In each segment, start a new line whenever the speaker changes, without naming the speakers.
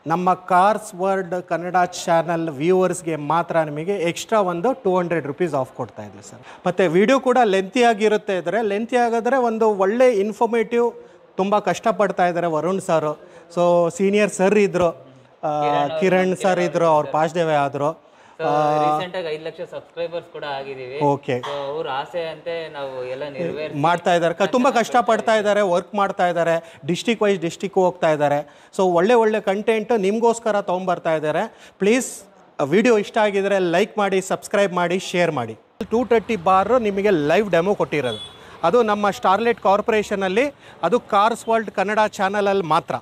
ನಮ್ಮ cars world Kannada channel ವ್ಯೂವರ್ಸ್ಗೆ ಮಾತ್ರ ನಿಮಗೆ ಎಕ್ಸ್ಟ್ರಾ ಒಂದು ಟೂ ಹಂಡ್ರೆಡ್ ರುಪೀಸ್ ಆಫ್ ಕೊಡ್ತಾ ಇದ್ದೀವಿ ಸರ್ ಮತ್ತು ವಿಡಿಯೋ ಕೂಡ ಲೆಂತಿ ಆಗಿರುತ್ತೆ ಇದ್ರೆ ಲೆಂತಿ ಆಗಿದ್ರೆ ಒಂದು ಒಳ್ಳೆ ಇನ್ಫಾರ್ಮೇಟಿವ್ ತುಂಬ ಕಷ್ಟಪಡ್ತಾ ಇದ್ದಾರೆ Varun sir so senior sir ಇದ್ದರು ಕಿರಣ್ ಸರ್ ಇದ್ದರು ಅವ್ರು ಪಾಸ್ ಡೇವೆ ಆದರು
ರೀಸೆಂಟ್ ಆಗಿ ಐದು ಲಕ್ಷ ಸಬ್ಸ್ಕ್ರೈಬರ್ಸ್ ಕೂಡ ಆಗಿದೀವಿ
ಓಕೆ
ಸೊ ಅವ್ರ ಆಸೆ ಅಂತೆ ನಾವು ಎಲ್ಲ ನೆರವೇರ್
ಮಾಡ್ತಾ ಇದ್ದಾರೆ ಕ- ತುಂಬ ಕಷ್ಟಪಡ್ತಾ ಇದ್ದಾರೆ ವರ್ಕ್ ಮಾಡ್ತಾ ಇದ್ದಾರೆ ಡಿಸ್ಟಿಕ್ ವೈಸ್ ಡಿಸ್ಟಿಕ್ ಹೋಗ್ತಾ ಇದ್ದಾರೆ ಸೊ ಒಳ್ಳೆ ಒಳ್ಳೆ ಕಂಟೆಂಟ್ ನಿಮಗೋಸ್ಕರ ತೊಗೊಂಬರ್ತಾ ಇದ್ದಾರೆ ಪ್ಲೀಸ್ ವಿಡಿಯೋ ಇಷ್ಟ ಆಗಿದ್ರೆ ಲೈಕ್ ಮಾಡಿ ಸಬ್ಸ್ಕ್ರೈಬ್ ಮಾಡಿ ಶೇರ್ ಮಾಡಿ ಟೂ ತರ್ಟಿ ಬಾರ್ ನಿಮಗೆ ಲೈವ್ ಡೆಮೋ ಕೊಟ್ಟಿರೋದು ಅದು ನಮ್ಮ ಸ್ಟಾರ್ಲೆಟ್ ಕಾರ್ಪೊರೇಷನಲ್ಲಿ ಅದು ಕಾರ್ಸ್ ವರ್ಲ್ಡ್ ಕನ್ನಡ ಚಾನಲಲ್ಲಿ ಮಾತ್ರ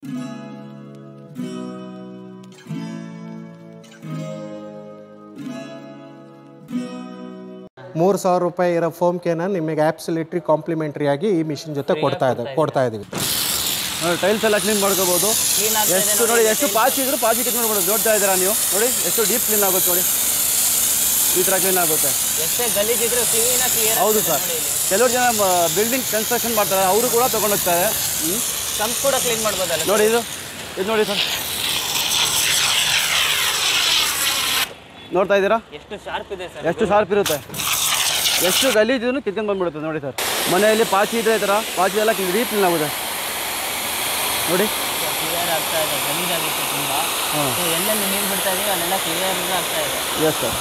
ಮೂರು ಸಾವಿರ ರೂಪಾಯಿ ಇರೋ ಫೋಮ್ ಕೇನ ನಿಮಗೆ ಆ್ಯಪ್ಸಿಲಿಟ್ರಿ ಕಾಂಪ್ಲಿಮೆಂಟ್ರಿ ಆಗಿ ಈ ಮಿಷಿನ್ ಜೊತೆ ಕೊಡ್ತಾ ಇದೆ ಕೊಡ್ತಾ ಇದ್ದೀವಿ
ನೋಡಿ ಟೈಲ್ಸ್ ಎಲ್ಲ ಕ್ಲೀನ್ ಮಾಡ್ಕೋಬೋದು
ಕ್ಲೀನ್
ಎಷ್ಟು ನೋಡಿ ಎಷ್ಟು ಪಾಚಿ ಇದ್ರು ಪಾಚಿ ಕ್ಲೀನ್ ಮಾಡ್ಬೋದು ನೋಡ್ತಾ ಇದ್ದೀರಾ ನೀವು ನೋಡಿ ಎಷ್ಟು ಡೀಪ್ ಕ್ಲೀನ್ ಆಗುತ್ತೆ ನೋಡಿ ಈ ಥರ ಕ್ಲೀನ್ ಆಗುತ್ತೆ
ಎಷ್ಟೇ ಗಲೀಜ್ ಇದ್ರು ಕ್ಲೀನ್ ಕ್ಲಿಯರ್
ಹೌದು ಸರ್ ಕೆಲವರು ಜನ ಬಿಲ್ಡಿಂಗ್ ಕನ್ಸ್ಟ್ರಕ್ಷನ್ ಮಾಡ್ತಾರೆ ಅವರು ಕೂಡ ತೊಗೊಂಡೋಗ್ತಾರೆ ಹ್ಞೂ
ಸಂಪ್ ಕೂಡ ಕ್ಲೀನ್ ಮಾಡ್ಬೋದಲ್ಲ
ನೋಡಿ ಇದು ಇದು ನೋಡಿ ಸರ್ ನೋಡ್ತಾ ಇದ್ದೀರಾ
ಎಷ್ಟು ಶಾರ್ಪ್ ಇದೆ ಸರ್
ಎಷ್ಟು ಶಾರ್ಪ್ ಇರುತ್ತೆ ಎಷ್ಟು ಗಲೀಜು ಕಿತ್ಕೊಂಡು ಬಂದ್ಬಿಡುತ್ತೆ ನೋಡಿ ಸರ್ ಮನೆಯಲ್ಲಿ ಪಾಚಿ ಇದೆ ಈ ಥರ ಪಾಚಿ ಎಲ್ಲ ಡೀಪ್ ಕ್ಲೀನ್ ಆಗುತ್ತೆ ನೋಡಿ
ಕ್ಲಿಯರ್ ಆಗ್ತಾ ಇದೆ ಗಲೀಜ್ ಆಗಿತ್ತು ತುಂಬಾ ಸೊ ಎಲ್ಲೆಲ್ಲಿ ನೀರು ಬಿಡ್ತಾ ಇದೀವಿ ಅಲ್ಲೆಲ್ಲ ಕ್ಲಿಯರ್ ಆಗ್ತಾ ಇದೆ
ಎಸ್ ಸರ್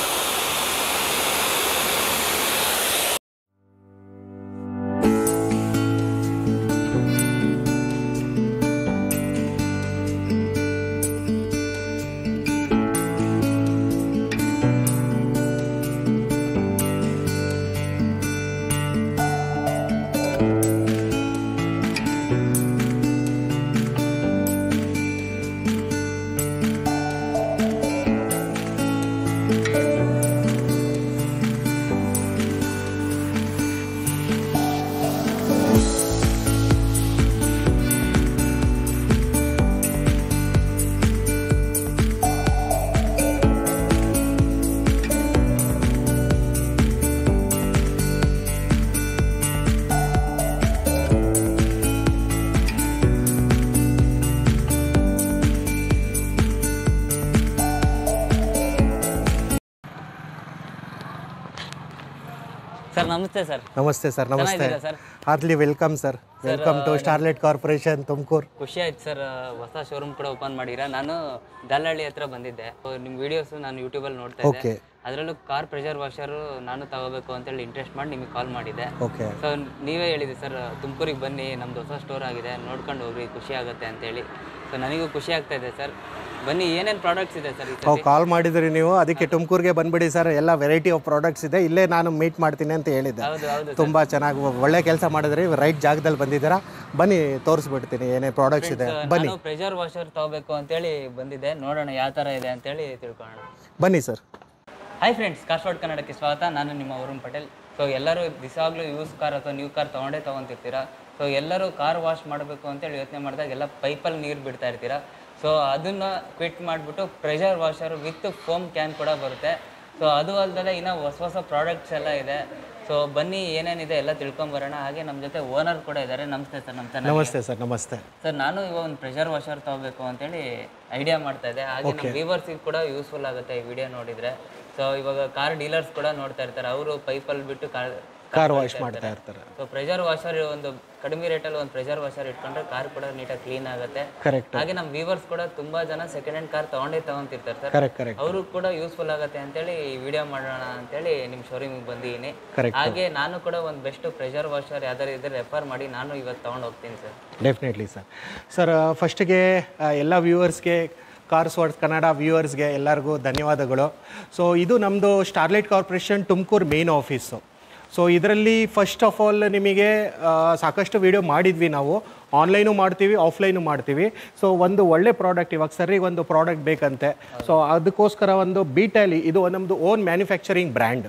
ಸರ್ ನಮಸ್ತೆ ಸರ್
ನಮಸ್ತೆ ಸರ್ ನಮಸ್ತೆ
ಚೆನ್ನಾಗಿದ್ದೀರಾ sir
heartily welcome sir welcome to Starlet corporation Tumakuru
ಖುಷಿ ಆಯ್ತು ಸರ್ ಹೊಸ ಶೋರೂಮ್ ಕೂಡ ಓಪನ್ ಮಾಡಿರಾ ನಾನು ದಲ್ಲಹಳ್ಳಿ ಹತ್ರ ಬಂದಿದ್ದೆ So, ನಿಮ್ ವಿಡಿಯೋಸ್ ನಾನು ಯೂಟ್ಯೂಬಲ್ಲಿ ನೋಡ್ತಾ ಇದ್ದೆ
ಓಕೆ
ಅದರಲ್ಲೂ ಕಾರ್ ಪ್ರೆಷರ್ ವಾಷರು ನಾನು ತಗೋಬೇಕು ಅಂತೇಳಿ ಇಂಟ್ರೆಸ್ಟ್ ಮಾಡಿ ನಿಮಗೆ ಕಾಲ್ ಮಾಡಿದ್ದೆ
ಓಕೆ
ಸೊ ನೀವೇ ಹೇಳಿದ್ರಿ ಸರ್ ತುಮಕೂರಿಗೆ ಬನ್ನಿ ನಮ್ದು ಹೊಸ ಸ್ಟೋರ್ ಆಗಿದೆ ನೋಡ್ಕೊಂಡು ಹೋಗ್ರಿ ಖುಷಿ ಆಗುತ್ತೆ ಅಂತೇಳಿ ಸೊ ನನಗೂ ಖುಷಿ ಆಗ್ತಾ ಇದೆ ಸರ್ ಬನ್ನಿ ಏನೇನು ಪ್ರಾಡಕ್ಟ್ಸ್ ಇದೆ ಸರ್ ಈ
ನಾವು ಕಾಲ್ ಮಾಡಿದ್ರಿ ನೀವು ಅದಕ್ಕೆ ತುಮಕೂರಿಗೆ ಬಂದ್ಬಿಡಿ ಸರ್ ಎಲ್ಲ ವೆರೈಟಿ ಆಫ್ ಪ್ರಾಡಕ್ಟ್ಸ್ ಇದೆ ಇಲ್ಲೇ ನಾನು ಮೀಟ್ ಮಾಡ್ತೀನಿ ಅಂತ ಹೇಳಿದ್ದೆ
ಹೌದು ಹೌದು
ತುಂಬ ಚೆನ್ನಾಗಿ ಒಳ್ಳೆ ಕೆಲಸ ಮಾಡಿದ್ರಿ ರೈಟ್ ಜಾಗದಲ್ಲಿ ಬಂದಿದ್ದೀರಾ ಬನ್ನಿ ತೋರಿಸ್ಬಿಡ್ತೀನಿ ಏನೇ ಪ್ರಾಡಕ್ಟ್ಸ್ ಇದೆ ಬನ್ನಿ
ನಾನು ಪ್ರೆಷರ್ ವಾಷರ್ ತಗೋಬೇಕು ಅಂತೇಳಿ ಬಂದಿದ್ದೆ ನೋಡೋಣ ಯಾವ ಥರ ಇದೆ ಅಂತೇಳಿ ತಿಳ್ಕೊಳ್ಳೋಣ
ಬನ್ನಿ ಸರ್
ಹಾಯ್ ಫ್ರೆಂಡ್ಸ್ ಕಾಶ್ವಾಡ್ ಕನ್ನಡಕ್ಕೆ ಸ್ವಾಗತ ನಾನು ನಿಮ್ಮ ವರುಣ್ ಪಟೇಲ್ ಸೊ ಎಲ್ಲರೂ ದಿಸಾಗ್ಲೂ ಯೂಸ್ ಕಾರ್ ಅಥವಾ ನ್ಯೂ ಕಾರ್ ತೊಗೊಂಡೇ ತೊಗೊತಿರ್ತೀರಾ ಸೊ ಎಲ್ಲರೂ ಕಾರ್ ವಾಶ್ ಮಾಡಬೇಕು ಅಂತೇಳಿ ಯೋಚನೆ ಮಾಡಿದಾಗ ಎಲ್ಲ ಪೈಪಲ್ಲಿ ನೀರು ಬಿಡ್ತಾ ಇರ್ತೀರಾ ಸೊ ಅದನ್ನು ಕ್ವಿಟ್ ಮಾಡಿಬಿಟ್ಟು pressure washer with foam can ಕೂಡ ಬರುತ್ತೆ ಸೊ ಅದು ಅಲ್ಲದೆ ಇನ್ನೂ ಹೊಸ ಹೊಸ ಪ್ರಾಡಕ್ಟ್ಸ್ ಎಲ್ಲ ಇದೆ ಸೊ ಬನ್ನಿ ಏನೇನಿದೆ ಎಲ್ಲ ತಿಳ್ಕೊಂಬರೋಣ ಹಾಗೆ ನಮ್ಮ ಜೊತೆ ಓನರ್ ಕೂಡ ಇದ್ದಾರೆ ನಮಸ್ತೆ ಸರ್ ನಮ್ಮ ಚೆನ್ನಾಗಿ
ನಮಸ್ತೆ ಸರ್ ನಮಸ್ತೆ
ಸರ್ ನಾನು ಇವಾಗ ಒಂದು ಪ್ರೆಷರ್ ವಾಷರ್ ತಗೋಬೇಕು ಅಂತೇಳಿ ಐಡಿಯಾ ಮಾಡ್ತಾ ಇದ್ದೆ ಹಾಗೆ ನಮ್ಮ ವ್ಯೂವರ್ಸಿಗೆ ಕೂಡ ಯೂಸ್ಫುಲ್ ಆಗುತ್ತೆ ಈ ವಿಡಿಯೋ ನೋಡಿದ್ರೆ ಸೊ ಇವಾಗ ಕಾರ್ ಡೀಲರ್ಸ್ ಕೂಡ ನೋಡ್ತಾ ಇರ್ತಾರೆ ಅವರು ಪೈಪಲ್ಲಿ ಬಿಟ್ಟು ಕಾರ್
ಕಾರ್ ವಾಶ್ ಮಾಡ್ತಾ ಇರ್ತಾರೆ
ಸೊ ಪ್ರೆಷರ್ ವಾಷರ್ ಒಂದು ಕಡಿಮೆ ರೇಟಲ್ಲಿ ಒಂದು ಪ್ರೆಷರ್ ವಾಷರ್ ಇಟ್ಕೊಂಡ್ರೆ ಕಾರ್ ಕೂಡ ನೀಟಾಗಿ ಕ್ಲೀನ್ ಆಗುತ್ತೆ
ಕರೆಕ್ಟ್
ಹಾಗೆ ನಮ್ಮ ವ್ಯೂವರ್ಸ್ ಕೂಡ ತುಂಬಾ ಜನ ಸೆಕೆಂಡ್ ಹ್ಯಾಂಡ್ ಕಾರ್ ತಗೊಂಡೇ ತಗೊಂತಿರ್ತಾರೆ ಸರ್
ಕರೆಕ್ಟ್ ಕರೆಕ್ಟ್
ಅವರು ಕೂಡ ಯೂಸ್ಫುಲ್ ಆಗುತ್ತೆ ಅಂತೇಳಿ ಈ ವಿಡಿಯೋ ಮಾಡೋಣ ಅಂತೇಳಿ ನಿಮ್ಮ ಶೋರೂಮಿಗೆ ಬಂದಿದ್ದೀನಿ
Correct.
ಹಾಗೆ ನಾನು ಕೂಡ ಒಂದು ಬೆಸ್ಟ್ ಪ್ರೆಷರ್ ವಾಷರ್ ಯಾವ್ದಾರು ಇದ್ರೆ ರೆಫರ್ ಮಾಡಿ ನಾನು ಇವತ್ತು ತಗೊಂಡು ಹೋಗ್ತೀನಿ ಸರ್
ಡೆಫಿನೆಟ್ಲಿ ಸರ್ ಸರ್ ಫಸ್ಟಿಗೆ ಎಲ್ಲ ವ್ಯೂವರ್ಸ್ಗೆ ಕಾರ್ಸ್ ವರ್ಡ್ಸ್ ಕನ್ನಡ ವ್ಯೂವರ್ಸ್ಗೆ ಎಲ್ಲರಿಗೂ ಧನ್ಯವಾದಗಳು ಸೊ ಇದು ನಮ್ಮದು Starlight corporation Tumakuru main office so ಇದರಲ್ಲಿ ಫಸ್ಟ್ ಆಫ್ ಆಲ್ ನಿಮಗೆ ಆ, ಸಾಕಷ್ಟು ವಿಡಿಯೋ ಮಾಡಿದ್ವಿ ನಾವು ಆನ್ಲೈನು ಮಾಡ್ತೀವಿ ಆಫ್ಲೈನು ಮಾಡ್ತೀವಿ ಸೊ ಒಂದು ಒಳ್ಳೆ ಪ್ರಾಡಕ್ಟ್ ಇವಾಗ ಸರಿಗೆ ಒಂದು ಪ್ರಾಡಕ್ಟ್ ಬೇಕಂತೆ ಸೊ ಅದಕ್ಕೋಸ್ಕರ ಒಂದು ಬೀಟಲ್ಲಿ ಇದು ನಮ್ಮದು ಓನ್ ಮ್ಯಾನುಫ್ಯಾಕ್ಚರಿಂಗ್ ಬ್ರ್ಯಾಂಡ್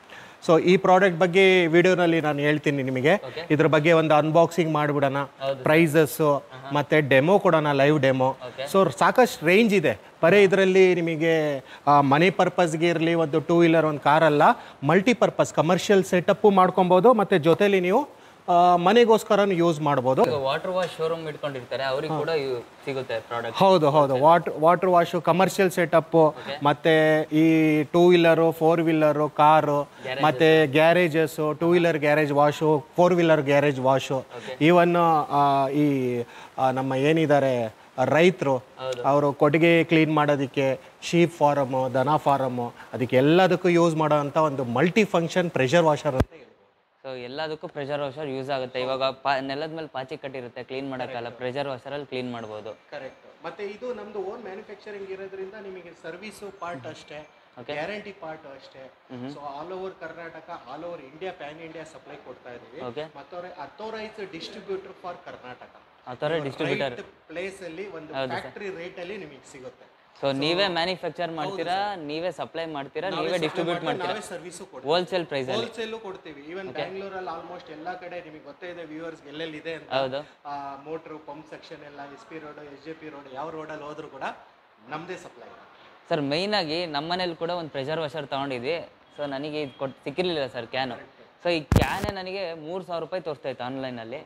ಸೊ ಈ ಪ್ರಾಡಕ್ಟ್ ಬಗ್ಗೆ ವಿಡಿಯೋನಲ್ಲಿ ನಾನು ಹೇಳ್ತೀನಿ ನಿಮಗೆ ಇದ್ರ ಬಗ್ಗೆ ಒಂದು ಅನ್ಬಾಕ್ಸಿಂಗ್ ಮಾಡಿಬಿಡೋಣ ಪ್ರೈಸಸ್ಸು ಮತ್ತೆ ಡೆಮೋ ಕೊಡೋಣ ಲೈವ್ ಡೆಮೋ ಸೊ ಸಾಕಷ್ಟು ರೇಂಜ್ ಇದೆ ಬರೀ ಇದರಲ್ಲಿ ನಿಮಗೆ ಆ, ಮನೆ ಪರ್ಪಸ್ಗೆ ಇರಲಿ ಒಂದು ಟೂ ವೀಲರ್ ಒಂದು ಕಾರಲ್ಲ ಮಲ್ಟಿಪರ್ಪಸ್ ಕಮರ್ಷಿಯಲ್ ಸೆಟಪ್ಪು ಮಾಡ್ಕೊಬೋದು ಮತ್ತು ಜೊತೆಲಿ ನೀವು ಮನೆಗೋಸ್ಕರನೂ ಯೂಸ್ ಮಾಡ್ಬೋದು
ಈಗ ವಾಟರ್ ವಾಶ್ ಶೋರೂಮ್ ಇಟ್ಕೊಂಡಿರ್ತಾರೆ ಅವ್ರಿಗೆ ಕೂಡ ಇವು ಸಿಗುತ್ತೆ ಪ್ರಾಡಕ್ಟ್
ಹೌದು ಹೌದು water water wash commercial setup ಮತ್ತೆ ಈ two wheeler four wheeler car ಮತ್ತೆ garages two wheeler garage wash four wheeler garage wash even ಈ ಆ, ನಮ್ಮ ಏನಿದ್ದಾರೆ ರೈತರು ಅವರು ಕೊಟ್ಟಿಗೆ ಕ್ಲೀನ್ ಮಾಡೋದಕ್ಕೆ ಶೀಪ್ ಫಾರಮು ದನ ಫಾರಮು ಅದಕ್ಕೆ ಎಲ್ಲದಕ್ಕೂ ಯೂಸ್ ಮಾಡೋವಂಥ ಒಂದು ಮಲ್ಟಿ ಫಂಕ್ಷನ್ ಪ್ರೆಷರ್ ವಾಷರ್ ಅಂತ ಹೇಳ್ಬೋದು.
ಸೊ ಎಲ್ಲದಕ್ಕೂ ಪ್ರೆಷರ್ ವಾಷರ್ ಯೂಸ್ ಆಗುತ್ತೆ ಇವಾಗ ಪಾ ನೆಲದ ಮೇಲೆ ಪಾಚಿ ಕಟ್ಟಿರುತ್ತೆ ಕ್ಲೀನ್ ಮಾಡೋಕ್ಕಲ್ಲ ಪ್ರೆಷರ್ ವಾಷರಲ್ಲಿ ಕ್ಲೀನ್ ಮಾಡ್ಬೋದು
ಕರೆಕ್ಟ್ ಮತ್ತೆ ಇದು ನಮ್ದು ಓನ್ ಮ್ಯಾನುಫ್ಯಾಕ್ಚರಿಂಗ್ ಇರೋದ್ರಿಂದ ನಿಮಗೆ ಸರ್ವಿಸು ಪಾರ್ಟ್ ಅಷ್ಟೇ ಗ್ಯಾರಂಟಿ ಪಾರ್ಟ್ ಅಷ್ಟೇ so all over Karnataka all over India pan India supply ಕೊಡ್ತಾ ಇದೀವಿ
Okay.
ಮತ್ತೆ ಅಥೋರೈಸ್ ಡಿಸ್ಟ್ರಿಬ್ಯೂಟರ್ ಫಾರ್ ಕರ್ನಾಟಕ
ಆ ಥರ ಡಿಸ್ಟ್ರಿಬ್ಯೂಟರ್
ಪ್ಲೇಸ್ ಅಲ್ಲಿ ಒಂದು ಫ್ಯಾಕ್ಟರಿ ರೇಟ್ ಅಲ್ಲಿ ನಿಮಗೆ ಸಿಗುತ್ತೆ
ಸೊ ನೀವೇ ಮ್ಯಾನುಫ್ಯಾಕ್ಚರ್ ಮಾಡ್ತೀರಾ ನೀವೇ ಸಪ್ಲೈ ಮಾಡ್ತೀರಾ ನೀವೇ ಡಿಸ್ಟ್ರಿಬ್ಯೂಟ್ ಮಾಡ್ತೀರಾ
ನಾವೇ ಸರ್ವಿಸು ಕೊಡ್ತೀವಿ
ಹೋಲ್ಸೇಲ್ ಪ್ರೈಸ್ ಅಲ್ಲಿ
ಹೋಲ್ಸೇಲು ಕೊಡ್ತೀವಿ ಈವನ್ ಬ್ಯಾಂಗ್ಳೂರಲ್ಲಿ ಆಲ್ಮೋಸ್ಟ್ ಎಲ್ಲಾ ಕಡೆ ನಿಮಗೆ ಗೊತ್ತೇ ಇದೆ ವ್ಯೂವರ್ಸ್ ಎಲ್ಲೆಲ್ಲಿ ಇದೆ ಅಂತ
ಹೌದು
ಮೋಟ್ರು ಪಂಪ್ ಸೆಕ್ಷನ್ ಎಲ್ಲ S P road S J P road ಯಾವ ರೋಡಲ್ಲಿ ಹೋದ್ರು ಕೂಡ ನಮ್ದೇ ಸಪ್ಲೈ
ಸರ್ ಆಗಿ ನಮ್ಮ ಮನೇಲಿ ಕೂಡ ಒಂದು ಪ್ರೆಷರ್ ವಾಷರ್ ತೊಗೊಂಡಿದ್ವಿ ಸೊ ನನಗೆ ಇದು ಕೊಟ್ಟು ಸಿಕ್ಕಿರಲಿಲ್ಲ ಸರ್ ಕ್ಯಾನು ಸೊ ಈ ಕ್ಯಾನೇ ನನಗೆ ಮೂರು ಸಾವಿರ ರೂಪಾಯಿ ತೋರಿಸ್ತಾ ಇತ್ತು ಆನ್ಲೈನಲ್ಲಿ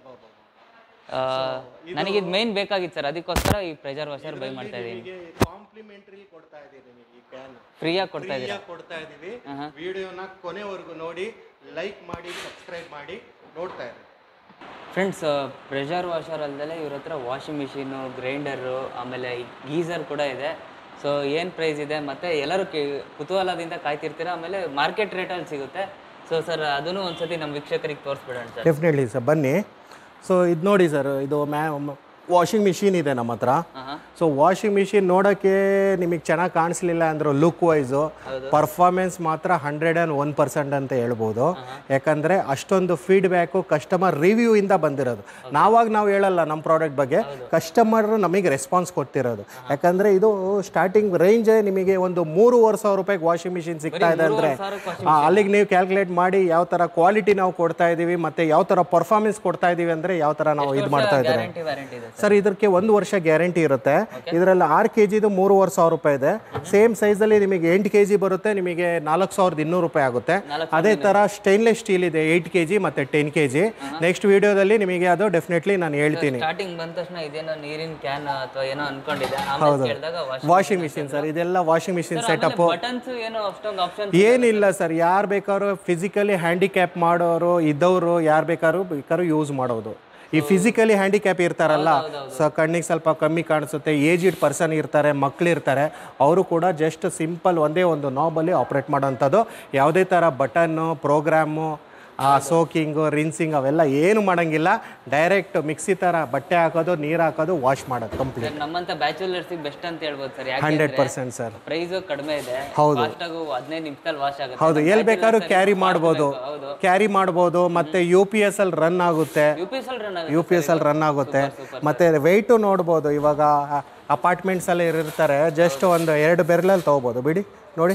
ನನಗೆ ಇದು ಮೇನ್ ಬೇಕಾಗಿತ್ತು ಸರ್ ಅದಕ್ಕೋಸ್ಕರ ಈ ಪ್ರೆಷರ್ ವಾಷರ್ ಬೈ ಮಾಡ್ತಾ ಇದ್ದೀನಿ
ನಿಮಗೆ ಕಾಂಪ್ಲಿಮೆಂಟ್ರಿ ಕೊಡ್ತಾ ಇದ್ದೀವಿ ನಿಮಗೆ ಈ ಪ್ಯಾನ್
ಫ್ರೀಯಾಗಿ ಕೊಡ್ತಾ ಇದ್ದೀರಾ
ಫ್ರೀಯಾಗಿ ಕೊಡ್ತಾ ಇದೀವಿ ವಿಡಿಯೋನ ಕೊನೆವರೆಗೂ ನೋಡಿ ಲೈಕ್ ಮಾಡಿ ಸಬ್ಸ್ಕ್ರೈಬ್ ಮಾಡಿ ನೋಡ್ತಾ ಇರಿ
ಫ್ರೆಂಡ್ಸ್ ಪ್ರೆಷರ್ ವಾಷರ್ ಅಲ್ಲದೆ ಇವ್ರ ಹತ್ರ ವಾಷಿಂಗ್ ಮಿಷಿನು ಗ್ರೈಂಡರು ಆಮೇಲೆ ಗೀಸರ್ ಕೂಡ ಇದೆ ಸೊ ಏನು ಪ್ರೈಸ್ ಇದೆ ಮತ್ತು ಎಲ್ಲರೂ ಕೇ ಕುತೂಹಲದಿಂದ ಕಾಯ್ತಿರ್ತೀರ ಆಮೇಲೆ ಮಾರ್ಕೆಟ್ ರೇಟಲ್ಲಿ ಸಿಗುತ್ತೆ ಸೊ ಸರ್ ಅದನ್ನು ಒಂದ್ಸತಿ ನಮ್ಮ ವೀಕ್ಷಕರಿಗೆ ತೋರಿಸ್ಬಿಡೋಣ ಸರ್
ಡೆಫಿನೆಟ್ಲಿ ಸರ್ ಬನ್ನಿ ಸೊ ಇದು ನೋಡಿ ಸರ್ ಇದು ಮ್ಯಾ ವಾಷಿಂಗ್ ಮಿಷಿನ್ ಇದೆ ನಮ್ಮ ಹತ್ರ
ಹಾಂ
ಸೊ ವಾಷಿಂಗ್ ಮಿಷಿನ್ ನೋಡೋಕ್ಕೆ ನಿಮಗೆ ಚೆನ್ನಾಗಿ ಕಾಣಿಸ್ಲಿಲ್ಲ ಅಂದ್ರೆ ಲುಕ್ ವೈಸು ಪರ್ಫಾರ್ಮೆನ್ಸ್ ಮಾತ್ರ ಹಂಡ್ರೆಡ್ ಆ್ಯಂಡ್ ಒನ್ ಪರ್ಸೆಂಟ್ ಅಂತ ಹೇಳ್ಬೋದು ಯಾಕಂದರೆ ಅಷ್ಟೊಂದು ಫೀಡ್ಬ್ಯಾಕು ಕಸ್ಟಮರ್ ರಿವ್ಯೂ ಇಂದ ಬಂದಿರೋದು ನಾವಾಗ ನಾವು ಹೇಳಲ್ಲ ನಮ್ಮ ಪ್ರಾಡಕ್ಟ್ ಬಗ್ಗೆ ಕಸ್ಟಮರ್ ನಮಗೆ ರೆಸ್ಪಾನ್ಸ್ ಕೊಡ್ತಿರೋದು ಯಾಕಂದರೆ ಇದು ಸ್ಟಾರ್ಟಿಂಗ್ ರೇಂಜೇ ನಿಮಗೆ ಒಂದು ಮೂರುವರೆ ಸಾವಿರ ರೂಪಾಯಿಗೆ ವಾಷಿಂಗ್ ಮಿಷಿನ್ ಸಿಗ್ತಾ ಇದೆ ಅಂದರೆ ಅಲ್ಲಿಗೆ ನೀವು ಕ್ಯಾಲ್ಕುಲೇಟ್ ಮಾಡಿ ಯಾವ ಥರ ಕ್ವಾಲಿಟಿ ನಾವು ಕೊಡ್ತಾ ಇದ್ದೀವಿ ಮತ್ತು ಯಾವ ಥರ ಪರ್ಫಾರ್ಮೆನ್ಸ್ ಕೊಡ್ತಾ ಇದ್ದೀವಿ ಅಂದರೆ ಯಾವ ಥರ ನಾವು ಇದು ಮಾಡ್ತಾ ಇದ್ದೀವಿ
ಗ್ಯಾರಂಟಿ ವ್ಯಾರಂಟಿ ಇದೆ
ಸರ್ ಇದಕ್ಕೆ ಒಂದು ವರ್ಷ ಗ್ಯಾರಂಟಿ ಇರುತ್ತೆ ಇದರಲ್ಲಿ ಆರು ಕೆ ಜಿದು ಮೂರುವರೆ ಸಾವಿರ ರೂಪಾಯಿ ಇದೆ ಸೇಮ್ ಸೈಜಲ್ಲಿ ನಿಮಗೆ ಎಂಟು ಕೆ ಜಿ ಬರುತ್ತೆ ನಿಮಗೆ ನಾಲ್ಕು ಸಾವಿರದ ಇನ್ನೂರು ರೂಪಾಯಿ ಆಗುತ್ತೆ ಅದೇ ಥರ ಸ್ಟೈನ್ಲೆಸ್ ಸ್ಟೀಲ್ ಇದೆ ಏಯ್ಟ್ ಕೆ ಜಿ ಮತ್ತು ಟೆನ್ ಕೆ ಜಿ ನೆಕ್ಸ್ಟ್ ವಿಡಿಯೋದಲ್ಲಿ ನಿಮಗೆ ಅದು ಡೆಫಿನೆಟ್ಲಿ ನಾನು ಹೇಳ್ತೀನಿ
ಸ್ಟಾರ್ಟಿಂಗ್ ಬಂದ ತಕ್ಷಣ ಇದೇನೋ ನೀರಿನ ಕ್ಯಾನ್ ಅಥವಾ ಏನೋ ಅನ್ಕೊಂಡಿದ್ದೆ ಆಮೇಲೆ ಕೇಳಿದಾಗ
ವಾಷಿಂಗ್ ಮಿಷಿನ್ ಸರ್ ಇದೆಲ್ಲ ವಾಷಿಂಗ್ ಮಿಷಿನ್ ಸೆಟಪ್
ಬಟನ್ಸ್ ಏನೋ ಅಷ್ಟೊಂದು ಆಪ್ಷನ್
ಏನಿಲ್ಲ ಸರ್ ಯಾರು ಬೇಕಾದ್ರೂ ಫಿಸಿಕಲಿ ಹ್ಯಾಂಡಿಕ್ಯಾಪ್ ಮಾಡೋರು ಇದ್ದವರು ಯಾರು ಬೇಕಾದ್ರೂ ಬೇಕಾದ್ರೂ ಯೂಸ್ ಮಾಡೋದು ಈ ಫಿಸಿಕಲಿ ಹ್ಯಾಂಡಿಕ್ಯಾಪ್ ಇರ್ತಾರಲ್ಲ ಸೊ ಕಣ್ಣಿಗೆ ಸ್ವಲ್ಪ ಕಮ್ಮಿ ಕಾಣಿಸುತ್ತೆ ಏಜಿಡ್ ಪರ್ಸನ್ ಇರ್ತಾರೆ ಮಕ್ಳು ಇರ್ತಾರೆ ಅವರು ಕೂಡ ಜಸ್ಟ್ ಸಿಂಪಲ್ ಒಂದೇ ಒಂದು ನಾಬಲ್ಲಿ ಆಪ್ರೇಟ್ ಮಾಡೋವಂಥದ್ದು ಯಾವುದೇ ಥರ ಬಟನ್ನು ಪ್ರೋಗ್ರಾಮು ಆ ಸೋಕಿಂಗು ರಿನ್ಸಿಂಗ್ ಅವೆಲ್ಲ ಏನು ಮಾಡೋಂಗಿಲ್ಲ ಡೈರೆಕ್ಟ್ ಮಿಕ್ಸಿ ಥರ ಬಟ್ಟೆ ಹಾಕೋದು ನೀರು ಹಾಕೋದು ವಾಶ್ ಮಾಡೋದು ಕಂಪ್ಲೀಟ್
ನಮ್ಮಂತ ಬ್ಯಾಚುಲರ್ಸಿಗೆ ಬೆಸ್ಟ್ ಅಂತ ಹೇಳ್ಬೋದು ಸರ್ ಯಾಕೆ
ಹಂಡ್ರೆಡ್ ಪರ್ಸೆಂಟ್ ಸರ್
ಪ್ರೈಸ್ ಕಡಿಮೆ ಇದೆ
ಹೌದು.
ಫಾಸ್ಟ್ ಆಗು ಹದಿನೈದು ನಿಮಿಷದಲ್ಲಿ ವಾಶ್ ಆಗುತ್ತೆ
ಹೌದು ಎಲ್ಲಿ ಬೇಕಾದ್ರೂ ಕ್ಯಾರಿ ಮಾಡ್ಬೋದು
ಹೌದು
ಕ್ಯಾರಿ ಮಾಡ್ಬೋದು ಮತ್ತೆ ಯು ಪಿ ಎಸ್ ಅಲ್ಲಿ ರನ್ ಆಗುತ್ತೆ
ಯು ಪಿ ಎಸ್ ಅಲ್ಲಿ ರನ್ ಆಗುತ್ತೆ
ಯು ಪಿ ಎಸ್ ಅಲ್ಲಿ ರನ್ ಆಗುತ್ತೆ ಮತ್ತೆ ವೆಯ್ಟು ನೋಡ್ಬೋದು ಇವಾಗ ಅಪಾರ್ಟ್ಮೆಂಟ್ಸ್ ಅಲ್ಲಿ ಇರ್ತಾರೆ ಜಸ್ಟ್ ಒಂದು ಎರಡು ಬೆರಳಲ್ಲಿ ತೊಗೋಬೋದು ಬಿಡಿ ನೋಡಿ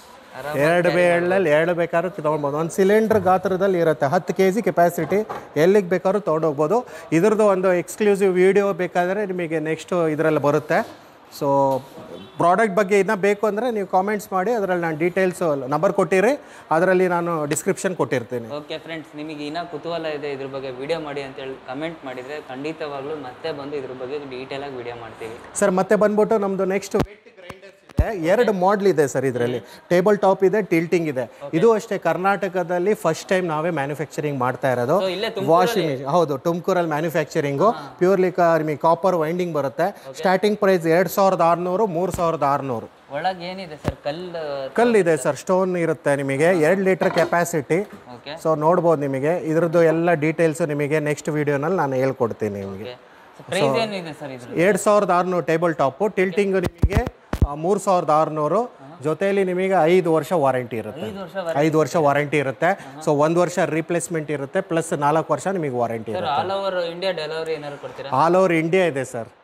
ಎರಡು ಬೆರಳಲ್ಲಿ ಎರಡು ಬೇಕಾದ್ರೂ ತೊಗೊಳ್ಬೋದು ಒಂದು ಸಿಲಿಂಡರ್ ಗಾತ್ರದಲ್ಲಿ ಇರುತ್ತೆ ಹತ್ತು ಕೆ ಜಿ ಕೆಪಾಸಿಟಿ ಎಲ್ಲಿಗೆ ಬೇಕಾದ್ರೂ ತೊಗೊಂಡೋಗ್ಬೋದು ಇದ್ರದ್ದು ಒಂದು ಎಕ್ಸ್ಕ್ಲೂಸಿವ್ ವಿಡಿಯೋ ಬೇಕಾದರೆ ನಿಮಗೆ ನೆಕ್ಸ್ಟ್ ಇದರಲ್ಲಿ ಬರುತ್ತೆ ಸೊ ಪ್ರಾಡಕ್ಟ್ ಬಗ್ಗೆ ಇನ್ನೂ ಬೇಕು ಅಂದರೆ ನೀವು ಕಾಮೆಂಟ್ಸ್ ಮಾಡಿ ಅದರಲ್ಲಿ ನಾನು ಡೀಟೇಲ್ಸ್ ನಂಬರ್ ಕೊಟ್ಟಿರಿ ಅದರಲ್ಲಿ ನಾನು ಡಿಸ್ಕ್ರಿಪ್ಷನ್ ಕೊಟ್ಟಿರ್ತೀನಿ
ಓಕೆ ಫ್ರೆಂಡ್ಸ್ ನಿಮಗೆ ಇನ್ನೂ ಕುತೂಹಲ ಇದೆ ಇದ್ರ ಬಗ್ಗೆ ವಿಡಿಯೋ ಮಾಡಿ ಅಂತ ಹೇಳಿ ಕಮೆಂಟ್ ಮಾಡಿದ್ರೆ ಖಂಡಿತವಾಗ್ಲೂ ಮತ್ತೆ ಬಂದು ಇದ್ರ ಬಗ್ಗೆ ಡೀಟೇಲ್ ಆಗಿ ವಿಡಿಯೋ ಮಾಡ್ತೀವಿ
ಸರ್ ಮತ್ತೆ ಬಂದ್ಬಿಟ್ಟು ನಮ್ಮದು ನೆಕ್ಸ್ಟ್ ಇದೆ ಎರಡು ಮಾಡಲ್ ಇದೆ ಸರ್ ಇದರಲ್ಲಿ ಟೇಬಲ್ ಟಾಪ್ ಇದೆ ಟಿಲ್ಟಿಂಗ್ ಇದೆ ಇದು ಅಷ್ಟೇ ಕರ್ನಾಟಕದಲ್ಲಿ ಫಸ್ಟ್ ಟೈಮ್ ನಾವೇ ಮ್ಯಾನುಫ್ಯಾಕ್ಚರಿಂಗ್ ಮಾಡ್ತಾ ಇರೋದು
ಸೊ ಇಲ್ಲೇ
ವಾಷಿಂಗ್ ಮಿಷಿನ್ ಹೌದು ತುಮಕೂರಲ್ಲಿ ಮ್ಯಾನುಫ್ಯಾಕ್ಚರಿಂಗು ಪ್ಯೂರ್ಲಿ ನಿಮಗೆ ಕಾಪರ್ ವೈಂಡಿಂಗ್ ಬರುತ್ತೆ ಸ್ಟಾರ್ಟಿಂಗ್ ಪ್ರೈಸ್ ಎರಡು ಸಾವಿರದ ಆರುನೂರು ಮೂರು ಸಾವಿರದ ಆರುನೂರು
ಒಳಗೆ ಏನಿದೆ ಸರ್ ಕಲ್ಲು
ಕಲ್ಲಿದೆ ಸರ್ ಸ್ಟೋನ್ ಇರುತ್ತೆ ನಿಮಗೆ ಎರಡು ಲೀಟರ್ ಕೆಪಾಸಿಟಿ
ಓಕೆ
ಸೊ ನೋಡ್ಬೋದು ನಿಮಗೆ ಇದ್ರದ್ದು ಎಲ್ಲ ಡೀಟೇಲ್ಸ್ ನಿಮಗೆ ನೆಕ್ಸ್ಟ್ ವಿಡಿಯೋನಲ್ಲಿ ನಾನು ಹೇಳ್ಕೊಡ್ತೀನಿ ನಿಮಗೆ
ಪ್ರೈಸ್ ಏನಿದೆ ಸರ್ ಇದ್ರ
ಎರಡು ಸಾವಿರದ ಆರುನೂರು ಟೇಬಲ್ ಟಾಪು ಟಿಲ್ಟಿಂಗ್ ನಿಮಗೆ ಮೂರು ಸಾವಿರದ ಆರುನೂರು ಜೊತೆಯಲ್ಲಿ ನಿಮಗೆ ಐದು ವರ್ಷ ವಾರಂಟಿ ಇರುತ್ತೆ
ಐದು ವರ್ಷ
ಐದು ವರ್ಷ ವಾರಂಟಿ ಇರುತ್ತೆ ಸೊ ಒಂದು ವರ್ಷ ರೀಪ್ಲೇಸ್ಮೆಂಟ್ ಇರುತ್ತೆ ಪ್ಲಸ್ ನಾಲ್ಕು ವರ್ಷ ನಿಮಗೆ ವಾರಂಟಿ
ಸರ್
ಇರುತ್ತೆ
ಆಲ್ ಓವರ್ ಇಂಡಿಯಾ ಡೆಲಿವರಿ ಏನಾದ್ರು ಕೊಡ್ತೀರಾ
ಆಲ್ ಓವರ್ ಇಂಡಿಯಾ ಇದೆ ಸರ್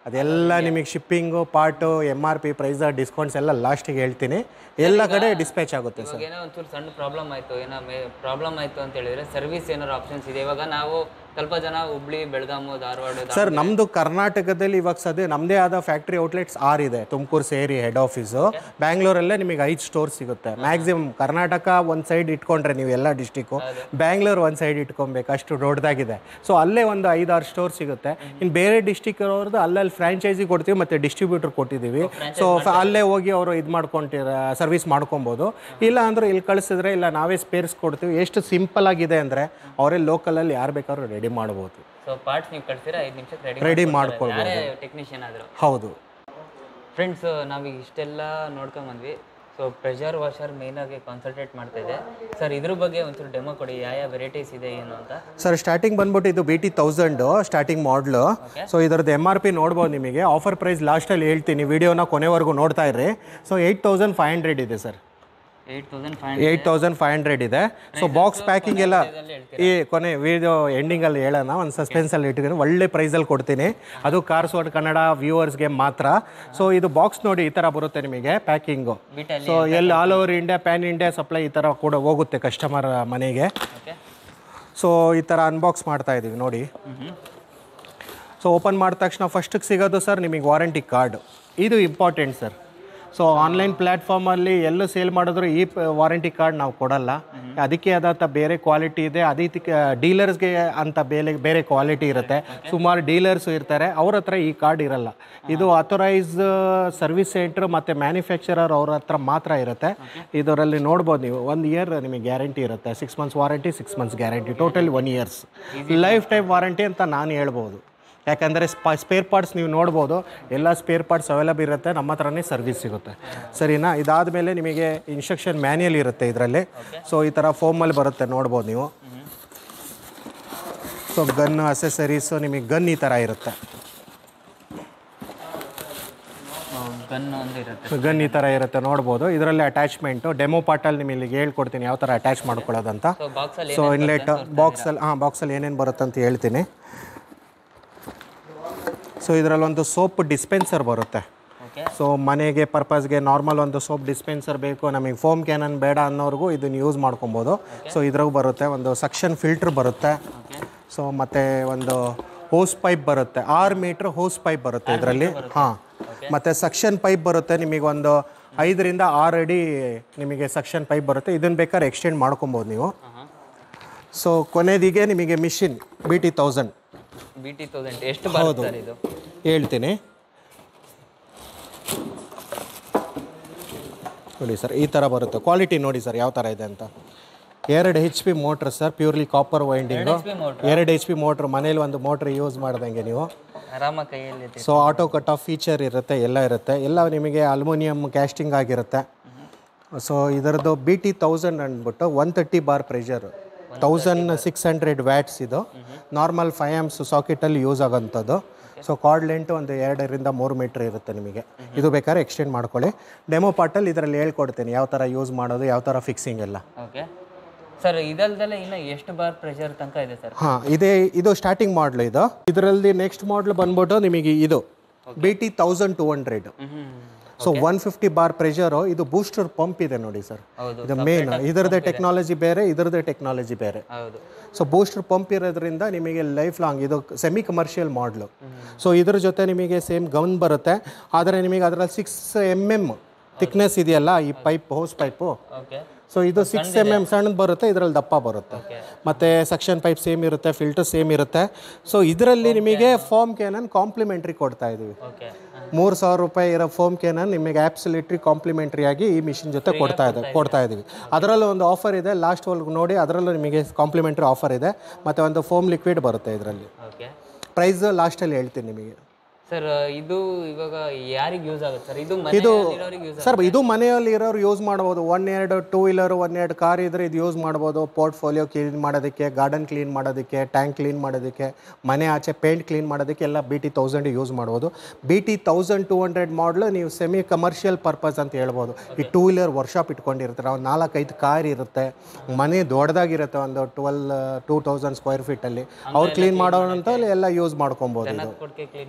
ಅದೆಲ್ಲ ನಿಮಗೆ shipping part M R P price discounts ಎಲ್ಲ ಲಾಸ್ಟಿಗೆ ಹೇಳ್ತೀನಿ ಎಲ್ಲ ಕಡೆ ಡಿಸ್ಪ್ಯಾಚ್ ಆಗುತ್ತೆ ಸರ್
ಇವಾಗ ಏನೋ ಒಂಚೂರು ಸಣ್ಣ ಪ್ರಾಬ್ಲಮ್ ಆಯಿತು ಏನೋ ಪ್ರಾಬ್ಲಮ್ ಆಯಿತು ಅಂತ ಹೇಳಿದ್ರೆ ಸರ್ವಿಸ್ ಏನಾದ್ರು ಆಪ್ಷನ್ಸ್ ಇದೆ ಇವಾಗ ನಾವು ಸ್ವಲ್ಪ ಜನ ಹುಬ್ಳಿ ಬೆಳಗಾಮು ಧಾರವಾಡ
ಸರ್ ನಮ್ಮದು ಕರ್ನಾಟಕದಲ್ಲಿ ಇವಾಗ ಸದ್ಯ ನಮ್ಮದೇ ಆದ ಫ್ಯಾಕ್ಟ್ರಿ ಔಟ್ಲೆಟ್ಸ್ ಆರ್ ಇದೆ ತುಮಕೂರು ಸೇರಿ ಹೆಡ್ ಆಫೀಸು ಬ್ಯಾಂಗ್ಳೂರಲ್ಲೇ ನಿಮಗೆ ಐದು ಸ್ಟೋರ್ ಸಿಗುತ್ತೆ ಮ್ಯಾಕ್ಸಿಮಮ್ ಕರ್ನಾಟಕ ಒಂದು ಸೈಡ್ ಇಟ್ಕೊಂಡ್ರೆ ನೀವು ಎಲ್ಲ ಡಿಸ್ಟಿಕ್ಕು ಬ್ಯಾಂಗ್ಳೂರು ಒಂದು ಸೈಡ್ ಇಟ್ಕೊಬೇಕು ಅಷ್ಟು ದೊಡ್ಡದಾಗಿದೆ ಸೊ ಅಲ್ಲೇ ಒಂದು ಐದಾರು ಸ್ಟೋರ್ ಸಿಗುತ್ತೆ ಇನ್ನು ಬೇರೆ ಡಿಸ್ಟಿಕ್ ಅವ್ರದ್ದು ಅಲ್ಲಲ್ಲಿ ಫ್ರಾಂಚೈಸಿ ಕೊಡ್ತೀವಿ ಮತ್ತು ಡಿಸ್ಟ್ರಿಬ್ಯೂಟರ್ ಕೊಟ್ಟಿದ್ದೀವಿ ಸೊ ಅಲ್ಲೇ ಹೋಗಿ ಅವರು ಇದು ಮಾಡ್ಕೊಂತಿರ ಸರ್ವಿಸ್ ಮಾಡ್ಕೊಬೋದು ಇಲ್ಲ ಅಂದ್ರೆ ಇಲ್ಲಿ ಕಳಿಸಿದ್ರೆ ಇಲ್ಲ ನಾವೇ ಸ್ಪೇರ್ಸ್ ಕೊಡ್ತೀವಿ ಎಷ್ಟು ಸಿಂಪಲ್ ಆಗಿದೆ ಅಂದರೆ ಅವರೇ ಲೋಕಲಲ್ಲಿ ಯಾರು ಬೇಕಾದ್ರೂ ರೆಡಿ ಮಾಡ್ಬೋದು
ಸೊ ಪಾರ್ಟ್ಸ್ ನೀವು ಕಳ್ಸಿದ್ರೆ ಐದು ನಿಮಿಷಕ್ಕೆ ರೆಡಿ
Ready
ಮಾಡ್ಕೊಳ್ಬೋದು ಯಾರೇ ಟೆಕ್ನಿಷಿಯನ್ ಆದರೂ
ಹೌದು
ಫ್ರೆಂಡ್ಸ್ ನಾವೀಗ ಇಷ್ಟೆಲ್ಲ ನೋಡ್ಕೊಂಬಂದ್ವಿ ಸೊ ಪ್ರೆಷರ್ ವಾಷರ್ ಮೇಯ್ನಾಗಿ ಕಾನ್ಸಂಟ್ರೇಟ್ ಮಾಡ್ತಾ ಇದೆ ಸರ್ ಇದ್ರ ಬಗ್ಗೆ ಒಂಚೂರು ಡೆಮೋ ಕೊಡಿ ಯಾವ ಯಾವ ವೆರೈಟೀಸ್ ಇದೆ ಏನು ಅಂತ
ಸರ್ ಸ್ಟಾರ್ಟಿಂಗ್ ಬಂದ್ಬಿಟ್ಟು ಇದು B T thousand starting model so ಇದರದ್ದು ಎಮ್ ಆರ್ ಪಿ ನೋಡ್ಬೋದು ನಿಮಗೆ ಆಫರ್ ಪ್ರೈಸ್ ಲಾಸ್ಟಲ್ಲಿ ಹೇಳ್ತೀನಿ ವಿಡಿಯೋನ ಕೊನೆವರೆಗೂ ನೋಡ್ತಾ ಇರ್ರಿ so eight thousand five hundred ಇದೆ sir
eight thousand five
eight thousand five hundred ಇದೆ ಸೊ ಬಾಕ್ಸ್ ಪ್ಯಾಕಿಂಗ್ ಎಲ್ಲ ಈ ಕೊನೆ ವಿಡಿಯೋ ಎಂಡಿಂಗಲ್ಲಿ ಹೇಳೋಣ ಒಂದು ಸಸ್ಪೆನ್ಸಲ್ಲಿ ಇಟ್ಟಿದ್ದೀನಿ ಒಳ್ಳೆ ಪ್ರೈಸಲ್ಲಿ ಕೊಡ್ತೀನಿ ಅದು ಕಾರ್ಸ್ ವರ್ಡ್ ಕನ್ನಡ ವ್ಯೂವರ್ಸ್ಗೆ ಮಾತ್ರ ಸೊ ಇದು ಬಾಕ್ಸ್ ನೋಡಿ ಈ ಥರ ಬರುತ್ತೆ ನಿಮಗೆ ಪ್ಯಾಕಿಂಗು
ಬಿಟ್ಟಲ್ಲಿ
ಸೊ ಎಲ್ಲಿ all over India pan India supply ಈ ಥರ ಕೂಡ ಹೋಗುತ್ತೆ ಕಸ್ಟಮರ್ ಮನೆಗೆ
ಓಕೆ
ಸೊ ಈ ಥರ ಅನ್ಬಾಕ್ಸ್ ಮಾಡ್ತಾ ಇದ್ದೀವಿ ನೋಡಿ ಸೊ ಓಪನ್ ಮಾಡಿದ ತಕ್ಷಣ ಫಸ್ಟಿಗೆ ಸಿಗೋದು ಸರ್ ನಿಮಗೆ ವಾರಂಟಿ ಕಾರ್ಡ್ ಇದು ಇಂಪಾರ್ಟೆಂಟ್ ಸರ್ ಸೊ ಆನ್ಲೈನ್ ಪ್ಲ್ಯಾಟ್ಫಾರ್ಮಲ್ಲಿ ಎಲ್ಲೂ ಸೇಲ್ ಮಾಡಿದ್ರು ಈ ವಾರಂಟಿ ಕಾರ್ಡ್ ನಾವು ಕೊಡಲ್ಲ ಅದಕ್ಕೆ ಆದಂಥ ಬೇರೆ ಕ್ವಾಲಿಟಿ ಇದೆ ಅದಕ್ಕೆ ಡೀಲರ್ಸ್ಗೆ ಅಂತ ಬೇರೆ ಬೇರೆ ಕ್ವಾಲಿಟಿ ಇರುತ್ತೆ ಸುಮಾರು ಡೀಲರ್ಸು ಇರ್ತಾರೆ ಅವ್ರ ಹತ್ರ ಈ ಕಾರ್ಡ್ ಇರಲ್ಲ ಇದು ಅಥರೈಸ್ ಸರ್ವಿಸ್ ಸೆಂಟ್ರ್ ಮತ್ತು ಮ್ಯಾನುಫ್ಯಾಕ್ಚರರ್ ಅವ್ರ ಹತ್ರ ಮಾತ್ರ ಇರುತ್ತೆ ಇದರಲ್ಲಿ ನೋಡ್ಬೋದು ನೀವು ಒಂದು ಇಯರ್ ನಿಮಗೆ ಗ್ಯಾರಂಟಿ ಇರುತ್ತೆ six months warranty six months guarantee total one years life time warranty ಅಂತ ನಾನು ಹೇಳ್ಬೋದು ಯಾಕಂದರೆ ಸ್ಪ ಸ್ಪೇರ್ ಪಾರ್ಟ್ಸ್ ನೀವು ನೋಡ್ಬೋದು ಎಲ್ಲ ಸ್ಪೇರ್ ಪಾರ್ಟ್ಸ್ ಅವೈಲಬಲ್ ಇರುತ್ತೆ ನಮ್ಮ ಹತ್ರನೇ ಸರ್ವಿಸ್ ಸಿಗುತ್ತೆ ಸರಿನಾ ಇದಾದಮೇಲೆ ನಿಮಗೆ ಇನ್ಸ್ಟ್ರಕ್ಷನ್ ಮ್ಯಾನ್ಯಲ್ ಇರುತ್ತೆ ಇದರಲ್ಲಿ ಸೊ ಈ ಥರ ಫೋಮಲ್ಲಿ ಬರುತ್ತೆ ನೋಡ್ಬೋದು ನೀವು ಸೊ ಗನ್ ಅಸೆಸರೀಸು ನಿಮಗೆ ಗನ್ ಈ ಥರ ಇರುತ್ತೆ
ಗನ್ ಒಂದು ಇರುತ್ತೆ
ಗನ್ ಈ ಥರ ಇರುತ್ತೆ ನೋಡ್ಬೋದು ಇದರಲ್ಲಿ ಅಟ್ಯಾಚ್ಮೆಂಟು ಡೆಮೋ ಪಾರ್ಟಲ್ಲಿ ನಿಮಗೆ ಇಲ್ಲಿಗೆ ಹೇಳ್ಕೊಡ್ತೀನಿ ಯಾವ ಥರ ಅಟ್ಯಾಚ್ ಮಾಡ್ಕೊಳ್ಳೋದಂತ
ಸೊ ಬಾಕ್ಸಲ್ಲಿ
ಸೊ ಇನ್ಲೆಟ್ ಬಾಕ್ಸಲ್ಲಿ ಹಾಂ ಬಾಕ್ಸಲ್ಲಿ ಏನೇನು ಬರುತ್ತೆ ಅಂತ ಹೇಳ್ತೀನಿ ಸೊ ಇದರಲ್ಲಿ ಒಂದು ಸೋಪ್ ಡಿಸ್ಪೆನ್ಸರ್ ಬರುತ್ತೆ
ಓಕೆ
ಸೊ ಮನೆಗೆ ಪರ್ಪಸ್ಗೆ ನಾರ್ಮಲ್ ಒಂದು ಸೋಪ್ ಡಿಸ್ಪೆನ್ಸರ್ ಬೇಕು ನಮಗೆ ಫೋಮ್ ಕ್ಯಾನನ್ ಬೇಡ ಅನ್ನೋರ್ಗೂ ಇದನ್ನು ಯೂಸ್ ಮಾಡ್ಕೊಬೋದು ಸೊ ಇದ್ರಾಗೂ ಬರುತ್ತೆ ಒಂದು ಸಕ್ಷನ್ ಫಿಲ್ಟ್ರ್ ಬರುತ್ತೆ ಸೊ ಮತ್ತು ಒಂದು ಹೋಸ್ ಪೈಪ್ ಬರುತ್ತೆ ಆರು ಮೀಟ್ರ್ ಹೋಸ್ ಪೈಪ್ ಬರುತ್ತೆ ಇದರಲ್ಲಿ ಹಾಂ ಮತ್ತು ಸಕ್ಷನ್ ಪೈಪ್ ಬರುತ್ತೆ ನಿಮಗೆ ಒಂದು ಐದರಿಂದ ಆರು ಅಡಿ ನಿಮಗೆ ಸಕ್ಷನ್ ಪೈಪ್ ಬರುತ್ತೆ ಇದನ್ನು ಬೇಕಾದ್ರೆ ಎಕ್ಸ್ಟೆಂಡ್ ಮಾಡ್ಕೊಬೋದು ನೀವು ಸೊ ಕೊನೆದಿಗೆ ನಿಮಗೆ machine B T thousand
B T thousand ಎಷ್ಟು ಬರುತ್ತೆ ಸರ್ ಇದು
ಹೇಳ್ತೀನಿ ನೋಡಿ ಸರ್ ಈ ಥರ ಬರುತ್ತೆ ಕ್ವಾಲಿಟಿ ನೋಡಿ ಸರ್ ಯಾವ ಥರ ಇದೆ ಅಂತ ಎರಡು H P motor sir purely copper winding
HP motor?
ಎರಡು ಎಚ್ ಪಿ ಮೋಟ್ರ್ ಮನೇಲಿ ಒಂದು ಮೋಟ್ರ್ ಯೂಸ್ ಮಾಡ್ದಂಗೆ ನೀವು
ಆರಾಮ ಕೈಯಲ್ಲಿ ಇದೆ.
So auto cut off feature ಇರುತ್ತೆ ಎಲ್ಲ ಇರುತ್ತೆ ಎಲ್ಲ ನಿಮಗೆ ಅಲ್ಯೂಮಿನಿಯಂ ಕ್ಯಾಸ್ಟಿಂಗ್ ಆಗಿರುತ್ತೆ ಸೊ ಇದರದ್ದು ಬಿ ಟಿ ತೌಸಂಡ್ ಅಂದ್ಬಿಟ್ಟು one thirty bar pressure thousand six hundred watts ಇದು ನಾರ್ಮಲ್ ಫೈವ್ ಆಮ್ಸ್ ಸಾಕೆಟಲ್ಲಿ ಯೂಸ್ ಆಗೋಂಥದ್ದು ಸೊ ಕಾರ್ಡ್ ಲೆಂಟ್ ಒಂದು ಎರಡರಿಂದ ಮೂರು ಮೀಟ್ರ್ ಇರುತ್ತೆ ನಿಮಗೆ ಇದು ಬೇಕಾದ್ರೆ ಎಕ್ಸ್ಟೆಂಡ್ ಮಾಡ್ಕೊಳ್ಳಿ ಡೆಮೋ ಪಾರ್ಟಲ್ಲಿ ಇದರಲ್ಲಿ ಹೇಳ್ಕೊಡ್ತೀನಿ ಯಾವ ಥರ ಯೂಸ್ ಮಾಡೋದು ಯಾವ ಥರ ಫಿಕ್ಸಿಂಗ್ ಎಲ್ಲ
ಓಕೆ ಸರ್ ಇದಲ್ದಲ್ಲೇ ಇನ್ನು ಎಷ್ಟು ಬಾರ್ ಪ್ರೆಷರ್ ತನಕ ಇದೆ ಸರ್
ಹಾಂ ಇದೇ ಇದು ಸ್ಟಾರ್ಟಿಂಗ್ ಮಾಡಲು ಇದು ಇದರಲ್ಲಿ ನೆಕ್ಸ್ಟ್ ಮಾಡಲ್ ಬಂದ್ಬಿಟ್ಟು ನಿಮಗೆ ಇದು B T thousand two hundred so one fifty bar pressure ಇದು ಬೂಸ್ಟರ್ ಪಂಪ್ ಇದೆ ನೋಡಿ ಸರ್
ಹೌದು
ಇದು ಮೇನ್ ಇದರದೇ ಟೆಕ್ನಾಲಜಿ ಬೇರೆ ಇದರದೇ ಟೆಕ್ನಾಲಜಿ ಬೇರೆ
ಹೌದು
ಸೊ ಬೂಸ್ಟರ್ ಪಂಪ್ ಇರೋದ್ರಿಂದ ನಿಮಗೆ ಲೈಫ್ ಲಾಂಗ್ ಇದು ಸೆಮಿ ಕಮರ್ಷಿಯಲ್ ಮಾಡಲು ಸೊ ಇದ್ರ ಜೊತೆ ನಿಮಗೆ ಸೇಮ್ ಗನ್ ಬರುತ್ತೆ ಆದರೆ ನಿಮಗೆ ಅದರಲ್ಲಿ ಸಿಕ್ಸ್ ಎಮ್ ಎಮ್ ಥಿಕ್ನೆಸ್ ಇದೆಯಲ್ಲ ಈ pipe hose pipe
okay
so ಇದು ಸಿಕ್ಸ್ ಎಮ್ ಎಮ್ ಸಣ್ಣದು ಬರುತ್ತೆ ಇದರಲ್ಲಿ ದಪ್ಪ ಬರುತ್ತೆ ಮತ್ತು ಸಕ್ಷನ್ ಪೈಪ್ ಸೇಮ್ ಇರುತ್ತೆ ಫಿಲ್ಟರ್ ಸೇಮ್ ಇರುತ್ತೆ ಸೊ ಇದರಲ್ಲಿ ನಿಮಗೆ ಫೋಮ್ ಕ್ಯಾನನ್ ಕಾಂಪ್ಲಿಮೆಂಟ್ರಿ ಕೊಡ್ತಾ ಇದ್ದೀವಿ
ಓಕೆ
ಮೂರು ಸಾವಿರ ರೂಪಾಯಿ ಇರೋ ಫೋಮ್ ಕ್ಯಾನನ್ ನಿಮಗೆ ಆ್ಯಪ್ಸಿಲಿಟ್ರಿ ಕಾಂಪ್ಲಿಮೆಂಟ್ರಿ ಆಗಿ ಈ ಮಿಷಿನ್ ಜೊತೆ ಕೊಡ್ತಾ ಇದೆ ಕೊಡ್ತಾ ಇದ್ದೀವಿ ಅದರಲ್ಲೂ ಒಂದು ಆಫರ್ ಇದೆ ಲಾಸ್ಟ್ ವರ್ಗು ನೋಡಿ ಅದರಲ್ಲೂ ನಿಮಗೆ ಕಾಂಪ್ಲಿಮೆಂಟ್ರಿ ಆಫರ್ ಇದೆ ಮತ್ತು ಒಂದು ಫೋಮ್ ಲಿಕ್ವಿಡ್ ಬರುತ್ತೆ ಇದರಲ್ಲಿ
ಓಕೆ
ಪ್ರೈಸ್ ಲಾಸ್ಟಲ್ಲಿ ಹೇಳ್ತೀನಿ ನಿಮಗೆ
ಸರ್ ಇದು ಇವಾಗ ಯಾರಿಗೆ ಯೂಸ್ ಆಗುತ್ತೆ ಸರ್ ಇದು
ಇದು
ಮನೆಯಲ್ಲಿರೋರಿಗೆ ಯೂಸ್
ಸರ್ ಇದು ಮನೆಯಲ್ಲಿ ಇರೋರು ಯೂಸ್ ಮಾಡ್ಬೋದು ಒನ್ ಎರಡು ಟೂ ವೀಲರ್ ಒನ್ ಎರಡು ಕಾರ್ ಇದ್ರೆ ಇದು ಯೂಸ್ ಮಾಡ್ಬೋದು ಪೋರ್ಟ್ಫೋಲಿಯೋ ಕ್ಲೀನ್ ಮಾಡೋದಕ್ಕೆ ಗಾರ್ಡನ್ ಕ್ಲೀನ್ ಮಾಡೋದಕ್ಕೆ ಟ್ಯಾಂಕ್ ಕ್ಲೀನ್ ಮಾಡೋದಕ್ಕೆ ಮನೆ ಆಚೆ ಪೇಂಟ್ ಕ್ಲೀನ್ ಮಾಡೋದಕ್ಕೆ ಎಲ್ಲ ಬಿ ಟಿ ತೌಸಂಡ್ ಯೂಸ್ ಮಾಡ್ಬೋದು B T thousand two hundred model ನೀವು ಸೆಮಿ ಕಮರ್ಷಿಯಲ್ ಪರ್ಪಸ್ ಅಂತ ಹೇಳ್ಬೋದು ಈ ಟೂ ವೀಲರ್ ವರ್ಕ್ಶಾಪ್ ಇಟ್ಕೊಂಡಿರ್ತಾರೆ ಒಂದು ನಾಲ್ಕೈದು ಕಾರ್ ಇರುತ್ತೆ ಮನೆ ದೊಡ್ಡದಾಗಿರುತ್ತೆ ಒಂದು ಟ್ವೆಲ್ ಟೂ ತೌಸಂಡ್ ಸ್ಕ್ವೇರ್ ಫೀಟಲ್ಲಿ ಅವ್ರು ಕ್ಲೀನ್ ಮಾಡೋಣಂತ ಎಲ್ಲ ಯೂಸ್ ಮಾಡ್ಕೊಬೋದು ಇದು
ಕೊಟ್ಟಿಗೆ ಕ್ಲೀನ್ ಮಾಡೋಕ್ಕೆ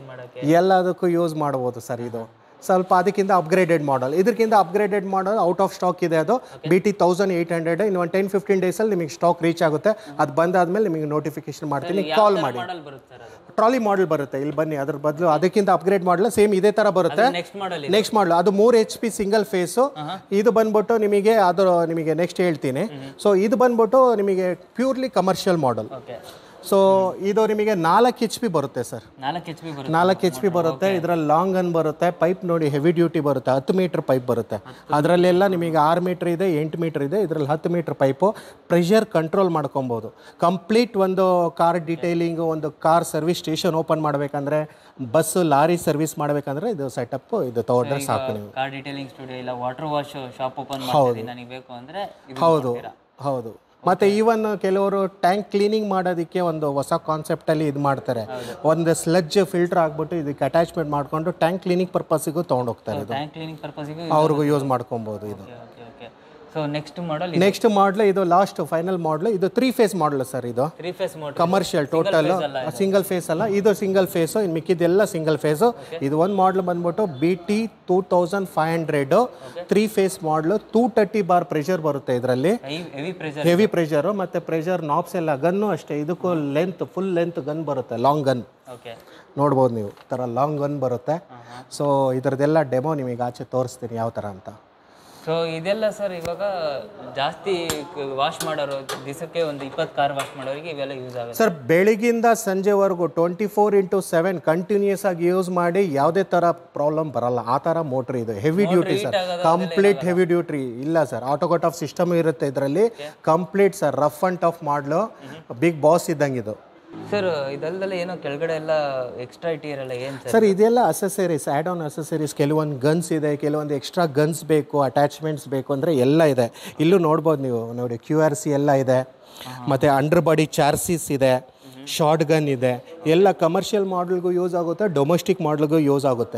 ಎಲ್ಲದಕ್ಕೂ ಯೂಸ್ ಮಾಡ್ಬೋದು ಸರ್ ಇದು ಸ್ವಲ್ಪ ಅದಕ್ಕಿಂತ ಅಪ್ಗ್ರೇಡೆಡ್ ಮಾಡಲ್ ಇದಕ್ಕಿಂತ upgraded model out of stock ಇದೆ ಅದು B T thousand eight hundred ಇನ್ನು ಒಂದು ಟೆನ್ ಫಿಫ್ಟೀನ್ ಡೇಸಲ್ಲಿ ನಿಮಗೆ ಸ್ಟಾಕ್ ರೀಚ್ ಆಗುತ್ತೆ ಅದು ಬಂದಾದ್ಮೇಲೆ ನಿಮಗೆ ನೋಟಿಫಿಕೇಶನ್ ಮಾಡ್ತೀನಿ ಕಾಲ್ ಮಾಡಿ
ಮಾಡಲ್ ಬರುತ್ತೆ ಸರ್ ಅದು
ಟ್ರಾಲಿ ಮಾಡಲ್ ಬರುತ್ತೆ ಇಲ್ಲಿ ಬನ್ನಿ ಅದ್ರ ಬದಲು ಅದಕ್ಕಿಂತ ಅಪ್ಗ್ರೇಡ್ ಮಾಡಲ್ ಸೇಮ್ ಇದೇ ಥರ ಬರುತ್ತೆ
ನೆಕ್ಸ್ಟ್ ಮಾಡಲ್
ನೆಕ್ಸ್ಟ್ ಮಾಡಲು ಅದು ಮೂರು ಎಚ್ ಪಿ ಸಿಂಗಲ್ ಫೇಸು ಇದು ಬಂದ್ಬಿಟ್ಟು ನಿಮಗೆ ಅದು ನಿಮಗೆ ನೆಕ್ಸ್ಟ್ ಹೇಳ್ತೀನಿ ಸೊ ಇದು ಬಂದ್ಬಿಟ್ಟು ನಿಮಗೆ purely commercial model
okay
so ಇದು ನಿಮಗೆ ನಾಲ್ಕು ಎಚ್ ಪಿ ಬರುತ್ತೆ ಸರ್
ನಾಲ್ಕು ಎಚ್ ಪಿ ಬರುತ್ತೆ
ನಾಲ್ಕು ಎಚ್ ಪಿ ಬರುತ್ತೆ ಇದರಲ್ಲಿ ಲಾಂಗ್ ಗನ್ ಬರುತ್ತೆ ಪೈಪ್ ನೋಡಿ ಹೆವಿ ಡ್ಯೂಟಿ ಬರುತ್ತೆ ಹತ್ತು ಮೀಟರ್ ಪೈಪ್ ಬರುತ್ತೆ ಅದರಲ್ಲೆಲ್ಲ ನಿಮಗೆ ಆರು ಮೀಟರ್ ಇದೆ ಎಂಟು ಮೀಟರ್ ಇದೆ ಇದರಲ್ಲಿ ಹತ್ತು ಮೀಟರ್ ಪೈಪು ಪ್ರೆಷರ್ ಕಂಟ್ರೋಲ್ ಮಾಡ್ಕೊಬೋದು ಕಂಪ್ಲೀಟ್ ಒಂದು ಕಾರ್ ಡೀಟೇಲಿಂಗು ಒಂದು ಕಾರ್ ಸರ್ವಿಸ್ ಸ್ಟೇಷನ್ ಓಪನ್ ಮಾಡಬೇಕಂದ್ರೆ ಬಸ್ ಲಾರಿ ಸರ್ವಿಸ್ ಮಾಡಬೇಕಂದ್ರೆ ಇದು ಸೆಟಪ್ ಇದು ತಗೊಂಡ್ರೆ ಸಾಕು ನೀವು
ಕಾರ್ ಡೀಟೇಲಿಂಗ್ ಸ್ಟುಡಿಯೋ ಇಲ್ಲ ವಾಟರ್ ವಾಶ್ ಶಾಪ್ ಓಪನ್ ಮಾಡ್ತೀನಿ ನನಗೆ ಬೇಕು ಅಂದ್ರೆ ಇದು
ಹೌದು
ಕೊಡ್ತೀರಾ?
ಹೌದು ಮತ್ತೆ ಈವನ್ ಕೆಲವರು ಟ್ಯಾಂಕ್ ಕ್ಲೀನಿಂಗ್ ಮಾಡೋದಕ್ಕೆ ಒಂದು ಹೊಸ ಕಾನ್ಸೆಪ್ಟಲ್ಲಿ ಇದು ಮಾಡ್ತಾರೆ ಒಂದು ಸ್ಲಜ್ ಫಿಲ್ಟರ್ ಆಗ್ಬಿಟ್ಟು ಇದಕ್ಕೆ ಅಟ್ಯಾಚ್ಮೆಂಟ್ ಮಾಡಿಕೊಂಡು ಟ್ಯಾಂಕ್ ಕ್ಲೀನಿಂಗ್ ಪರ್ಪಸ್ಸಿಗೂ ತೊಗೊಂಡೋಗ್ತಾರೆ ಇದು
ಟ್ಯಾಂಕ್ ಕ್ಲೀನಿಂಗ್ ಪರ್ಪಸ್ಗೆ
ಅವ್ರಿಗೂ ಯೂಸ್ ಮಾಡ್ಕೊಬೋದು ಇದು
okay okay so next model
next model ಇದು ಲಾಸ್ಟ್ ಫೈನಲ್ ಮಾಡಲ್ ಇದು ತ್ರೀ ಫೇಸ್ ಮಾಡಲ್ ಸರ್ ಇದು
three phase motor
commercial total single phase ಅಲ್ಲ ಇದು ಸಿಂಗಲ್ ಫೇಸು ಇನ್ನು ಮಿಕ್ಕಿದೆಲ್ಲ ಸಿಂಗಲ್ ಫೇಸು ಇದು ಒಂದು ಮಾಡಲ್ ಬಂದ್ಬಿಟ್ಟು B T two thousand five hundred three phase model two thirty bar pressure ಬರುತ್ತೆ ಇದರಲ್ಲಿ
ಹೆವಿ ಪ್ರೆಷರ್
ಹೆವಿ ಪ್ರೆಷರು ಮತ್ತು ಪ್ರೆಷರ್ ನಾಬ್ಸ್ ಎಲ್ಲ ಗನ್ನು ಅಷ್ಟೇ ಇದಕ್ಕೂ ಲೆಂತ್ ಫುಲ್ ಲೆಂತ್ ಗನ್ ಬರುತ್ತೆ ಲಾಂಗ್ ಗನ್
ಓಕೆ
ನೋಡ್ಬೋದು ನೀವು ಈ ಥರ ಲಾಂಗ್ ಗನ್ ಬರುತ್ತೆ ಸೊ ಇದರದ್ದೆಲ್ಲ ಡೆಮೋ ನಿಮಗೆ ಆಚೆ ತೋರಿಸ್ತೀನಿ ಯಾವ ಥರ ಅಂತ
ಸೊ ಇದೆಲ್ಲ ಸರ್ ಇವಾಗ ಜಾಸ್ತಿ ವಾಶ್ ಮಾಡೋರು ದಿವಸಕ್ಕೆ ಒಂದು ಇಪ್ಪತ್ತು ಕಾರ್ ವಾಶ್ ಮಾಡೋರಿಗೆ ಇವೆಲ್ಲ ಯೂಸ್ ಆಗುತ್ತೆ
ಸರ್ ಬೆಳಿಗ್ಗಿಂದ ಸಂಜೆವರೆಗೂ twenty four into seven continuous ಆಗಿ ಯೂಸ್ ಮಾಡಿ ಯಾವುದೇ ಥರ ಪ್ರಾಬ್ಲಮ್ ಬರಲ್ಲ ಆ ಥರ ಮೋಟ್ರ್ ಇದು heavy duty sir complete heavy duty ಇಲ್ಲ ಸರ್ ಆಟೋಕಟ್ ಆಫ್ ಸಿಸ್ಟಮ್ ಇರುತ್ತೆ ಇದರಲ್ಲಿ complete sir rough and tough model big boss ಇದ್ದಂಗೆ ಇದು
ಸರ್ ಇದಲ್ದಲ್ಲ ಏನೋ ಕೆಳಗಡೆ ಎಲ್ಲ ಎಕ್ಸ್ಟ್ರಾ ಇಟ್ಟಿರಲ್ಲ ಏನು ಸರ್
ಸರ್ ಇದೆಲ್ಲ ಅಸೆಸರೀಸ್ ಆ್ಯಡ್ ಆನ್ ಅಸೆಸರೀಸ್ ಕೆಲವೊಂದು ಗನ್ಸ್ ಇದೆ ಕೆಲವೊಂದು ಎಕ್ಸ್ಟ್ರಾ ಗನ್ಸ್ ಬೇಕು ಅಟ್ಯಾಚ್ಮೆಂಟ್ಸ್ ಬೇಕು ಅಂದರೆ ಎಲ್ಲ ಇದೆ ಇಲ್ಲೂ ನೋಡ್ಬೋದು ನೀವು ನೋಡಿ ಕ್ಯೂ ಆರ್ ಸಿ ಎಲ್ಲ ಇದೆ ಮತ್ತು ಅಂಡರ್ ಬಾಡಿ ಚಾರ್ಸಿಸ್ ಇದೆ ಶಾರ್ಟ್ ಗನ್ ಇದೆ ಎಲ್ಲ ಕಮರ್ಷಿಯಲ್ ಮಾಡಲ್ಗೂ ಯೂಸ್ ಆಗುತ್ತೆ ಡೊಮೆಸ್ಟಿಕ್ ಮಾಡಲ್ಗೂ ಯೂಸ್ ಆಗುತ್ತೆ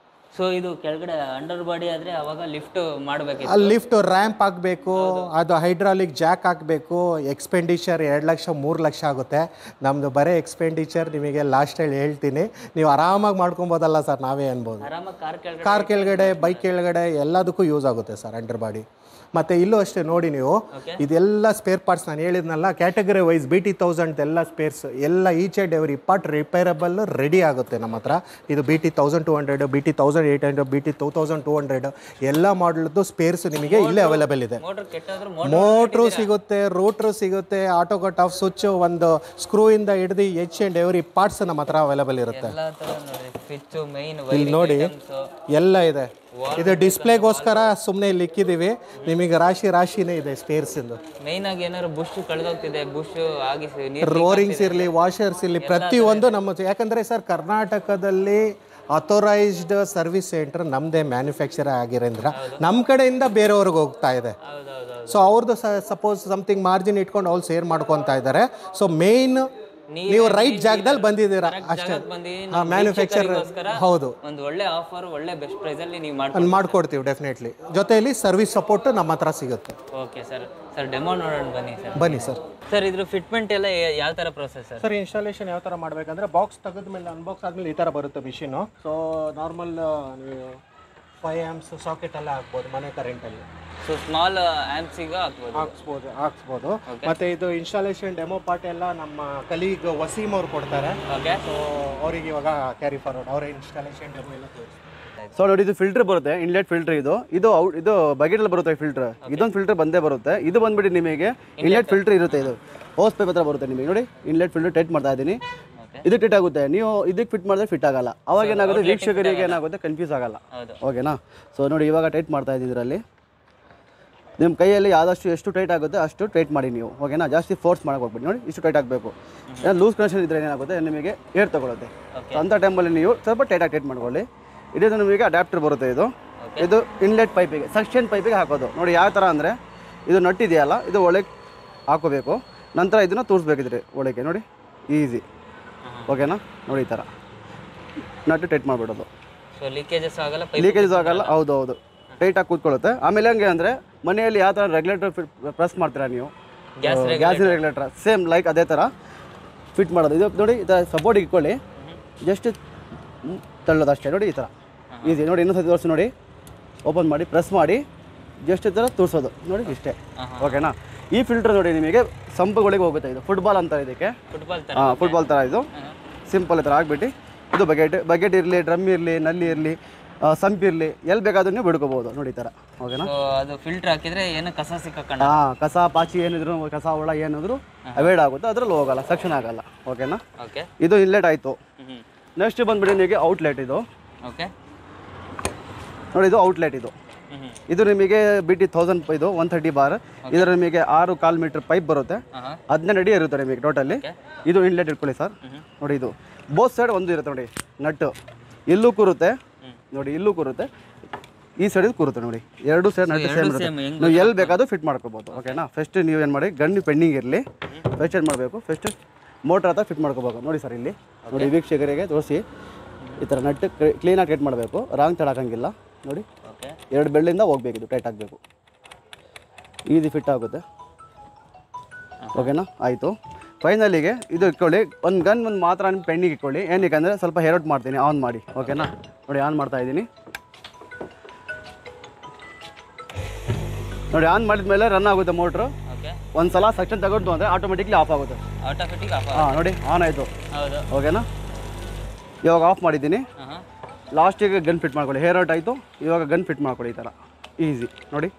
ಸೊ ಇದು ಕೆಳಗಡೆ ಅಂಡರ್ ಬಾಡಿ ಆದರೆ ಅವಾಗ ಲಿಫ್ಟ್ ಮಾಡಬೇಕಿತ್ತು
ಅಲ್ಲಿ ಲಿಫ್ಟ್ ರ್ಯಾಂಪ್ ಹಾಕಬೇಕು ಅದು ಹೈಡ್ರಾಲಿಕ್ ಜಾಕ್ ಹಾಕಬೇಕು ಎಕ್ಸ್ಪೆಂಡಿಚರ್ ಎರಡು ಲಕ್ಷ ಮೂರು ಲಕ್ಷ ಆಗುತ್ತೆ ನಮ್ಮದು ಬರೀ ಎಕ್ಸ್ಪೆಂಡಿಚರ್ ನಿಮಗೆ ಲಾಸ್ಟ್ ಹೇಳಿ ಹೇಳ್ತೀನಿ ನೀವು ಆರಾಮಾಗಿ ಮಾಡ್ಕೊಬೋದಲ್ಲ ಸರ್ ನಾವೇ ಅನ್ಬೋದು
ಆರಾಮಾಗಿ ಕಾರ್ ಕೆಳಗಡೆ
ಕಾರ್ ಕೆಳಗಡೆ ಬೈಕ್ ಕೆಳಗಡೆ ಎಲ್ಲದಕ್ಕೂ ಯೂಸ್ ಆಗುತ್ತೆ ಸರ್ ಅಂಡರ್ ಬಾಡಿ ಮತ್ತು ಇಲ್ಲೂ ಅಷ್ಟೇ ನೋಡಿ ನೀವು ಇದೆಲ್ಲ ಸ್ಪೇರ್ ಪಾರ್ಟ್ಸ್ ನಾನು ಹೇಳಿದ್ನಲ್ಲ category wise B T thousand ಎಲ್ಲ ಸ್ಪೇರ್ಸ್ ಎಲ್ಲ each and every part repairable ready ಆಗುತ್ತೆ ನಮ್ಮ ಹತ್ರ ಇದು B T thousand two hundred B T thousand eight hundred B T two thousand two hundred ಎಲ್ಲ ಮಾಡಲ್ದು ಸ್ಪೇರ್ಸ್ ನಿಮಗೆ ಇಲ್ಲೇ ಅವೈಲೇಬಲ್ ಇದೆ
ಮೋಟರ್ ಕೆಟ್ಟಾದ್ರೂ
ಮೋಟ್ರು ಸಿಗುತ್ತೆ ರೋಟ್ರು ಸಿಗುತ್ತೆ ಆಟೋ ಕಟ್ ಆಫ್ ಸ್ವಿಚ್ ಒಂದು ಸ್ಕ್ರೂ ಇಂದ ಹಿಡಿದು ಎಚ್ ಆ್ಯಂಡ್ ಎವ್ರಿ ಪಾರ್ಟ್ಸ್ ನಮ್ಮ ಹತ್ರ ಅವೈಲೇಬಲ್ ಇರುತ್ತೆ
ಎಲ್ಲ ಥರ ನೋಡಿ ಸ್ವಿಚ್ಚು ಮೈನ್
ಇಲ್ಲಿ ನೋಡಿ ಎಲ್ಲ ಇದೆ ಇದು ಡಿಸ್ಪ್ಲೇಗೋಸ್ಕರ ಸುಮ್ಮನೆ ಇಲ್ಲಿ ಇಕ್ಕಿದ್ದೀವಿ ನಿಮಗೆ ರಾಶಿ ರಾಶಿನೇ ಇದೆ ಸ್ಪೇರ್ಸ್ ಇಂದು
ಮೈನ್ ಆಗಿ ಏನಾದ್ರು ಬುಷ್ ಕಳೆದೋಗ್ತಿದೆ ಬುಷ್ ಆಗಿ ನೀರು
ರೋರಿಂಗ್ಸ್ ಇರಲಿ ವಾಷರ್ಸ್ ಇರಲಿ ಪ್ರತಿಯೊಂದು ನಮ್ಮ ಯಾಕಂದರೆ ಸರ್ ಕರ್ನಾಟಕದಲ್ಲಿ ಅಥೋರೈಸ್ಡ್ ಸರ್ವಿಸ್ ಸೆಂಟರ್ ನಮ್ಮದೇ ಮ್ಯಾನುಫ್ಯಾಕ್ಚರ್ ಆಗಿರೋದ್ರಿಂದ ನಮ್ಮ ಕಡೆಯಿಂದ ಬೇರೆಯವ್ರಿಗೆ ಹೋಗ್ತಾ ಇದೆ
ಹೌದೌದು
ಸೊ ಅವ್ರದ್ದು ಸಪೋಸ್ ಸಮಥಿಂಗ್ ಮಾರ್ಜಿನ್ ಇಟ್ಕೊಂಡು ಅವ್ರು ಸೇರ್ ಮಾಡ್ಕೊತಾ ಇದ್ದಾರೆ ಸೊ ಮೇನ್ ನೀವು ರೈಟ್ ಜಾಗದಲ್ಲಿ ಬಂದಿದ್ದೀರಾ ಅಷ್ಟೇ
ಬಂದು
ಹಾಂ ಮ್ಯಾನುಫ್ಯಾಕ್ಚರ್ ಹೌದು
ಒಂದು ಒಳ್ಳೆ ಆಫರ್ ಒಳ್ಳೆ ಬೆಸ್ಟ್ ಪ್ರೈಸ್ ಅಲ್ಲಿ ನೀವು ಮಾಡಿ
ಅಲ್ಲಿ ಮಾಡ್ಕೊಡ್ತೀವಿ ಡೆಫಿನೆಟ್ಲಿ ಜೊತೆಯಲ್ಲಿ ಸರ್ವಿಸ್ ಸಪೋರ್ಟ್ ನಮ್ಮ ಹತ್ರ ಸಿಗುತ್ತೆ
ಓಕೆ ಸರ್ ಸರ್ ಡೆಮೋ ನೋಡೋಣ ಬನ್ನಿ ಸರ್
ಬನ್ನಿ ಸರ್
ಸರ್ ಇದ್ರ ಫಿಟ್ಮೆಂಟ್ ಎಲ್ಲ ಯಾವ ಥರ ಪ್ರೊಸೆಸ್ ಸರ್
ಸರ್ ಇನ್ಸ್ಟಾಲೇಷನ್ ಯಾವ ಥರ ಮಾಡಬೇಕಂದ್ರೆ ಬಾಕ್ಸ್ ತೆಗೆದ್ಮೇಲೆ ಅನ್ಬಾಕ್ಸ್ ಆದ್ಮೇಲೆ ಈ ಥರ ಬರುತ್ತೆ ಮಿಷಿನು ಸೊ ನಾರ್ಮಲ್ ನೀವು ಫೈವ್ ಆ್ಯಮ್ಸ್ ಸಾಕೆಟ್ ಎಲ್ಲ ಹಾಕ್ಬೋದು ಮನೆ ಕರೆಂಟಲ್ಲಿ
ಸೊ ಸ್ಮಾಲ್ ಆ್ಯಮ್ಸಿಗೆ ಹಾಕ್ಬೋದು
ಹಾಕ್ಸ್ಬೋದು ಹಾಕ್ಸ್ಬೋದು ಮತ್ತೆ ಇದು ಇನ್ಸ್ಟಾಲೇಷನ್ ಡೆಮೋ ಪಾರ್ಟ್ ಎಲ್ಲ ನಮ್ಮ ಕಲೀಗ್ ವಸೀಮ್ ಅವ್ರು ಕೊಡ್ತಾರೆ
ಓಕೆ
ಸೊ ಅವರಿಗೆ ಇವಾಗ ಕ್ಯಾರಿ ಫಾರ್ವರ್ಡ್ ಅವರ ಇನ್ಸ್ಟಾಲೇಷನ್ ಡೆಮೋ ಎಲ್ಲ ತೋರಿಸ್ತಾರೆ
ಸೊ ನೋಡಿ ಇದು ಫಿಲ್ಟರ್ ಬರುತ್ತೆ ಇನ್ಲೆಟ್ ಫಿಲ್ಟರ್ ಇದು ಇದು ಔಟ್ ಇದು ಬಕೆಟಲ್ಲಿ ಬರುತ್ತೆ ಫಿಲ್ಟರ್ ಇದೊಂದು ಫಿಲ್ಟರ್ ಬಂದೇ ಬರುತ್ತೆ ಇದು ಬಂದ್ಬಿಟ್ಟು ನಿಮಗೆ ಇನ್ಲೆಟ್ ಫಿಲ್ಟರ್ ಇರುತ್ತೆ ಇದು ಹೋಸ್ ಪೈಪ್ ಹತ್ರ ಬರುತ್ತೆ ನಿಮಗೆ ನೋಡಿ ಇನ್ಲೆಟ್ ಫಿಲ್ಟರ್ ಟೈಟ್ ಮಾಡ್ತಾ ಇದ್ದೀನಿ ಇದು ಫಿಟ್ ಆಗುತ್ತೆ ನೀವು ಇದಕ್ಕೆ ಫಿಟ್ ಮಾಡಿದ್ರೆ ಫಿಟ್ ಆಗಲ್ಲ ಅವಾಗ ಏನಾಗುತ್ತೆ ವೀಕ್ಷಕರಿಗೆ ಏನಾಗುತ್ತೆ ಕನ್ಫ್ಯೂಸ್ ಆಗಲ್ಲ
ಹೌದು
ಓಕೆನಾ ಸೊ ನೋಡಿ ಇವಾಗ ಟೈಟ್ ಮಾಡ್ತಾ ಇದ್ದೀನಿ ಇದರಲ್ಲಿ ನಿಮ್ಮ ಕೈಯಲ್ಲಿ ಆದಷ್ಟು ಎಷ್ಟು ಟೈಟ್ ಆಗುತ್ತೆ ಅಷ್ಟು ಟೈಟ್ ಮಾಡಿ ನೀವು ಓಕೆನಾ ಜಾಸ್ತಿ ಫೋರ್ಸ್ ಮಾಡಕ್ಕೆ ಹೋಗ್ಬಿಡಿ ನೋಡಿ ಇಷ್ಟು ಟೈಟ್ ಆಗಬೇಕು ಲೂಸ್ ಕನೆಕ್ಷನ್ ಇದ್ದರೆ ಏನಾಗುತ್ತೆ ನಿಮಗೆ ಏರ್ ತಗೊಳುತ್ತೆ ಸೊ ಅಂಥ ಟೈಮಲ್ಲಿ ನೀವು ಸ್ವಲ್ಪ ಟೈಟಾಗಿ ಟೈಟ್ ಮಾಡ್ಕೊಳ್ಳಿ ಇದು ನಿಮಗೆ ಅಡ್ಯಾಪ್ಟರ್ ಬರುತ್ತೆ ಇದು ಇದು ಇನ್ಲೆಟ್ ಪೈಪಿಗೆ ಸಕ್ಷನ್ ಪೈಪಿಗೆ ಹಾಕೋದು ನೋಡಿ ಯಾವ ಥರ ಅಂದರೆ ಇದು ನಟ್ ಇದೆಯಲ್ಲ ಇದು ಒಳಗೆ ಹಾಕೋಬೇಕು ನಂತರ ಇದನ್ನು ತೋರಿಸ್ಬೇಕಿದ್ರಿ ಒಳಗೆ ನೋಡಿ ಈಸಿ ಓಕೆನಾ ನೋಡಿ ಈ ಥರ ನಟ್ಟು ಟೈಟ್ ಮಾಡಿಬಿಡೋದು
ಸೊ ಲೀಕೇಜಸ್ ಆಗಲ್ಲ ಪೈಪ್
ಲೀಕೇಜ್ ಆಗಲ್ಲ ಹೌದು ಹೌದು ಟೈಟಾಗಿ ಕೂತ್ಕೊಳ್ಳುತ್ತೆ ಆಮೇಲೆ ಹೆಂಗೆ ಅಂದರೆ ಮನೆಯಲ್ಲಿ ಯಾವ ಥರ ರೆಗ್ಯುಲೇಟರ್ ಪ್ರೆಸ್ ಮಾಡ್ತೀರಾ ನೀವು
ಗ್ಯಾಸ್
ಗ್ಯಾಸಿನ ರೆಗ್ಯುಲೇಟರ್ ಸೇಮ್ ಲೈಕ್ ಅದೇ ಥರ ಫಿಟ್ ಮಾಡೋದು ಇದು ನೋಡಿ ಇದು ಸಪೋರ್ಟ್ ಇಟ್ಕೊಳ್ಳಿ ಜಸ್ಟ್ ಹ್ಮ್, ತಳ್ಳೋದು ಅಷ್ಟೇ ನೋಡಿ ಈ ಥರ ಈಸಿ ನೋಡಿ ಇನ್ನೊಂದು ತೋರಿಸಿ ನೋಡಿ ಓಪನ್ ಮಾಡಿ ಪ್ರೆಸ್ ಮಾಡಿ ಜಸ್ಟ್ ಈ ಥರ ತೋರಿಸೋದು ನೋಡಿ ಇಷ್ಟೇ ಓಕೆನಾ ಈ ಫಿಲ್ಟರ್ ನೋಡಿ ನಿಮಗೆ ಸಂಪುಗಳಿಗೆ ಹೋಗುತ್ತೆ ಇದು ಫುಟ್ಬಾಲ್ ಅಂತ ಇದಕ್ಕೆ
ಫುಟ್ಬಾಲ್ ತರ
ಹಾಂ ಫುಟ್ಬಾಲ್ ಥರ ಇದು ಸಿಂಪಲ್ ಈ ಥರ ಆಗಿಬಿಟ್ಟು ಇದು ಬಕೆಟ್ ಬಕೆಟ್ ಇರಲಿ ಡ್ರಮ್ ಇರಲಿ ನಲ್ಲಿ ಇರಲಿ ಸಂಪ್ ಇರಲಿ ಎಲ್ಲಿ ಬೇಕಾದ್ರೂ ನೀವು ಬಿಡ್ಕೋಬೋದು ನೋಡಿ ಈ ಥರ ಓಕೆನಾ
ಸೊ ಅದು ಫಿಲ್ಟರ್ ಹಾಕಿದ್ರೆ ಏನು ಕಸ ಸಿಕ್ಕಣ್ಣ
ಹಾಂ ಕಸ ಪಾಚಿ ಏನಿದ್ರು ಕಸ ಹುಳ ಏನಿದ್ರು ಅವಾಯ್ಡ್ ಆಗುತ್ತೆ ಅದ್ರಲ್ಲಿ ಹೋಗಲ್ಲ ಸೆಕ್ಷನ್ ಆಗಲ್ಲ ಓಕೆನಾ
ಓಕೆ
ಇದು ಇನ್ಲೆಟ್ ಆಯಿತು
ಹ್ಞೂ
ನೆಕ್ಸ್ಟ್ ಬಂದ್ಬಿಡಿ ನಿಮಗೆ ಔಟ್ಲೆಟ್ ಇದು
ಓಕೆ
ನೋಡಿ ಇದು ಔಟ್ಲೆಟ್ ಇದು
ಹ್ಞೂ
ಇದು ನಿಮಗೆ ಬಿ ಟಿ ತೌಸಂಡ್ ಇದು ಒನ್ ಥರ್ಟಿ ಬಾರ್ ಇದರ ನಿಮಗೆ ಆರು ಕಾಲು ಮೀಟರ್ ಪೈಪ್ ಬರುತ್ತೆ
ಹಾಂ
ಹದಿನೆಂಟು ಅಡಿ ಇರುತ್ತೆ ನಿಮಗೆ ಟೋಟಲಿ ಇದು ಇನ್ಲೆಟ್ ಇಟ್ಕೊಳ್ಳಿ ಸರ್ ನೋಡಿ ಇದು ಬೋತ್ ಸೈಡ್ ಒಂದು ಇರುತ್ತೆ ನೋಡಿ ನಟ್ಟು ಇಲ್ಲೂ ಕೂರುತ್ತೆ ನೋಡಿ ಇಲ್ಲೂ ಕೂರುತ್ತೆ ಈ ಸೈಡ್ ಕೂರುತ್ತೆ ನೋಡಿ ಎರಡು ಸೈಡ್ ನಟ್ಟು ಸೇಮ್ ಇರುತ್ತೆ
same, ಹೆಂಗ್
ನೀವು ಎಲ್ಲಿ ಬೇಕಾದ್ರೂ ಫಿಟ್ ಮಾಡ್ಕೋಬೋದು ಓಕೆನಾ ಫಸ್ಟ್ ನೀವು ಏನು ಮಾಡಿ ಗನ್ ಪೆಂಡಿಂಗ್ ಇರಲಿ ಫಸ್ಟ್ ಏನು ಮಾಡಬೇಕು ಫಸ್ಟ್ ಮೋಟ್ರ್ ಹತ್ರ ಫಿಟ್ ಮಾಡ್ಕೋಬೇಕು ನೋಡಿ ಸರ್ ಇಲ್ಲಿ ನೋಡಿ ವೀಕ್ಷಕರಿಗೆ ತೋರಿಸಿ ಈ ಥರ ನಟ್ಟು ಕ್ಲೀನಾಗಿ ಕಟ್ ಮಾಡಬೇಕು ರಾಂಗ್ ತಡಾಕಂಗಿಲ್ಲ ನೋಡಿ
ಓಕೆ
ಎರಡು ಬೆಳ್ಳಿಂದ ಹೋಗ್ಬೇಕು ಇದು ಟೈಟ್ ಆಗಬೇಕು ಈಸಿ ಫಿಟ್ ಆಗುತ್ತೆ ಓಕೆನಾ ಆಯಿತು ಫೈನಲಿಗೆ ಇದು ಇಟ್ಕೊಳ್ಳಿ ಒಂದು ಗನ್ ಒಂದು ಮಾತ್ರ ನಿಮ್ಮ ಪೆಂಡಿಗೆ ಇಟ್ಕೊಳ್ಳಿ ಏನಕ್ಕೆ ಅಂದರೆ ಸ್ವಲ್ಪ ಹೇರೋಟ್ ಮಾಡ್ತೀನಿ ಆನ್ ಮಾಡಿ ಓಕೆನಾ ನೋಡಿ ಆನ್ ಮಾಡ್ತಾ ಇದ್ದೀನಿ ನೋಡಿ ಆನ್ ಮಾಡಿದ ಮೇಲೆ ರನ್ ಆಗುತ್ತೆ ಮೋಟ್ರು
ಓಕೆ
ಒಂದು ಸಲ ಸೆಕ್ಷನ್ ತಗೊಂಡು ಅಂದರೆ ಆಟೋಮೆಟಿಕ್ಲಿ ಆಫ್ ಆಗುತ್ತೆ
ಆಟೋಮೆಟಿಕ್ ಆಫ್
ಹಾಂ ನೋಡಿ ಆನ್ ಆಯಿತು
ಹೌದು
ಓಕೆನಾ ಇವಾಗ ಆಫ್ ಮಾಡಿದ್ದೀನಿ
ಹಾಂ ಹಾಂ
ಲಾಸ್ಟಿಗೆ ಗನ್ ಫಿಟ್ ಮಾಡ್ಕೊಳ್ಳಿ ಹೇರ್ ಔಟ್ ಆಯಿತು ಇವಾಗ ಗನ್ ಫಿಟ್ ಮಾಡ್ಕೊಳ್ಳಿ ಈ ಥರ ಈಸಿ ನೋಡಿ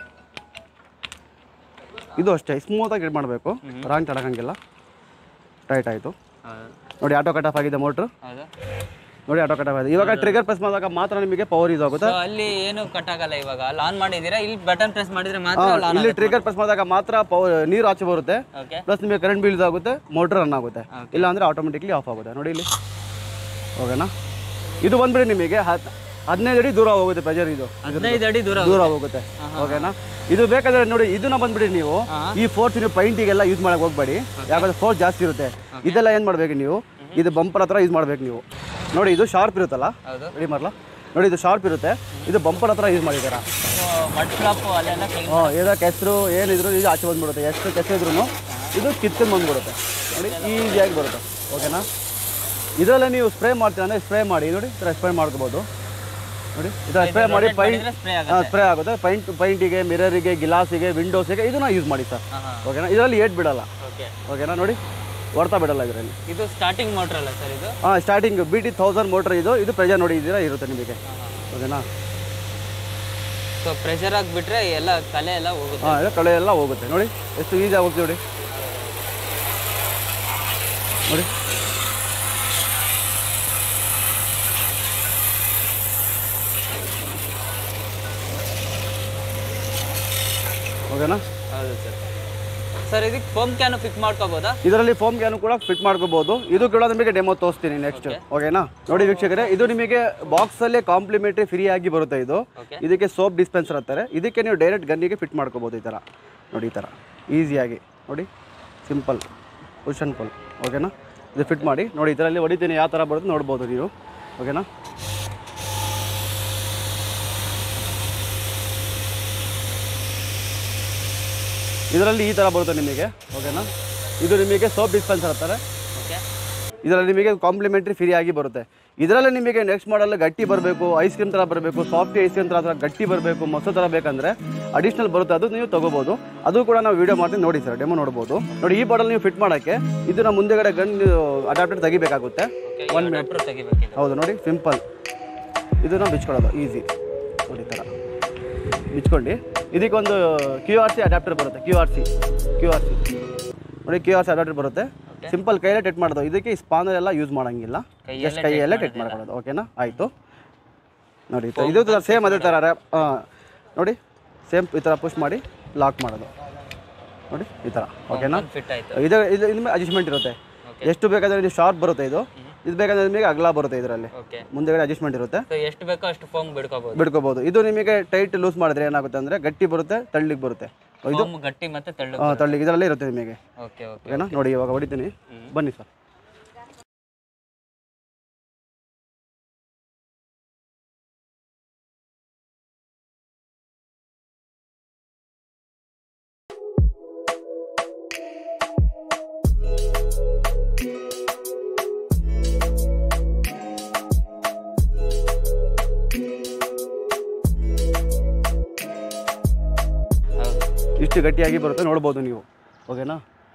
ಇದು ಅಷ್ಟೇ ಸ್ಮೂತಾಗಿ ಇಟ್ ಮಾಡಬೇಕು ರಾಂಗ್ ತಡಕಂಗಿಲ್ಲ ಟೈಟ್ ಆಯಿತು
ಹೌದು
ನೋಡಿ ಆಟೋ ಕಟ್ ಆಫ್ ಆಗಿದೆ ಮೋಟ್ರು
ಹೌದು
ನೋಡಿ ಆಟೋ ಕಟ್ ಆಫ್ ಆಗಿದೆ ಇವಾಗ ಟ್ರಿಗರ್ ಪ್ರೆಸ್ ಮಾಡಿದಾಗ ಮಾತ್ರ ನಿಮಗೆ ಪವರ್ ಯೂಸ್ ಆಗುತ್ತೆ
ಸೊ ಅಲ್ಲಿ ಏನು ಕಟ್ ಆಗಲ್ಲ ಇವಾಗ ಅಲ್ಲಿ ಆನ್ ಮಾಡಿದ್ದೀರಾ ಇಲ್ಲಿ ಬಟನ್ ಪ್ರೆಸ್ ಮಾಡಿದ್ರೆ ಮಾತ್ರ ಅಲ್ಲಿ ಆನ್
ಇಲ್ಲಿ ಟ್ರಿಗರ್ ಪ್ರೆಸ್ ಮಾಡಿದಾಗ ಮಾತ್ರ ಪವರ್ ನೀರು ಆಚೆ ಬರುತ್ತೆ
ಓಕೆ
ಪ್ಲಸ್ ನಿಮಗೆ ಕರೆಂಟ್ ಬಿಲ್ ಆಗುತ್ತೆ ಮೋಟ್ರ್ ರನ್ ಆಗುತ್ತೆ ಇಲ್ಲ ಅಂದರೆ ಆಟೋಮೆಟಿಕ್ಲಿ ಆಫ್ ಆಗುತ್ತೆ ನೋಡಿ ಇಲ್ಲಿ ಓಕೆನಾ ಇದು ಬಂದ್ಬಿಡಿ ನಿಮಗೆ ಹತ್ ಹದಿನೈದು ಅಡಿ ದೂರ ಹೋಗುತ್ತೆ ಪ್ರೆಜರ್ ಇದು
ಹದಿನೈದು ಅಡಿ ದೂರ
ದೂರ ಹೋಗುತ್ತೆ ಓಕೆನಾ ಇದು ಬೇಕಾದ್ರೆ ನೋಡಿ ಇದನ್ನ ಬಂದ್ಬಿಡಿ ನೀವು ಈ ಫೋರ್ಸ್ ನೀವು ಪೈಂಟಿಗೆಲ್ಲ ಯೂಸ್ ಮಾಡಕ್ ಹೋಗ್ಬೇಡಿ ಯಾಕಂದ್ರೆ ಫೋರ್ಸ್ ಜಾಸ್ತಿ ಇರುತ್ತೆ ಇದೆಲ್ಲ ಏನು ಮಾಡ್ಬೇಕು ನೀವು ಇದು ಬಂಪರ್ ಹತ್ರ ಯೂಸ್ ಮಾಡ್ಬೇಕು ನೀವು ನೋಡಿ ಇದು ಶಾರ್ಪ್ ಇರುತ್ತಲ್ಲ
ಹೌದು
ರೆಡಿ ಮಾಡಲ್ಲ ನೋಡಿ ಇದು ಶಾರ್ಪ್ ಇರುತ್ತೆ ಇದು ಬಂಪರ್ ಹತ್ರ ಯೂಸ್ ಮಾಡಿದ್ದೀರಾ
ಸೊ ಮಡ್ ಫ್ಲಾಪ್ ಅಲ್ಲೆಲ್ಲ ಕ್ಲೀನ್
ಹ್ಞೂ ಏನೋ ಕೆಸರು ಏನಿದ್ರು ಇದು ಆಚೆ ಬಂದ್ಬಿಡುತ್ತೆ ಎಷ್ಟು ಕೆಸರಿದ್ರು ಇದು ಕಿತ್ಕೊಂಡು ಬಂದ್ಬಿಡುತ್ತೆ ನೋಡಿ ಈಸಿಯಾಗಿ ಬರುತ್ತೆ ಓಕೆನಾ ಇದರಲ್ಲೇ ನೀವು ಸ್ಪ್ರೇ ಮಾಡ್ತೀರ ಅಂದರೆ ಸ್ಪ್ರೇ ಮಾಡಿ ನೋಡಿ ಈ ಥರ ಸ್ಪ್ರೇ ಮಾಡ್ಕೋಬೋದು ನೋಡಿ ಈ ಥರ ಸ್ಪ್ರೇ ಮಾಡಿ ಪೈಂಟ್
ಸ್ಪ್ರೇ ಆಗುತ್ತೆ
ಸ್ಪ್ರೇ ಆಗುತ್ತೆ ಪೈಂಟ್ ಪೈಂಟಿಗೆ ಮಿರರಿಗೆ ಗಿಲಾಸಿಗೆ ವಿಂಡೋಸಿಗೆ ಇದನ್ನ ಯೂಸ್ ಮಾಡಿ ಸರ್
ಹಾಂ ಹಾಂ
ಓಕೆನಾ ಇದರಲ್ಲಿ ಏಟ್ ಬಿಡಲ್ಲ
ಓಕೆ
ಓಕೆನಾ ನೋಡಿ ಹೊಡ್ತಾ ಬಿಡಲ್ಲ ಇದರಲ್ಲಿ
ಇದು ಸ್ಟಾರ್ಟಿಂಗ್ ಮೋಟ್ರ್ ಅಲ್ಲ ಸರ್ ಇದು
ಹಾಂ starting B T thousand motor ಇದು ಇದು ಪ್ರೆಜರ್ ನೋಡಿ ಇದ್ದೀರಾ ಇರುತ್ತೆ ನಿಮಗೆ ಓಕೆನಾ
ಸೊ ಪ್ರೆಷರ್ ಆಗಿಬಿಟ್ರೆ ಎಲ್ಲ ಕಲೆ ಎಲ್ಲ ಹೋಗುತ್ತೆ
ಹಾಂ ಇದು ಕಳೆ ಎಲ್ಲ ಹೋಗುತ್ತೆ ನೋಡಿ ಎಷ್ಟು ಈಸಿಯಾಗಿ ಹೋಗ್ತೀವಿ ನೋಡಿ ನೋಡಿ ಓಕೆನಾ
ಹೌದು ಸರ್ ಸರ್ ಇದಕ್ಕೆ ಫೋಮ್ ಕ್ಯಾನು ಫಿಟ್ ಮಾಡ್ಕೋಬೋದಾ
ಇದರಲ್ಲಿ ಫೋಮ್ ಕ್ಯಾನು ಕೂಡ ಫಿಟ್ ಮಾಡ್ಕೋಬಹುದು ಇದು ಕೂಡ ನಿಮಗೆ ಡೆಮೋ ತೋರಿಸ್ತೀನಿ ನೆಕ್ಸ್ಟ್ ಓಕೆನಾ ನೋಡಿ ವೀಕ್ಷಕರೇ ಇದು ನಿಮಗೆ ಬಾಕ್ಸ್ ಅಲ್ಲೇ ಕಾಂಪ್ಲಿಮೆಂಟರಿ ಫ್ರೀ ಆಗಿ ಬರುತ್ತೆ ಇದು
Okay.
ಇದಕ್ಕೆ ಸೋಪ್ ಡಿಸ್ಪೆನ್ಸರ್ ಅಂತಾರೆ ಇದಕ್ಕೆ ನೀವು ಡೈರೆಕ್ಟ್ ಗನ್ನಿಗೆ ಫಿಟ್ ಮಾಡ್ಕೋಬಹುದು ಈ ಥರ ನೋಡಿ ಈ ಥರ ಈಸಿಯಾಗಿ ನೋಡಿ ಸಿಂಪಲ್ ಪುಷನ್ ಪುಲ್ ಓಕೆನಾ ಇದು ಫಿಟ್ ಮಾಡಿ ನೋಡಿ ಇದರಲ್ಲಿ ಹೊಡಿತೀನಿ ಯಾವ ಥರ ಬರುತ್ತೆ ನೋಡ್ಬೋದು ನೀವು ಓಕೆನಾ ಇದರಲ್ಲಿ ಈ ಥರ ಬರುತ್ತೆ ನಿಮಗೆ ಓಕೆನಾ ಇದು ನಿಮಗೆ ಸೋಪ್ ಡಿಸ್ಪೆನ್ಸರ್ ಅಂತಾರೆ
ಓಕೆ
ಇದರಲ್ಲಿ ನಿಮಗೆ ಕಾಂಪ್ಲಿಮೆಂಟ್ರಿ ಫ್ರೀ ಆಗಿ ಬರುತ್ತೆ ಇದರಲ್ಲಿ ನಿಮಗೆ ನೆಕ್ಸ್ಟ್ ಮಾಡಲ್ ಗಟ್ಟಿ ಬರಬೇಕು ಐಸ್ ಕ್ರೀಮ್ ಥರ ಬರಬೇಕು ಸಾಫ್ಟ್ ಐಸ್ ಕ್ರೀಮ್ ಥರ ಗಟ್ಟಿ ಬರಬೇಕು ಮೊಸರು ಥರ ಬೇಕಂದ್ರೆ ಅಡಿಷ್ನಲ್ ಬರುತ್ತೆ ಅದು ನೀವು ತಗೋಬೋದು ಅದು ಕೂಡ ನಾವು ವಿಡಿಯೋ ಮಾಡ್ತೀನಿ ನೋಡಿ ಸರ್ ಡೆಮೋ ನೋಡ್ಬೋದು ನೋಡಿ ಈ ಬಾಟಲ್ ನೀವು ಫಿಟ್ ಮಾಡೋಕ್ಕೆ ಇದನ್ನ ಮುಂದೆಗಡೆ ಗನ್ ಅಡಾಪ್ಟರ್ ತೆಗಿಬೇಕಾಗುತ್ತೆ
ಒನ್ ಮಿನಿಟ್ ತೆಗಿಬೇಕಿದೆ
ಹೌದು ನೋಡಿ ಸಿಂಪಲ್ ಇದನ್ನ ಬಿಚ್ಕೊಳ್ಳೋದು ಈಸಿ ನೋಡಿ ಈ ಥರ ಬಿಚ್ಕೊಂಡು ಇದಕ್ಕೊಂದು ಕ್ಯೂ ಆರ್ ಸಿ ಅಡಾಪ್ಟರ್ ಬರುತ್ತೆ Q R C Q R C ನೋಡಿ ಕ್ಯೂ ಆರ್ ಸಿ ಅಡಾಪ್ಟರ್ ಬರುತ್ತೆ ಸಿಂಪಲ್ ಕೈಯಲ್ಲೇ ಟೆಟ್ ಮಾಡೋದು ಇದಕ್ಕೆ ಸ್ಪಾನರ್ ಎಲ್ಲ ಯೂಸ್ ಮಾಡೋಂಗಿಲ್ಲ ಜಸ್ಟ್ ಕೈಯಲ್ಲೇ ಟೆಟ್ ಮಾಡ್ಕೊಳ್ಳೋದು ಓಕೆನಾ ಆಯಿತು ನೋಡಿ ಈ ಥರ ಇದು ಸೇಮ್ ಅದೇ ಥರ ರ್ಯಾಪ್ ನೋಡಿ ಸೇಮ್ ಈ ಥರ ಪುಷ್ ಮಾಡಿ ಲಾಕ್ ಮಾಡೋದು ನೋಡಿ ಈ ಥರ ಓಕೆನಾ
ಫಿಟ್ ಆಯ್ತು
ಇದು ಇದು ನಿಮಗೆ ಅಡ್ಜಸ್ಟ್ಮೆಂಟ್ ಇರುತ್ತೆ ಎಷ್ಟು ಬೇಕಾದರೆ ಇದು ಶಾರ್ಪ್ ಬರುತ್ತೆ ಇದು ಇದು ಬೇಕಾದ್ರೆ ನಿಮಗೆ ಅಗಲ ಬರುತ್ತೆ ಇದರಲ್ಲಿ
ಓಕೆ
ಮುಂದೆಗಡೆ ಅಡ್ಜಸ್ಟ್ಮೆಂಟ್ ಇರುತ್ತೆ
ಸೊ ಎಷ್ಟು ಬೇಕೋ ಅಷ್ಟು ಫೋಮ್ ಬಿಡ್ಕೋಬಹುದು
ಬಿಡ್ಕೋಬಹುದು ಇದು ನಿಮಗೆ ಟೈಟ್ ಲೂಸ್ ಮಾಡಿದ್ರೆ ಏನಾಗುತ್ತೆ ಅಂದರೆ ಗಟ್ಟಿ ಬರುತ್ತೆ ತಳ್ಳಿಗೆ ಬರುತ್ತೆ ಇದು
ಫೋಮ್ ಗಟ್ಟಿ ಮತ್ತೆ ತೆಳ್ಳು
ಆ, ತಳ್ಳಿಗೆ ಇದರಲ್ಲೇ ಇರುತ್ತೆ ನಿಮಗೆ
ಓಕೆ ಓಕೆ
ಓಕೆನಾ ನೋಡಿ ಇವಾಗ ಹೊಡಿತೀನಿ ಬನ್ನಿ ಸರ್ ಇಷ್ಟು ಗಟ್ಟಿಯಾಗಿ ಬರುತ್ತೆ ನೋಡ್ಬೋದು ನೀವು ಓಕೆನಾ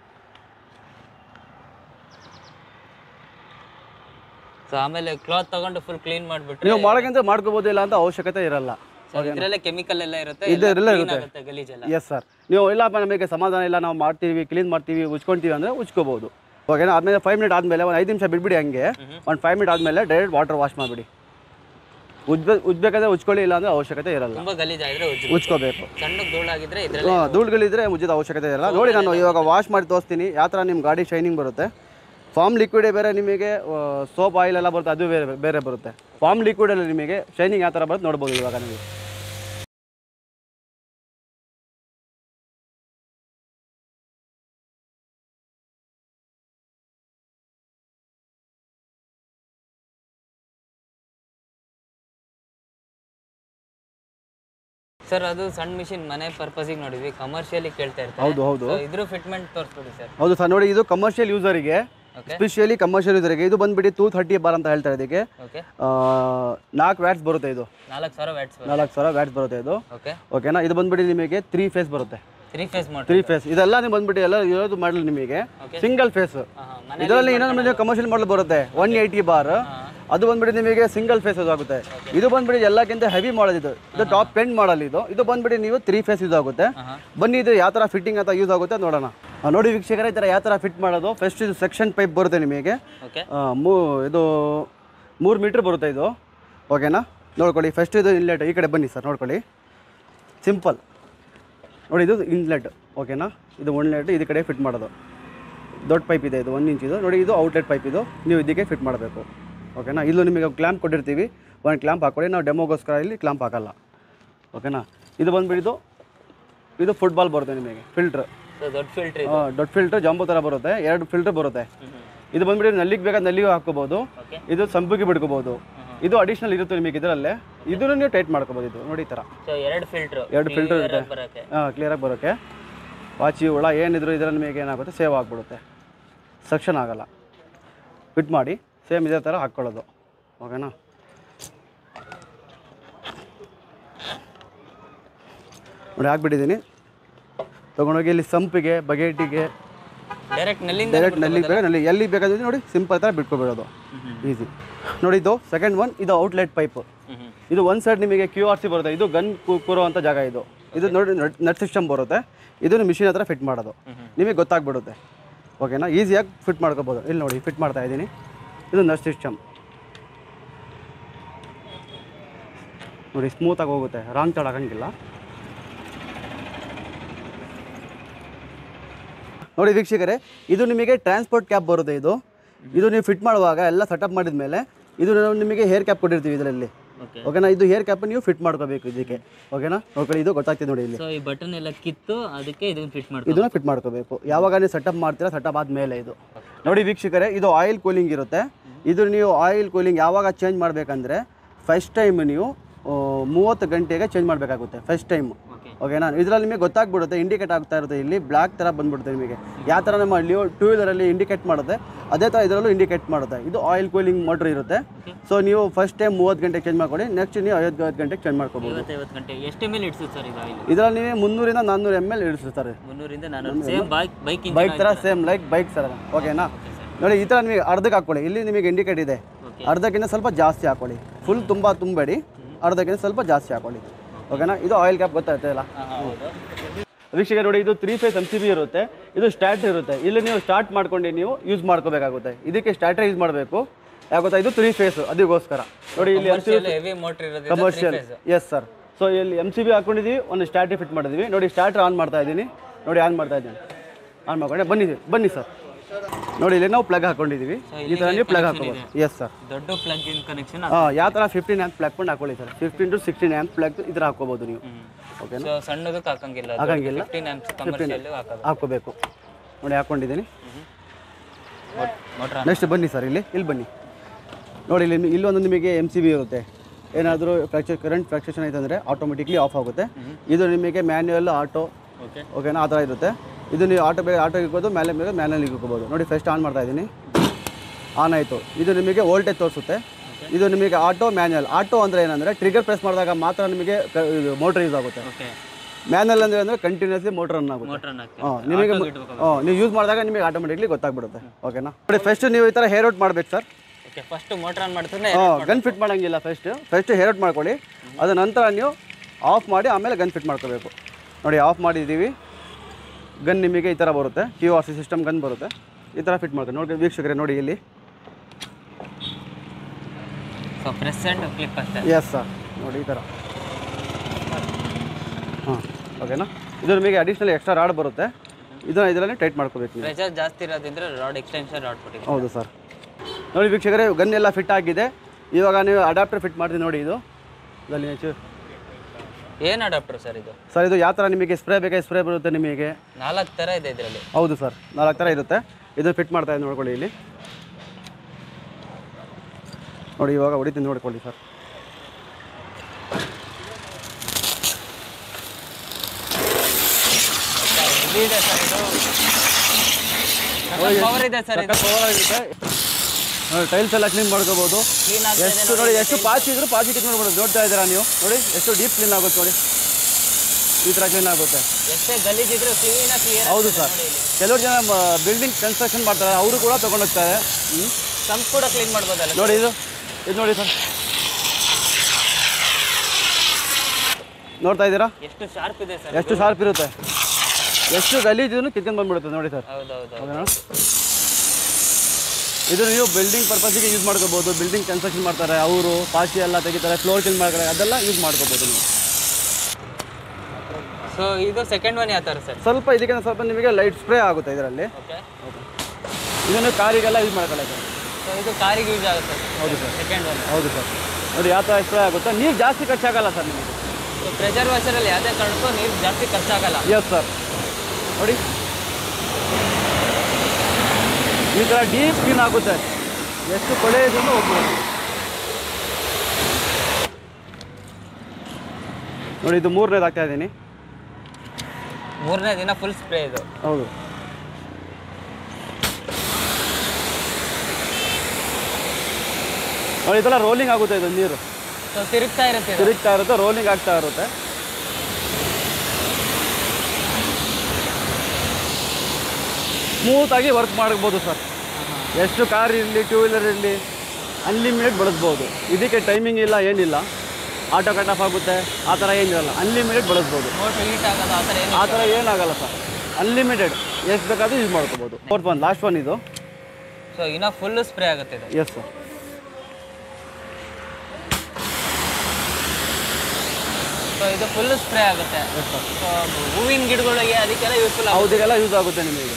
ಸೊ ಆಮೇಲೆ ಕ್ಲಾತ್ ತಗೊಂಡು ಫುಲ್ ಕ್ಲೀನ್ ಮಾಡ್ಬಿಟ್ರೆ
ನೀವು ಮಾಡೋಕ್ಕಿಂತ ಮಾಡ್ಕೋಬೋದು ಇಲ್ಲ ಅಂತ ಅವಶ್ಯಕತೆ ಇರಲ್ಲ
ಸೊ ಇದ್ರಲ್ಲೇ ಕೆಮಿಕಲ್ ಎಲ್ಲ ಇರುತ್ತೆ
ಇದೆಲ್ಲ
clean
ಇರುತ್ತೆ.
ಆಗುತ್ತೆ ಗಲೀಜೆಲ್ಲ
ಎಸ್ ಸರ್ ನೀವು ಇಲ್ಲಪ್ಪ ನಮಗೆ ಸಮಾಧಾನ ಇಲ್ಲ ನಾವು ಮಾಡ್ತೀವಿ ಕ್ಲೀನ್ ಮಾಡ್ತೀವಿ ಉಜ್ಕೊಂತೀವಿ ಅಂದರೆ ಉಜ್ಕೋಬೋದು ಓಕೆನಾ ಆದಮೇಲೆ ಫೈವ್ ಮಿನಿಟ್ ಆದಮೇಲೆ ಒಂದು ಐದು ನಿಮಿಷ ಬಿಟ್ಬಿಡಿ ಹಂಗೆ ಒಂದು ಫೈವ್ ಮಿನಿಟ್ ಆದಮೇಲೆ ಡೈರೆಕ್ಟ್ ವಾಟರ್ ವಾಶ್ ಮಾಡಿಬಿಡಿ ಉಜ್ಬೆ ಉಜ್ಬೇಕಾದ್ರೆ ಉಜ್ಕೊಳ್ಳಿ ಇಲ್ಲ ಅಂದರೆ ಅವಶ್ಯಕತೆ ಇರಲ್ಲ
ತುಂಬಾ ಗಲೀಜಾಗಿದ್ರೆ ಉಜ್ಜು
ಉಜ್ಕೋಬೇಕು
ಸಣ್ಣಗೆ ಧೂಳಾಗಿದ್ರೆ ಇದ್ರಲ್ಲಿ
ಧೂಳುಗಳಿದ್ರೆ ಮುಜ್ಜಿದ ಅವಶ್ಯಕತೆ ಇರಲ್ಲ ನೋಡಿ ನಾನು ಇವಾಗ ವಾಶ್ ಮಾಡಿ ತೋರಿಸ್ತೀನಿ ಯಾವ ಥರ ನಿಮ್ಮ ಗಾಡಿ ಶೈನಿಂಗ್ ಬರುತ್ತೆ ಫಾರ್ಮ್ ಲಿಕ್ವಿಡೇ ಬೇರೆ ನಿಮಗೆ ಸೋಪ್ ಆಯಿಲ್ ಎಲ್ಲ ಬರುತ್ತೆ ಅದು ಬೇರೆ ಬೇರೆ ಬರುತ್ತೆ ಫಾರ್ಮ್ ಲಿಕ್ವಿಡಲ್ಲಿ ನಿಮಗೆ ಶೈನಿಂಗ್ ಯಾವ ಥರ ಬರುತ್ತೆ ನೋಡ್ಬೋದು ಇವಾಗ ನೀವು
ಸರ್ ಅದು ಸಣ್ಣ ಮಿಷಿನ್ ಮನೆ ಪರ್ಪಸಿಗೆ ನೋಡಿದ್ವಿ ಕಮರ್ಷಿಯಲಿ ಕೇಳ್ತಾ ಇರ್ತಾರೆ
ಹೌದು ಹೌದು
So, ಇದ್ರ ಫಿಟ್ಮೆಂಟ್ ತೋರಿಸ್ಬಿಡಿ ಸರ್
ಹೌದು ಸರ್ ನೋಡಿ ಇದು ಕಮರ್ಷಿಯಲ್ ಯೂಸರಿಗೆ
Okay.
ಸ್ಪೆಷಲಿ ಕಮರ್ಷಿಯಲ್ ಯೂಸರಿಗೆ ಇದು ಬಂದ್ಬಿಟ್ಟು ಟೂ ಥರ್ಟಿ ಬಾರ್ ಅಂತ ಹೇಳ್ತಾರೆ ಇದಕ್ಕೆ
ಓಕೆ
ನಾಲ್ಕು ವ್ಯಾಟ್ಸ್ ಬರುತ್ತೆ ಇದು
ನಾಲ್ಕು ಸಾವಿರ ವ್ಯಾಟ್ಸ್
ನಾಲ್ಕು ಸಾವಿರ ವ್ಯಾಟ್ಸ್ ಬರುತ್ತೆ ಇದು
ಓಕೆ
ಓಕೆನಾ ಇದು ಬಂದ್ಬಿಟ್ಟು ನಿಮಗೆ ತ್ರೀ ಫೇಸ್ ಬರುತ್ತೆ
ತ್ರೀ ಫೇಸ್ ಮಾಡಿ
ತ್ರೀ ಫೇಸ್ ಇದೆಲ್ಲ ನೀವು ಬಂದ್ಬಿಟ್ಟು ಎಲ್ಲ ಇರೋದು ಮಾಡಲ್ ನಿಮಗೆ ಸಿಂಗಲ್ ಫೇಸ್
ಮನೆ
ಇದರಲ್ಲಿ ಇನ್ನೊಂದು ನಿಮಗೆ ಕಮರ್ಷಿಯಲ್ ಮಾಡಲ್ ಬರುತ್ತೆ ಒನ್ ಏಯ್ಟಿ ಬಾರ್ ಅದು ಬಂದ್ಬಿಟ್ಟು ನಿಮಗೆ ಸಿಂಗಲ್ ಫೇಸ್ ಅದು ಆಗುತ್ತೆ ಇದು ಬಂದ್ಬಿಟ್ಟು ಎಲ್ಲಕ್ಕಿಂತ ಹೆವಿ ಮಾಡಲ್ ಇದು ಇದು ಟಾಪ್ ಪೆಂಟ್ ಮಾಡಲ್ ಇದು ಇದು ಬಂದ್ಬಿಟ್ಟು ನೀವು ತ್ರೀ ಫೇಸ್ ಯೂಸ್ ಆಗುತ್ತೆ ಬನ್ನಿ ಇದು ಯಾವ ಥರ ಫಿಟ್ಟಿಂಗ್ ಅಂತ ಯೂಸ್ ಆಗುತ್ತೆ ನೋಡೋಣ ಆ, ನೋಡಿ ವೀಕ್ಷಕರೇ ಈ ಥರ ಯಾವ ಥರ ಫಿಟ್ ಮಾಡೋದು ಫಸ್ಟ್ ಇದು ಸೆಕ್ಷನ್ ಪೈಪ್ ಬರುತ್ತೆ ನಿಮಗೆ
ಓಕೆ
ಆ, ಮೂ ಇದು ಮೂರು ಮೀಟ್ರ್ ಬರುತ್ತೆ ಇದು ಓಕೆನಾ ನೋಡ್ಕೊಳ್ಳಿ ಫಸ್ಟ್ ಇದು ಇನ್ಲೆಟ್ ಈ ಕಡೆ ಬನ್ನಿ ಸರ್ ನೋಡ್ಕೊಳ್ಳಿ ಸಿಂಪಲ್ ನೋಡಿ ಇದು ಇನ್ಲೆಟ್ ಓಕೆನಾ ಇದು ಒನ್ಲೆಟ್ ಇದು ಕಡೆ ಫಿಟ್ ಮಾಡೋದು ದೊಡ್ಡ ಪೈಪ್ ಇದೆ ಇದು ಒಂದು ಇಂಚ್ ಇದು ನೋಡಿ ಇದು ಔಟ್ಲೆಟ್ ಪೈಪ್ ಇದು ನೀವು ಇದಕ್ಕೆ ಫಿಟ್ ಮಾಡಬೇಕು ಓಕೆನಾ ಇಲ್ಲೂ ನಿಮಗೆ ಕ್ಲ್ಯಾಂಪ್ ಕೊಟ್ಟಿರ್ತೀವಿ ಒಂದು ಕ್ಲ್ಯಾಂಪ್ ಹಾಕೊಳ್ಳಿ ನಾವು ಡೆಮೋಗೋಸ್ಕರ ಇಲ್ಲಿ ಕ್ಲ್ಯಾಂಪ್ ಹಾಕಲ್ಲ ಓಕೆನಾ ಇದು ಬಂದುಬಿಟ್ಟು ಇದು ಫುಟ್ಬಾಲ್ ಬರುತ್ತೆ ನಿಮಗೆ ಫಿಲ್ಟ್ರ್
ಸೊ ದೊಡ್ಡ ಫಿಲ್ಟ್ರಿ
ದೊಡ್ಡ ಫಿಲ್ಟರ್ ಜಂಬೋ ಥರ ಬರುತ್ತೆ ಎರಡು ಫಿಲ್ಟರ್ ಬರುತ್ತೆ ಇದು ಬಂದ್ಬಿಟ್ಟು ನಲ್ಲಿಗೆ ಬೇಕಾದ ನಲ್ಲಿಗೂ ಹಾಕೋಬಹುದು
Okay.
ಇದು ಸಂಪಿಗೆ ಬಿಡ್ಕೋಬಹುದು ಇದು ಅಡಿಷನಲ್ ಇರುತ್ತೆ ನಿಮಗೆ ಇದರಲ್ಲೇ ಇದನ್ನು ನೀವು ಟೈಟ್ ಮಾಡ್ಕೋಬಹುದು ಇದು ನೋಡಿ ಈ ಥರ
ಸೊ ಎರಡು ಫಿಲ್ಟ್ರು
ಎರಡು filter ಇರುತ್ತೆ.
ಬರೋಕ್ಕೆ
ಹಾಂ ಕ್ಲಿಯರಾಗಿ ಬರೋಕ್ಕೆ ವಾಚಿ ಹುಳ ಏನಿದ್ರು ಇದರಲ್ಲಿ ನಿಮಗೆ ಏನಾಗುತ್ತೆ ಸೇವ್ ಆಗಿಬಿಡುತ್ತೆ ಸಕ್ಷನ್ ಆಗಲ್ಲ ಫಿಟ್ ಮಾಡಿ ಸೇಮ್ ಇದೇ ಥರ ಹಾಕ್ಕೊಳ್ಳೋದು ಓಕೆನಾ ನೋಡಿ ಹಾಕ್ಬಿಟ್ಟಿದ್ದೀನಿ ತೊಗೊಂಡೋಗಿ ಇಲ್ಲಿ ಸಂಪಿಗೆ ಬಗೆಟಿಗೆ
ಡೈರೆಕ್ಟ್ ನಲ್ಲಿಂದ
ಡೈರೆಕ್ಟ್ ನಲ್ಲಿ ಬೇಗ ನಲ್ಲಿ ಎಲ್ಲಿ ಬೇಕಾದ್ರೆ ನೋಡಿ ಸಿಂಪಲ್ ಥರ ಬಿಟ್ಕೊಬಿಡೋದು ಈಸಿ ನೋಡಿ ಇದು ಸೆಕೆಂಡ್ ಒನ್ ಇದು ಔಟ್ಲೆಟ್ ಪೈಪ್ ಇದು ಒಂದು ಸೈಡ್ ನಿಮಗೆ ಕ್ಯೂ ಆರ್ ಸಿ ಬರುತ್ತೆ ಇದು ಗನ್ ಕೂರುವಂಥ ಜಾಗ ಇದು ಇದು ನೋಡಿ ನಟ್ ಸಿಸ್ಟಮ್ ಬರುತ್ತೆ ಇದನ್ನು ಮಿಷಿನ್ ಹತ್ರ ಫಿಟ್ ಮಾಡೋದು ನಿಮಗೆ ಗೊತ್ತಾಗ್ಬಿಡುತ್ತೆ ಓಕೆನಾ ಈಸಿಯಾಗಿ ಫಿಟ್ ಮಾಡ್ಕೋಬೋದು ಇಲ್ಲಿ ನೋಡಿ ಫಿಟ್ ಮಾಡ್ತಾ ಇದ್ದೀನಿ ಇದು ನಟ್ ಸಿಸ್ಟಮ್ ನೋಡಿ ಸ್ಮೂತಾಗಿ ಹೋಗುತ್ತೆ ರಾಂಗ್ ಚಾಡ್ ಆಗಂಗಿಲ್ಲ ನೋಡಿ ವೀಕ್ಷಕರೇ ಇದು ನಿಮಗೆ ಟ್ರಾನ್ಸ್ಪೋರ್ಟ್ ಕ್ಯಾಪ್ ಬರುತ್ತೆ ಇದು ಇದು ನೀವು ಫಿಟ್ ಮಾಡುವಾಗ ಎಲ್ಲ ಸೆಟಪ್ ಮಾಡಿದ ಮೇಲೆ ಇದು ನಾವು ನಿಮಗೆ ಹೇರ್ ಕ್ಯಾಪ್ ಕೊಟ್ಟಿರ್ತೀವಿ ಇದರಲ್ಲಿ
ಓಕೆ
ಓಕೆನಾ ಇದು ಹೇರ್ ಕ್ಯಾಪ್ ನೀವು ಫಿಟ್ ಮಾಡ್ಕೋಬೇಕು ಇದಕ್ಕೆ ಓಕೆನಾ ನೋಡ್ಕೊಳ್ಳಿ ಇದು ಗೊತ್ತಾಗ್ತಿದೆ ನೋಡಿ ಇಲ್ಲಿ
ಸೊ ಈ ಬಟನ್ ಎಲ್ಲ ಕಿತ್ತು ಅದಕ್ಕೆ ಇದನ್ನ ಫಿಟ್ ಮಾಡ್ಕೊ
ಇದನ್ನ ಫಿಟ್ ಮಾಡ್ಕೋಬೇಕು ಯಾವಾಗ ನೀವು ಸೆಟಪ್ ಮಾಡ್ತೀರಾ ಸೆಟಪ್ ಆದಮೇಲೆ ಇದು ನೋಡಿ ವೀಕ್ಷಕರೇ ಇದು ಆಯಿಲ್ ಕೂಲಿಂಗ್ ಇರುತ್ತೆ ಇದು ನೀವು ಆಯಿಲ್ ಕೂಲಿಂಗ್ ಯಾವಾಗ ಚೇಂಜ್ ಮಾಡಬೇಕಂದ್ರೆ ಫಸ್ಟ್ ಟೈಮ್ ನೀವು ಆ, ಮೂವತ್ತು ಗಂಟೆಗೆ ಚೇಂಜ್ ಮಾಡಬೇಕಾಗುತ್ತೆ ಫಸ್ಟ್ ಟೈಮ್
ಓಕೆ
ಓಕೆನಾ ಇದರಲ್ಲಿ ನಿಮಗೆ ಗೊತ್ತಾಗ್ಬಿಡುತ್ತೆ ಇಂಡಿಕೇಟ್ ಆಗ್ತಾ ಇರುತ್ತೆ ಇಲ್ಲಿ ಬ್ಲ್ಯಾಕ್ ಥರ ಬಂದ್ಬಿಡುತ್ತೆ ನಿಮಗೆ ಯಾವ ಥರ ನಮ್ಮ ಲಿಯೋ ಟೂ ವೀಲರಲ್ಲಿ ಇಂಡಿಕೇಟ್ ಮಾಡುತ್ತೆ ಅದೇ ಥರ ಇದರಲ್ಲೂ ಇಂಡಿಕೇಟ್ ಮಾಡುತ್ತೆ ಇದು ಆಯಿಲ್ ಕೂಲಿಂಗ್ ಮೋಟ್ರ್ ಇರುತ್ತೆ ಸೊ ನೀವು ಫಸ್ಟ್ ಟೈಮ್ ಮೂವತ್ತು ಗಂಟೆಗೆ ಚೇಂಜ್ ಮಾಡ್ಕೊಳ್ಳಿ ನೆಕ್ಸ್ಟ್ ನೀವು ಐವತ್ತು ಗಂಟೆಗೆ ಚೇಂಜ್ ಮಾಡ್ಕೋಬೋದು
ಐವತ್ತೈವತ್ತು ಗಂಟೆ ಎಷ್ಟು ಎಮ್ ಎಲ್ ಇಡ್ಸುತ್ತೆ ಸರ್ ಇದು ಆಯಿಲ್
ಇದರಲ್ಲಿ ನೀವು ಮುನ್ನೂರಿಂದ ನಾನ್ನೂರು ಎಮ್ ಎಲ್ ಇಳಿಸ್ತಾರೆ
ಮುನ್ನೂರಿಂದ ನಾನ್ನೂರು ಸೇಮ್ ಬೈಕ್ ಬೈಕ್
ಬೈಕ್ ಥರ ಸೇಮ್ ಲೈಕ್ ಬೈಕ್ ಥರ ಓಕೆನಾ ನೋಡಿ ಈ ಥರ ನಿಮಗೆ ಅರ್ಧಕ್ಕೆ ಹಾಕ್ಕೊಳ್ಳಿ ಇಲ್ಲಿ ನಿಮಗೆ ಇಂಡಿಕೇಟ್ ಇದೆ
Okay.
ಅರ್ಧಕ್ಕಿಂತ ಸ್ವಲ್ಪ ಜಾಸ್ತಿ ಹಾಕೊಳ್ಳಿ ಫುಲ್ ತುಂಬ ತುಂಬಬೇಡಿ ಅರ್ಧಕ್ಕಿಂತ ಸ್ವಲ್ಪ ಜಾಸ್ತಿ ಹಾಕೊಳ್ಳಿ ಓಕೆನಾ ಇದು ಆಯಿಲ್ ಕ್ಯಾಪ್ ಗೊತ್ತಾಯ್ತಾ ಇಲ್ಲ
ಹೌದು
ವೀಕ್ಷಕ ನೋಡಿ ಇದು three phase M C B ಇರುತ್ತೆ ಇದು ಸ್ಟಾರ್ಟ್ ಇರುತ್ತೆ ಇಲ್ಲಿ ನೀವು ಸ್ಟಾರ್ಟ್ ಮಾಡ್ಕೊಂಡು ನೀವು ಯೂಸ್ ಮಾಡ್ಕೋಬೇಕಾಗುತ್ತೆ ಇದಕ್ಕೆ ಸ್ಟಾರ್ಟರ್ ಯೂಸ್ ಮಾಡಬೇಕು ಯಾಕೆ ಇದು ತ್ರೀ ಫೇಸ್ ಅದಕ್ಕೋಸ್ಕರ ನೋಡಿ ಇಲ್ಲಿ ಎಮ್ ಸಿ
ಹೆವಿ ಮೋಟರ್ ಇರೋದ್ರಿಂದ
ಕಮರ್ಷಿಯಲ್ ಎಸ್ ಸರ್ ಸೊ ಇಲ್ಲಿ ಎಮ್ ಸಿ ಬಿ ಹಾಕೊಂಡಿದ್ದೀವಿ ಒಂದು ಸ್ಟಾರ್ಟರ್ ಫಿಟ್ ಮಾಡಿದ್ವಿ ನೋಡಿ ಸ್ಟಾರ್ಟರ್ ಆನ್ ಮಾಡ್ತಾ ಇದ್ದೀನಿ ನೋಡಿ ಆನ್ ಮಾಡ್ತಾ ಇದ್ದೀನಿ ಆನ್ ಮಾಡ್ಕೊಂಡೆ ಬನ್ನಿ ಬನ್ನಿ ಸರ್ ನೋಡಿ ಇಲ್ಲಿ ನಾವು ಪ್ಲಗ್ ಹಾಕೊಂಡಿದ್ದೀವಿ ಈ ಥರ ನೀವು ಪ್ಲಗ್ ಹಾಕೋಬೋದು ಎಸ್ ಸರ್
ದೊಡ್ಡ ಪ್ಲಗ್ ಇನ್ ಕನೆಕ್ಷನ್
ಹಾಂ ಯಾವ ಥರ ಫಿಫ್ಟೀನ್ ಆ್ಯಂಪ್ ಪ್ಲಗ್ ಕೊಂಡು ಹಾಕೊಳ್ಳಿ sir fifteen to sixteen amp plug ಈ ಥರ ಹಾಕೋಬೋದು ನೀವು ಓಕೆನಾ
ಸೊ ಸಣ್ಣದಕ್ಕೆ ಹಾಕಂಗಿಲ್ಲ
ಹಾಕಂಗಿಲ್ಲ.
ಫಿಫ್ಟೀನ್ ಆ್ಯಮ್ಸ್ ಕಮರ್ಷಿಯಲ್ ಹಾಕೋದು
ಹಾಕೋಬೇಕು ನೋಡಿ ಹಾಕ್ಕೊಂಡಿದ್ದೀನಿ
ಮೋಟ್ರ್
ನೆಕ್ಸ್ಟ್ ಬನ್ನಿ ಸರ್ ಇಲ್ಲಿ ಇಲ್ಲಿ ಬನ್ನಿ ನೋಡಿ ಇಲ್ಲಿ ಇಲ್ಲೊಂದು ನಿಮಗೆ ಎಮ್ ಸಿ ಬಿ ಇರುತ್ತೆ ಏನಾದರೂ ಫ್ರಾಕ್ಚರ್ ಕರೆಂಟ್ ಫ್ರಾಕ್ಚರೇಷನ್ ಆಯ್ತು ಅಂದರೆ ಆಟೋಮೆಟಿಕ್ಲಿ ಆಫ್ ಆಗುತ್ತೆ ಇದು ನಿಮಗೆ ಮ್ಯಾನ್ಯುವಲ್ ಆಟೋ
ಓಕೆ
ಓಕೆನಾ ಆ ಥರ ಇರುತ್ತೆ ಇದು ನೀವು ಆಟೋ ಬೇಗ ಆಟೋ ಇಕ್ಬೋದು ಮೇಲೆ ಮೇಲೆ ಮ್ಯಾನಲ್ಲಿ ಇಕ್ಕೋಬೋದು ನೋಡಿ ಫಸ್ಟ್ ಆನ್ ಮಾಡ್ತಾ ಇದ್ದೀನಿ ಆನ್ ಆಯಿತು ಇದು ನಿಮಗೆ ವೋಲ್ಟೇಜ್ ತೋರಿಸುತ್ತೆ ಇದು ನಿಮಗೆ ಆಟೋ ಮ್ಯಾನ್ಯಲ್ ಆಟೋ ಅಂದರೆ ಏನಂದರೆ ಟ್ರಿಗರ್ ಪ್ರೆಸ್ ಮಾಡಿದಾಗ ಮಾತ್ರ ನಿಮಗೆ ಮೋಟ್ರ್ ಯೂಸ್ ಆಗುತ್ತೆ
ಓಕೆ
ಮ್ಯಾನಲ್ ಅಂದರೆ ಅಂದರೆ ಕಂಟಿನ್ಯೂಸ್ಲಿ ಮೋಟರ್ ರನ್ ಆಗುತ್ತೆ
ಮೋಟ್ರನ್ನ ಹಾಕ್ತೀವಿ
ಹಾಂ ನಿಮಗೆ ಹಾಂ ನೀವು ಯೂಸ್ ಮಾಡಿದಾಗ ನಿಮಗೆ ಆಟೋಮೆಟಿಕ್ಲಿ ಗೊತ್ತಾಗ್ಬಿಡುತ್ತೆ ಓಕೆನಾ ನೋಡಿ ಫಸ್ಟ್ ನೀವು ಈ ಥರ ಹೇರ್ ಔಟ್ ಮಾಡ್ಬೇಕು sir
okay first motor on ಮಾಡ್ತಾನೆ
ಹಾಂ ಗನ್ ಫಿಟ್ ಮಾಡೋಂಗಿಲ್ಲ ಫಸ್ಟ್ ಫಸ್ಟ್ ಹೇರ್ ಔಟ್ ಮಾಡ್ಕೊಳ್ಳಿ ಅದ ನಂತರ ನೀವು ಆಫ್ ಮಾಡಿ ಆಮೇಲೆ ಗನ್ ಫಿಟ್ ಮಾಡ್ಕೋಬೇಕು ನೋಡಿ ಆಫ್ ಮಾಡಿದ್ದೀವಿ ಗನ್ ನಿಮಗೆ ಈ ಥರ ಬರುತ್ತೆ Q R C system gun ಬರುತ್ತೆ ಈ ಥರ ಫಿಟ್ ಮಾಡ್ಕೊಂಡು ನೋಡಿ ವೀಕ್ಷಕರೇ ನೋಡಿ ಇಲ್ಲಿ
ಸೊ ಪ್ರೆಸ್ ಆ್ಯಂಡ್ ಕ್ಲಿಪ್ ಅಷ್ಟೇ
ಎಸ್ ಸರ್ ನೋಡಿ ಈ ಥರ ಹಾಂ ಓಕೆನಾ ಇದು ನಿಮಗೆ ಅಡಿಷ್ನಲ್ ಎಕ್ಸ್ಟ್ರಾ ರಾಡ್ ಬರುತ್ತೆ ಇದನ್ನು ಇದರಲ್ಲಿ ಟೈಟ್ ಮಾಡ್ಕೋಬೇಕು ನೀವು
ಪ್ರೆಷರ್ ಜಾಸ್ತಿ ಇರೋದ್ರಿಂದ ರಾಡ್ ಎಕ್ಸ್ಟೆನ್ಷನ್ ರಾಡ್ ಕೊಟ್ಟಿದ್ದೀವಿ
ಹೌದು ಸರ್ ನೋಡಿ ವೀಕ್ಷಕರೇ ಗನ್ ಎಲ್ಲ ಫಿಟ್ ಆಗಿದೆ ಇವಾಗ ನೀವು ಅಡಾಪ್ಟರ್ ಫಿಟ್ ಮಾಡ್ತೀವಿ ನೋಡಿ ಇದು ಇದರಲ್ಲಿ ಹೆಚ್ಚು
ಏನು ಅಡಾಪ್ಟರ್ ಸರ್ ಇದು
ಸರ್ ಇದು ಯಾವ ಥರ ನಿಮಗೆ ಸ್ಪ್ರೇ ಬೇಕಾ ಸ್ಪ್ರೇ ಬರುತ್ತೆ ನಿಮಗೆ
ನಾಲ್ಕು ಥರ ಇದೆ ಇದರಲ್ಲಿ
ಹೌದು ಸರ್ ನಾಲ್ಕು ಥರ ಇರುತ್ತೆ ಇದು ಫಿಟ್ ಮಾಡ್ತಾ ಇದ್ದೀನಿ ನೋಡ್ಕೊಳ್ಳಿ ಇಲ್ಲಿ ನೋಡಿ ಇವಾಗ ಹೊಡಿತೀನಿ ನೋಡ್ಕೊಳ್ಳಿ ಸರ್
ಇದೆ ಸರ್ ಇದು ಪವರ್ ಇದೆ ಸರ್ ಇದು
ಪವರ್ ಆಗುತ್ತೆ ನೋಡಿ ಟೈಲ್ಸ್ ಎಲ್ಲ ಕ್ಲೀನ್ ಮಾಡ್ಕೋಬೋದು
ಕ್ಲೀನ್ ಆಗ್ತಾ ಇದೆ
ಎಷ್ಟು ನೋಡಿ ಎಷ್ಟು ಪಾಚಿ ಇದ್ರು ಪಾಚಿ ಕ್ಲೀನ್ ಮಾಡ್ಬೋದು ನೋಡ್ತಾ ಇದ್ದೀರಾ ನೀವು ನೋಡಿ ಎಷ್ಟು ಡೀಪ್ ಕ್ಲೀನ್ ಆಗುತ್ತೆ ನೋಡಿ ಈ ಥರ ಕ್ಲೀನ್ ಆಗುತ್ತೆ
ಎಷ್ಟೇ ಗಲೀಜಿದ್ರು ಕ್ಲೀನಾಗಿ ಕ್ಲಿಯರ್
ಹೌದು ಸರ್ ಕೆಲವರು ಜನ ಬಿಲ್ಡಿಂಗ್ ಕನ್ಸ್ಟ್ರಕ್ಷನ್ ಮಾಡ್ತಾರೆ ಅವರು ಕೂಡ ತೊಗೊಂಡೋಗ್ತಾರೆ ಹ್ಞೂ
ಸಂಪ್ ಕೂಡ ಕ್ಲೀನ್ ಮಾಡ್ಬೋದಲ್ಲ
ನೋಡಿ ಇದು ಇದು ನೋಡಿ ಸರ್ ನೋಡ್ತಾ ಇದ್ದೀರಾ
ಎಷ್ಟು ಶಾರ್ಪ್ ಇದೆ ಸರ್
ಎಷ್ಟು ಶಾರ್ಪ್ ಇರುತ್ತೆ ಎಷ್ಟು ಗಲೀಜಿದ್ರು ಕಿತ್ಕೊಂಡು ಬಂದ್ಬಿಡುತ್ತೆ ನೋಡಿ ಸರ್
ಹೌದೌದು
ಹೌದಾ ಇದು ನೀವು ಬಿಲ್ಡಿಂಗ್ ಪರ್ಪಸ್ಗೆ ಯೂಸ್ ಮಾಡ್ಕೋಬೋದು ಬಿಲ್ಡಿಂಗ್ ಕನ್ಸ್ಟ್ರಕ್ಷನ್ ಮಾಡ್ತಾರೆ ಅವರು ಪಾಚಿ ಎಲ್ಲ ತೆಗಿತಾರೆ ಫ್ಲೋರ್ ಕ್ಲೀನ್ ಮಾಡ್ತಾರೆ ಅದೆಲ್ಲ ಯೂಸ್ ಮಾಡ್ಕೋಬೋದು ನೀವು
ಸೊ ಇದು ಸೆಕೆಂಡ್ ಒನ್ ಯಾವ ಥರ ಸರ್
ಸ್ವಲ್ಪ ಇದಕ್ಕಿಂತ ಸ್ವಲ್ಪ ನಿಮಗೆ ಲೈಟ್ ಸ್ಪ್ರೇ ಆಗುತ್ತೆ ಇದರಲ್ಲಿ
ಓಕೆ
ಇದನ್ನು ಕಾರಿಗೆಲ್ಲ ಯೂಸ್ ಮಾಡ್ಕೊಳ್ಳಿ ಸರ್
ಸೊ ಇದು ಕಾರಿಗೆ ಯೂಸ್ ಆಗುತ್ತೆ
ಹೌದು ಸರ್
ಸೆಕೆಂಡ್ ಒನ್
ಹೌದು ಸರ್ ನೋಡಿ ಯಾವ ಥರ ಸ್ಪ್ರೇ ಆಗುತ್ತೆ ನೀರು ಜಾಸ್ತಿ ಖರ್ಚಾಗಲ್ಲ ಸರ್ ನಿಮಗೆ
ಸೊ ಪ್ರೆಷರ್ ವಾಷರಲ್ಲಿ ಯಾವುದೇ ಕಾರಣಕ್ಕೂ ನೀರು ಜಾಸ್ತಿ ಖರ್ಚಾಗಲ್ಲ
ಎಸ್ ಸರ್ ನೋಡಿ ಈ ಥರ ಡೀಪ್ ಕ್ಲೀನ್ ಆಗುತ್ತೆ ಎಷ್ಟು ಕೊಳೆ ಇದನ್ನು ಹೋಗ್ಬೋದು ನೋಡಿ ಇದು ಮೂರನೇದು ಹಾಕ್ತಾ ಇದ್ದೀನಿ
ಮೂರನೇ ದಿನ ಫುಲ್ ಸ್ಪ್ರೇ ಇದು
ಹೌದು ನೋಡಿ ಇದೆಲ್ಲ ರೋಲಿಂಗ್ ಆಗುತ್ತೆ ಇದು ನೀರು
ಸೊ ತಿರುಗ್ತಾ ಇರುತ್ತೆ ಇದು
ತಿರುಗ್ತಾ ಇರುತ್ತೆ ರೋಲಿಂಗ್ ಆಗ್ತಾ ಇರುತ್ತೆ ಸ್ಮೂತಾಗಿ ವರ್ಕ್ ಮಾಡ್ಬೋದು ಸರ್ ಎಷ್ಟು ಕಾರ್ ಇರಲಿ ಟೂ ವೀಲರ್ ಇರಲಿ ಅನ್ಲಿಮಿಟೆಡ್ ಬಳಸ್ಬೋದು ಇದಕ್ಕೆ ಟೈಮಿಂಗ್ ಇಲ್ಲ ಏನಿಲ್ಲ ಆಟೋ ಕಟ್ ಆಫ್ ಆಗುತ್ತೆ ಆ ಥರ ಏನಿರಲ್ಲ ಅನ್ಲಿಮಿಟೆಡ್ ಬಳಸ್ಬೋದು
ಮೋಟ್ರ್ ಹೀಟ್ ಆಗೋದು ಆ ಥರ ಏನು
ಆ ಥರ ಏನಾಗಲ್ಲ ಸರ್ ಅನ್ಲಿಮಿಟೆಡ್ ಎಷ್ಟು ಬೇಕಾದ್ರೂ ಯೂಸ್ ಮಾಡ್ಕೋಬೋದು ಫೋರ್ತ್ ಒನ್ ಲಾಸ್ಟ್ ಒನ್ ಇದು
ಸೊ ಇನ್ನೂ ಫುಲ್ ಸ್ಪ್ರೇ ಆಗುತ್ತೆ ಇದು
ಎಸ್ ಸರ್
ಸೊ ಇದು ಫುಲ್ ಸ್ಪ್ರೇ ಆಗುತ್ತೆ ಸೊ ಹೂವಿನ ಗಿಡಗಳಿಗೆ ಅದಕ್ಕೆಲ್ಲ ಯೂಸ್ಫುಲ್ ಆಗುತ್ತೆ
ಹೌದಿಗೆಲ್ಲ ಯೂಸ್ ಆಗುತ್ತೆ ನಿಮಗೆ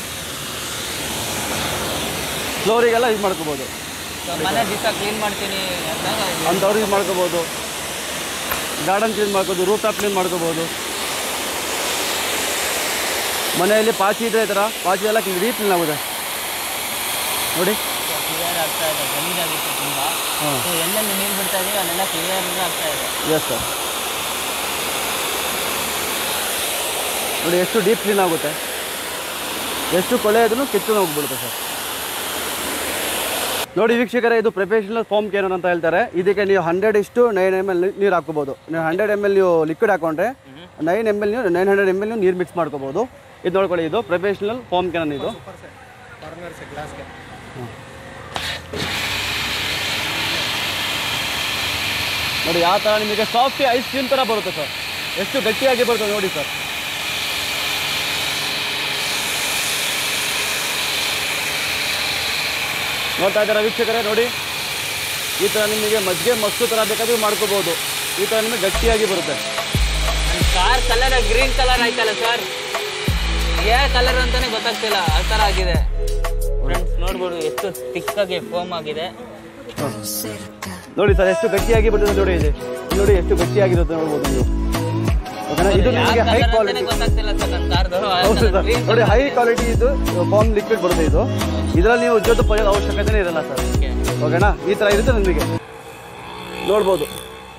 ಫ್ಲೋರಿಗೆಲ್ಲ ಯೂಸ್ ಮಾಡ್ಕೋಬೋದು
ಸೊ ಮನೆ ದಿವಸ ಕ್ಲೀನ್ ಮಾಡ್ತೀನಿ ಅಂದಾಗ ಇದು-
ಅಂಥವ್ರು ಯೂಸ್ ಮಾಡ್ಕೋಬೋದು ಗಾರ್ಡನ್ ಕ್ಲೀನ್ ಮಾಡ್ಕೋಬೋದು ರೂಫ್ ಟಾಪ್ ಕ್ಲೀನ್ ಮಾಡ್ಕೋಬೋದು ಮನೆಯಲ್ಲಿ ಪಾಚಿ ಇದ್ರೆ ಈ ಥರ ಪಾಚಿ ಎಲ್ಲ ರೀ ಕ್ಲೀನ್ ಆಗುತ್ತೆ ನೋಡಿ
ಕ್ಲಿಯರ್ ಆಗ್ತಾ ಇದೆ ಗಲೀಜಾಗಿತ್ತು ತುಂಬ
ಹಾಂ
ಸೊ ಎಲ್ಲೆಲ್ಲಿ ನೀರು ಬಿಡ್ತಾ ಇದೀವಿ ಅಲ್ಲೆಲ್ಲ ಕ್ಲಿಯರ್ ಆಗ್ತಾ ಇದೆ
ಎಸ್ ಸರ್ ನೋಡಿ ಎಷ್ಟು ಡೀಪ್ ಕ್ಲೀನ್ ಆಗುತ್ತೆ ಎಷ್ಟು ಕೊಳೆ ಇದ್ರೂ ಕಿತ್ತು ಹೋಗ್ಬಿಡುತ್ತೆ ಸರ್ ನೋಡಿ ವೀಕ್ಷಕರೇ ಇದು ಪ್ರೊಫೆಷನಲ್ ಫಾರ್ಮ್ ಕೇನರ್ ಅಂತ ಹೇಳ್ತಾರೆ ಇದಕ್ಕೆ ನೀವು ಹಂಡ್ರೆಡ್ ಇಷ್ಟು ನೈನ್ ಎಮ್ ಎಲ್ ನೀರು ಹಾಕ್ಕೋಬೋದು ನೀವು ಹಂಡ್ರೆಡ್ ಎಮ್ ಎಲ್ ನೀವು ಲಿಕ್ವಿಡ್ ಹಾಕೊಂಡ್ರೆ ನೈನ್ ಎಮ್ ಎಲ್ ನೀವು ನೈನ್ ಹಂಡ್ರೆಡ್ ಎಮ್ ಎಲ್ ನೀವು ನೀರು ಮಿಕ್ಸ್ ಮಾಡ್ಕೋಬೋದು ಇದು ನೋಡ್ಕೊಳ್ಳಿ ಇದು ಪ್ರೊಫೆಷನಲ್ ಫಾರ್ಮ್ ಕ್ಯಾನನ್ ಇದು
ಕಾರ್ನರ್ಸ್ ಗ್ಲಾಸ್ಗೆ
ನೋಡಿ ಯಾವ ಥರ ನಿಮಗೆ ಸಾಫ್ಟ್ ಐಸ್ ಕ್ರೀಮ್ ಥರ ಬರುತ್ತೆ ಸರ್ ಎಷ್ಟು ಗಟ್ಟಿಯಾಗಿ ಬರುತ್ತೆ ನೋಡಿ ಸರ್ ನೋಡ್ತಾ ಇದ್ದಾರೆ ವೀಕ್ಷಕರೇ ನೋಡಿ ಈ ಥರ ನಿಮಗೆ ಮಜ್ಜಿಗೆ ಮಸ್ತು ಥರ ಬೇಕಾದರೂ ಮಾಡ್ಕೋಬೋದು ಈ ಥರ ನಿಮಗೆ ಗಟ್ಟಿಯಾಗಿ ಬರುತ್ತೆ
ನನ್ನ ಕಾರ್ ಕಲರ್ ಗ್ರೀನ್ ಕಲರ್ ಆಯ್ತಲ್ಲ ಸರ್ ಯಾವ ಕಲರ್ ಅಂತಾನೆ ಗೊತ್ತಾಗ್ತಿಲ್ಲ ಆ ಥರ ಆಗಿದೆ ಫ್ರೆಂಡ್ಸ್ ನೋಡ್ಬೋದು ಎಷ್ಟು ತಿಕ್ಕಾಗಿ ಫೋಮ್ ಆಗಿದೆ
ನೋಡಿ ಸರ್ ಎಷ್ಟು ಗಟ್ಟಿಯಾಗಿ ಬರ್ತದೆ ನೋಡಿ ಇದೆ ನೋಡಿ ಎಷ್ಟು ಗಟ್ಟಿಯಾಗಿರುತ್ತೆ ನೋಡ್ಬೋದು ನೀವು ಓಕೆನಾ ಇದು
ಯಾವ
ನಿಮಗೆ ಹೈ
ಕಲರ್
ಕ್ವಾಲಿಟಿ
ಅಂತಾನೆ ಗೊತ್ತಾಗ್ತಿಲ್ಲ ಸರ್ ನನ್ನ ಕಾರ್ದು
ಹೌದು ಸರ್ ನೋಡಿ ಹೈ ಕ್ವಾಲಿಟಿ ಇದು ಫಾರ್ಮ್ ಲಿಕ್ವಿಡ್ ಬರುತ್ತೆ ಇದು ಇದರಲ್ಲಿ ನೀವು ಉಜ್ಜೋದು ಪಡೆಯೋದು ಅವಶ್ಯಕತೆನೇ ಇರಲ್ಲ ಸರ್ ಓಕೆನಾ ಈ ಥರ ಇರುತ್ತೆ ನಿಮಗೆ ನೋಡ್ಬೋದು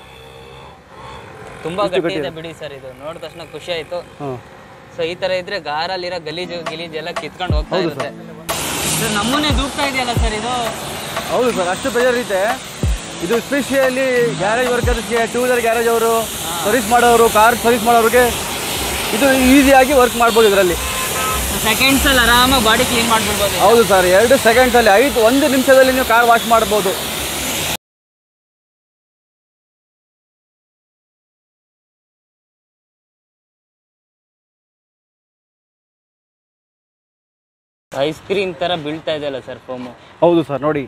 ತುಂಬಾ ಗಟ್ಟಿ ಇದೆ ಬಿಡಿ ಸರ್ ಇದು ನೋಡಿದ ತಕ್ಷಣ ಖುಷಿ ಆಯ್ತು
ಹಾಂ
ಸೊ ಈ ತರ ಇದ್ರೆ ಗಾರಲ್ಲಿರೋ ಗಲೀಜು ಗಿಲೀಜ್ ಎಲ್ಲ ಕಿತ್ಕೊಂಡು ಹೋಗ್ತಾ ಇರುತ್ತೆ ಸರ್ ನಮ್ಮನ್ನೇ ದೂಕ್ತಾ ಇದೆಯಲ್ಲ ಸರ್ ಇದು
ಹೌದು ಸರ್ ಅಷ್ಟು ಪ್ರೆಷರ್ ಇದೆ ಇದು ಸ್ಪೆಷಲಿ ಗ್ಯಾರೇಜ್ ವರ್ಕರ್ಸ್ಗೆ ಟೂ ವೀಲರ್ ಗ್ಯಾರೇಜ್ ಅವರು ಸರ್ವಿಸ್ ಮಾಡೋರು ಕಾರ್ ಸರ್ವಿಸ್ ಮಾಡೋರಿಗೆ ಇದು ಈಸಿಯಾಗಿ ವರ್ಕ್ ಮಾಡ್ಬೋದು ಇದರಲ್ಲಿ
ಸೆಕೆಂಡ್ಸಲ್ಲಿ ಆರಾಮಾಗಿ ಬಾಡಿ ಕ್ಲೀನ್ ಮಾಡಿಬಿಡ್ಬೋದು
ಹೌದು ಸರ್ ಎರಡು ಸೆಕೆಂಡ್ಸಲ್ಲಿ ಐದು ಒಂದು ನಿಮಿಷದಲ್ಲಿ ನೀವು ಕಾರ್ ವಾಶ್ ಮಾಡ್ಬೋದು
ಐಸ್ ಕ್ರೀಮ್ ಥರ ಬೀಳ್ತಾ ಇದೆಯಲ್ಲ ಸರ್ ಫೋಮು
ಹೌದು ಸರ್ ನೋಡಿ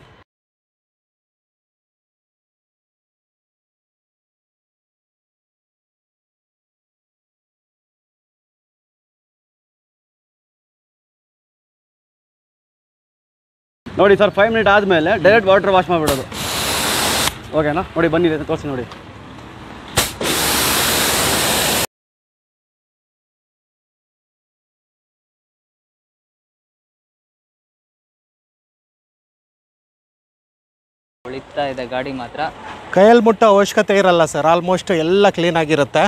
ನೋಡಿ ಸರ್ ಫೈವ್ ಮಿನಿಟ್ ಆದಮೇಲೆ ಡೈರೆಕ್ಟ್ ವಾಟರ್ ವಾಶ್ ಮಾಡಿಬಿಡೋದು ಓಕೆನಾ ನೋಡಿ ಬನ್ನಿ ತೋರಿಸಿ ನೋಡಿ
ಉಳಿತಾ ಇದೆ ಗಾಡಿ ಮಾತ್ರ
ಕೈಯಲ್ಲಿ ಮುಟ್ಟೋ ಅವಶ್ಯಕತೆ ಇರಲ್ಲ ಸರ್ ಆಲ್ಮೋಸ್ಟ್ ಎಲ್ಲ ಕ್ಲೀನ್ ಆಗಿರುತ್ತೆ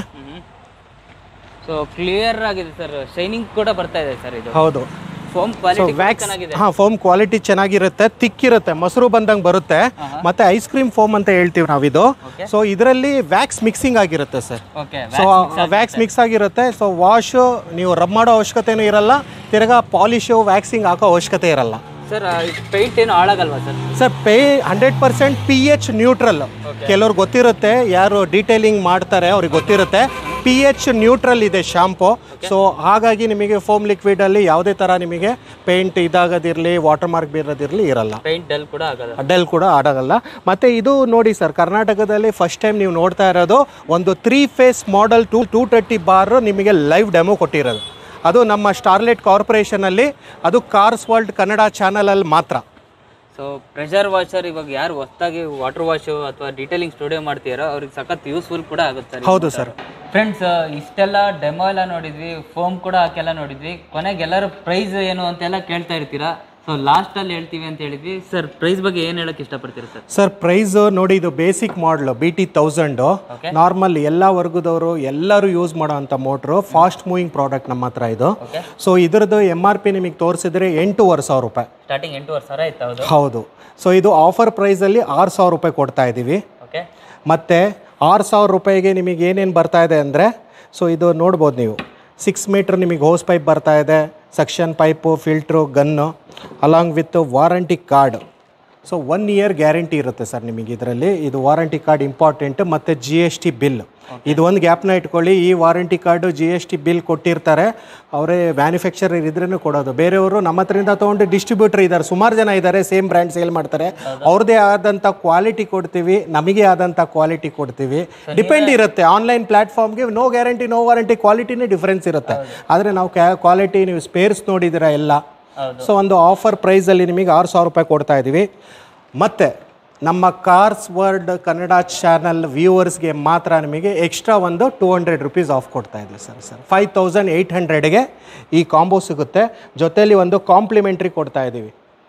ಸೊ ಕ್ಲಿಯರ್ ಆಗಿದೆ ಸರ್ ಶೈನಿಂಗ್ ಕೂಡ ಬರ್ತಾ ಇದೆ ಸರ್ ಇದು
ಹೌದು
ಫೋಮ್
ಸೊ
ಕ್ವಾಲಿಟಿ
ವ್ಯಾಕ್ಸ್
ಚೆನ್ನಾಗಿದೆ
ಹಾಂ ಫೋಮ್ ಕ್ವಾಲಿಟಿ ಚೆನ್ನಾಗಿರುತ್ತೆ ತಿಕ್ಕಿರುತ್ತೆ ಮೊಸರು ಬಂದಂಗೆ ಬರುತ್ತೆ ಮತ್ತೆ ಐಸ್ ಕ್ರೀಮ್ ಫೋಮ್ ಅಂತ ಹೇಳ್ತೀವಿ ನಾವಿದು ಸೊ ಇದರಲ್ಲಿ ವ್ಯಾಕ್ಸ್ ಮಿಕ್ಸಿಂಗ್ ಆಗಿರುತ್ತೆ sir
okay
so wax mix ಆಗಿರುತ್ತೆ ಸೊ ವಾಶು ನೀವು ರಬ್ ಮಾಡೋ ಅವಶ್ಯಕತೆನೂ ಇರಲ್ಲ ತಿರ್ಗಾ ಪಾಲಿಶು ವ್ಯಾಕ್ಸಿಂಗ್ ಹಾಕೋ ಅವಶ್ಯಕತೆ ಇರಲ್ಲ
ಸರ್ ಪೇಂಟ್ ಏನು ಹಾಳಾಗಲ್ವಾ ಸರ್
ಸರ್ ಪೇ hundred percent P H neutral ಕೆಲವ್ರಿಗೆ ಗೊತ್ತಿರುತ್ತೆ ಯಾರು ಡೀಟೇಲಿಂಗ್ ಮಾಡ್ತಾರೆ ಅವ್ರಿಗೆ ಗೊತ್ತಿರುತ್ತೆ ಪಿ ಎಚ್ ನ್ಯೂಟ್ರಲ್ ಇದೆ ಶಾಂಪು ಸೊ ಹಾಗಾಗಿ ನಿಮಗೆ ಫೋಮ್ ಲಿಕ್ವಿಡಲ್ಲಿ ಯಾವುದೇ ಥರ ನಿಮಗೆ ಪೇಂಟ್ ಇದಾಗೋದಿರಲಿ ವಾಟರ್ ಮಾರ್ಕ್ ಬೀರೋದಿರಲಿ ಇರಲ್ಲ
ಪೇಂಟ್ ಡಲ್ ಕೂಡ ಆಗಲ್ಲ
ಅಡ್ಡಲ್ ಕೂಡ ಆಡೋಲ್ಲ ಮತ್ತು ಇದು ನೋಡಿ ಸರ್ ಕರ್ನಾಟಕದಲ್ಲಿ ಫಸ್ಟ್ ಟೈಮ್ ನೀವು ನೋಡ್ತಾ ಇರೋದು ಒಂದು three phase model two two thirty bar ನಿಮಗೆ ಲೈವ್ ಡೆಮೋ ಕೊಟ್ಟಿರೋದು ಅದು ನಮ್ಮ ಸ್ಟಾರ್ಲೆಟ್ ಕಾರ್ಪೊರೇಷನಲ್ಲಿ ಅದು ಕಾರ್ಸ್ ವರ್ಲ್ಡ್ ಕನ್ನಡ ಚಾನಲಲ್ಲಿ ಮಾತ್ರ
ಸೊ ಪ್ರೆಷರ್ ವಾಷರ್ ಇವಾಗ ಯಾರು ಹೊಸದಾಗಿ ವಾಟರ್ ವಾಶ್ ಅಥವಾ ಡೀಟೇಲಿಂಗ್ ಸ್ಟುಡಿಯೋ ಮಾಡ್ತೀರೋ ಅವ್ರಿಗೆ ಸಖತ್ ಯೂಸ್ಫುಲ್ ಕೂಡ ಆಗುತ್ತೆ ಸರ್
ಹೌದು ಸರ್
ಫ್ರೆಂಡ್ಸ್ ಇಷ್ಟೆಲ್ಲ ಡೆಮೋ ಎಲ್ಲ ನೋಡಿದ್ವಿ ಫೋಮ್ ಕೂಡ ಹಾಕೆಲ್ಲ ನೋಡಿದ್ವಿ ಕೊನೆಗೆ ಎಲ್ಲರೂ ಪ್ರೈಸ್ ಏನು ಅಂತೆಲ್ಲ ಕೇಳ್ತಾ ಇರ್ತೀರಾ ಸೊ ಲಾಸ್ಟಲ್ಲಿ ಹೇಳ್ತೀವಿ ಅಂತ ಹೇಳಿದ್ವಿ ಸರ್ ಪ್ರೈಸ್ ಬಗ್ಗೆ ಏನು ಹೇಳಕ್ಕೆ ಇಷ್ಟಪಡ್ತೀರಾ ಸರ್
ಸರ್ ಪ್ರೈಸ್ ನೋಡಿ ಇದು ಬೇಸಿಕ್ ಮಾಡಲು ಬಿ ಟಿ ತೌಸಂಡು ನಾರ್ಮಲ್ ಎಲ್ಲ ವರ್ಗದವರು ಎಲ್ಲರೂ ಯೂಸ್ ಮಾಡೋ ಅಂಥ ಮೋಟ್ರು ಫಾಸ್ಟ್ ಮೂವಿಂಗ್ ಪ್ರಾಡಕ್ಟ್ ನಮ್ಮ ಹತ್ರ ಇದು ಸೊ ಇದ್ರದ್ದು ಎಮ್ ಆರ್ ಪಿ ನಿಮಗೆ ತೋರಿಸಿದ್ರೆ ಎಂಟೂವರೆ ಸಾವಿರ ರೂಪಾಯಿ
ಸ್ಟಾರ್ಟಿಂಗ್ ಎಂಟೂವರೆ ಸಾವಿರ ಇತ್ತು ಹೌದು
ಹೌದು ಸೊ ಇದು ಆಫರ್ ಪ್ರೈಸಲ್ಲಿ ಆರು ಸಾವಿರ ರೂಪಾಯಿ ಕೊಡ್ತಾ ಇದ್ದೀವಿ
ಓಕೆ
ಮತ್ತು ಆರು ಸಾವಿರ ರೂಪಾಯಿಗೆ ನಿಮಗೆ ಏನೇನು ಬರ್ತಾ ಇದೆ ಅಂದರೆ ಸೊ ಇದು ನೋಡ್ಬೋದು ನೀವು ಸಿಕ್ಸ್ ಮೀಟ್ರ್ ನಿಮಗೆ ಹೋಸ್ ಪೈಪ್ ಬರ್ತಾ ಇದೆ suction pipe filter gun along with warranty card so one year guarantee ಇರುತ್ತೆ ಸರ್ ನಿಮಗೆ ಇದರಲ್ಲಿ ಇದು ವಾರಂಟಿ ಕಾರ್ಡ್ ಇಂಪಾರ್ಟೆಂಟ್ ಮತ್ತು ಜಿ ಎಸ್ ಟಿ ಬಿಲ್ ಇದು ಒಂದು ಗ್ಯಾಪ್ನ ಇಟ್ಕೊಳ್ಳಿ ಈ warranty card G S T bill ಕೊಟ್ಟಿರ್ತಾರೆ ಅವರೇ ಮ್ಯಾನುಫ್ಯಾಕ್ಚರರ್ ಇದ್ರೂ ಕೊಡೋದು ಬೇರೆಯವರು ನಮ್ಮ ಹತ್ರದಿಂದ ತೊಗೊಂಡು ಡಿಸ್ಟ್ರಿಬ್ಯೂಟರ್ ಇದ್ದಾರೆ ಸುಮಾರು ಜನ ಇದ್ದಾರೆ ಸೇಮ್ ಬ್ರ್ಯಾಂಡ್ ಸೇಲ್ ಮಾಡ್ತಾರೆ ಅವ್ರದ್ದೇ ಆದಂಥ ಕ್ವಾಲಿಟಿ ಕೊಡ್ತೀವಿ ನಮಗೆ ಆದಂಥ ಕ್ವಾಲಿಟಿ ಕೊಡ್ತೀವಿ ಡಿಪೆಂಡ್ ಇರುತ್ತೆ ಆನ್ಲೈನ್ ಪ್ಲಾಟ್ಫಾರ್ಮ್ಗೆ ನೋ ಗ್ಯಾರಂಟಿ ನೋ ವಾರಂಟಿ ಕ್ವಾಲಿಟಿನೇ ಡಿಫ್ರೆನ್ಸ್ ಇರುತ್ತೆ ಆದರೆ ನಾವು ಕ್ವಾಲಿಟಿ ನೀವು ಸ್ಪೇರ್ಸ್ ನೋಡಿದ್ದೀರಾ ಎಲ್ಲ ಸೊ ಒಂದು ಆಫರ್ ಪ್ರೈಸಲ್ಲಿ ನಿಮಗೆ ಆರು ಸಾವಿರ ರೂಪಾಯಿ ಕೊಡ್ತಾ ಇದ್ದೀವಿ ಮತ್ತು ನಮ್ಮ ಕಾರ್ಸ್ ವರ್ಡ್ ಕನ್ನಡ ಚಾನಲ್ ವ್ಯೂವರ್ಸ್ಗೆ ಮಾತ್ರ ನಿಮಗೆ ಎಕ್ಸ್ಟ್ರಾ ಒಂದು ಟೂ ಹಂಡ್ರೆಡ್ ರುಪೀಸ್ ಆಫ್ ಕೊಡ್ತಾ ಇದ್ದೀವಿ sir sir five thousand eight ಹಂಡ್ರೆಡ್ಗೆ ಈ ಕಾಂಬೋ ಸಿಗುತ್ತೆ ಜೊತೆಯಲ್ಲಿ ಒಂದು ಕಾಂಪ್ಲಿಮೆಂಟ್ರಿ ಕೊಡ್ತಾ ಇದ್ದೀವಿ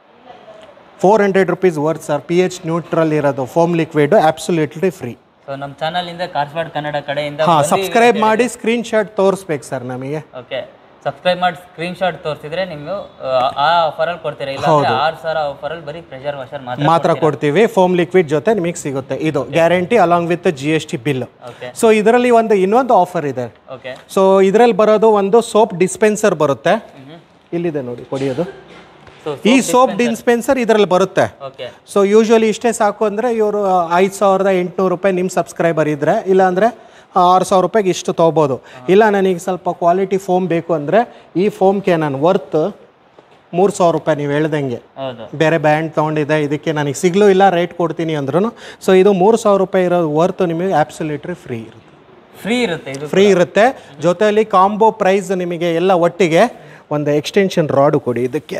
four hundred rupees worth sir P H neutral ಇರೋದು foam liquid absolutely free
so ನಮ್ಮ ಚಾನಲಿಂದ ಕಾರ್ಸ್ವಾಡ್ ಕನ್ನಡ ಕಡೆಯಿಂದ
ಹಾಂ ಸಬ್ಸ್ಕ್ರೈಬ್ ಮಾಡಿ ಸ್ಕ್ರೀನ್ ಶಾಟ್ ತೋರಿಸ್ಬೇಕು ಸರ್ ನಮಗೆ
ಓಕೆ ಸಬ್ಸ್ಕ್ರೈಬ್ ಮಾಡಿ ಸ್ಕ್ರೀನ್ ಶಾಟ್ ತೋರಿಸಿದ್ರೆ ನೀವು ಆ ಆಫರಲ್ಲಿ ಕೊಡ್ತೀರಾ ಇಲ್ಲ ಆರು ಸಾವಿರ ಆಫರಲ್ಲಿ ಬರೀ ಪ್ರೆಷರ್ ವಾಷರ್ ಮಾತ್ರ
ಮಾತ್ರ ಕೊಡ್ತೀವಿ ಫೋಮ್ ಲಿಕ್ವಿಡ್ ಜೊತೆ ನಿಮಗೆ ಸಿಗುತ್ತೆ ಇದು guarantee along with G S T bill
okay
so ಇದರಲ್ಲಿ ಒಂದು ಇನ್ನೊಂದು ಆಫರ್ ಇದೆ
ಓಕೆ
ಸೊ ಇದರಲ್ಲಿ ಬರೋದು ಒಂದು ಸೋಪ್ ಡಿಸ್ಪೆನ್ಸರ್ ಬರುತ್ತೆ ಇಲ್ಲಿದೆ ನೋಡಿ ಕೊಡಿಯೋದು
ಸೊ
ಈ ಸೋಪ್ ಡಿಸ್ಪೆನ್ಸರ್ ಇದರಲ್ಲಿ ಬರುತ್ತೆ
ಓಕೆ
ಸೊ ಯೂಶ್ವಲಿ ಇಷ್ಟೇ ಸಾಕು ಅಂದರೆ ಇವರು ಐದು ಸಾವಿರದ ಎಂಟುನೂರು ರೂಪಾಯಿ ನಿಮ್ಮ ಸಬ್ಸ್ಕ್ರೈಬರ್ ಇದ್ದರೆ ಇಲ್ಲಾಂದರೆ ಆರು ಸಾವಿರ ರೂಪಾಯಿಗೆ ಇಷ್ಟು ತೊಗೋಬೋದು ಇಲ್ಲ ನನಗೆ ಸ್ವಲ್ಪ ಕ್ವಾಲಿಟಿ ಫೋಮ್ ಬೇಕು ಅಂದರೆ ಈ ಫೋಮ್ಗೆ ನಾನು ವರ್ತ್ ಮೂರು ಸಾವಿರ ರೂಪಾಯಿ ನೀವು ಹೇಳ್ದಂಗೆ
ಹೌದು
ಬೇರೆ ಬ್ಯಾಂಡ್ ತೊಗೊಂಡಿದ್ದೆ ಇದಕ್ಕೆ ನನಗೆ ಸಿಗ್ಲೂ ಇಲ್ಲ ರೇಟ್ ಕೊಡ್ತೀನಿ ಅಂದ್ರೂ ಸೊ ಇದು ಮೂರು ಸಾವಿರ ರೂಪಾಯಿ ಇರೋ ವರ್ತ್ ನಿಮಗೆ ಆ್ಯಬ್ಸಲ್ಯೂಟ್ರಿ ಫ್ರೀ ಇರುತ್ತೆ
ಫ್ರೀ ಇರುತ್ತೆ ಇದು
ಫ್ರೀ ಇರುತ್ತೆ ಜೊತೆಯಲ್ಲಿ ಕಾಂಬೋ ಪ್ರೈಸ್ ನಿಮಗೆ ಎಲ್ಲ ಒಟ್ಟಿಗೆ ಒಂದು ಎಕ್ಸ್ಟೆನ್ಷನ್ ರಾಡು ಕೊಡಿ ಇದಕ್ಕೆ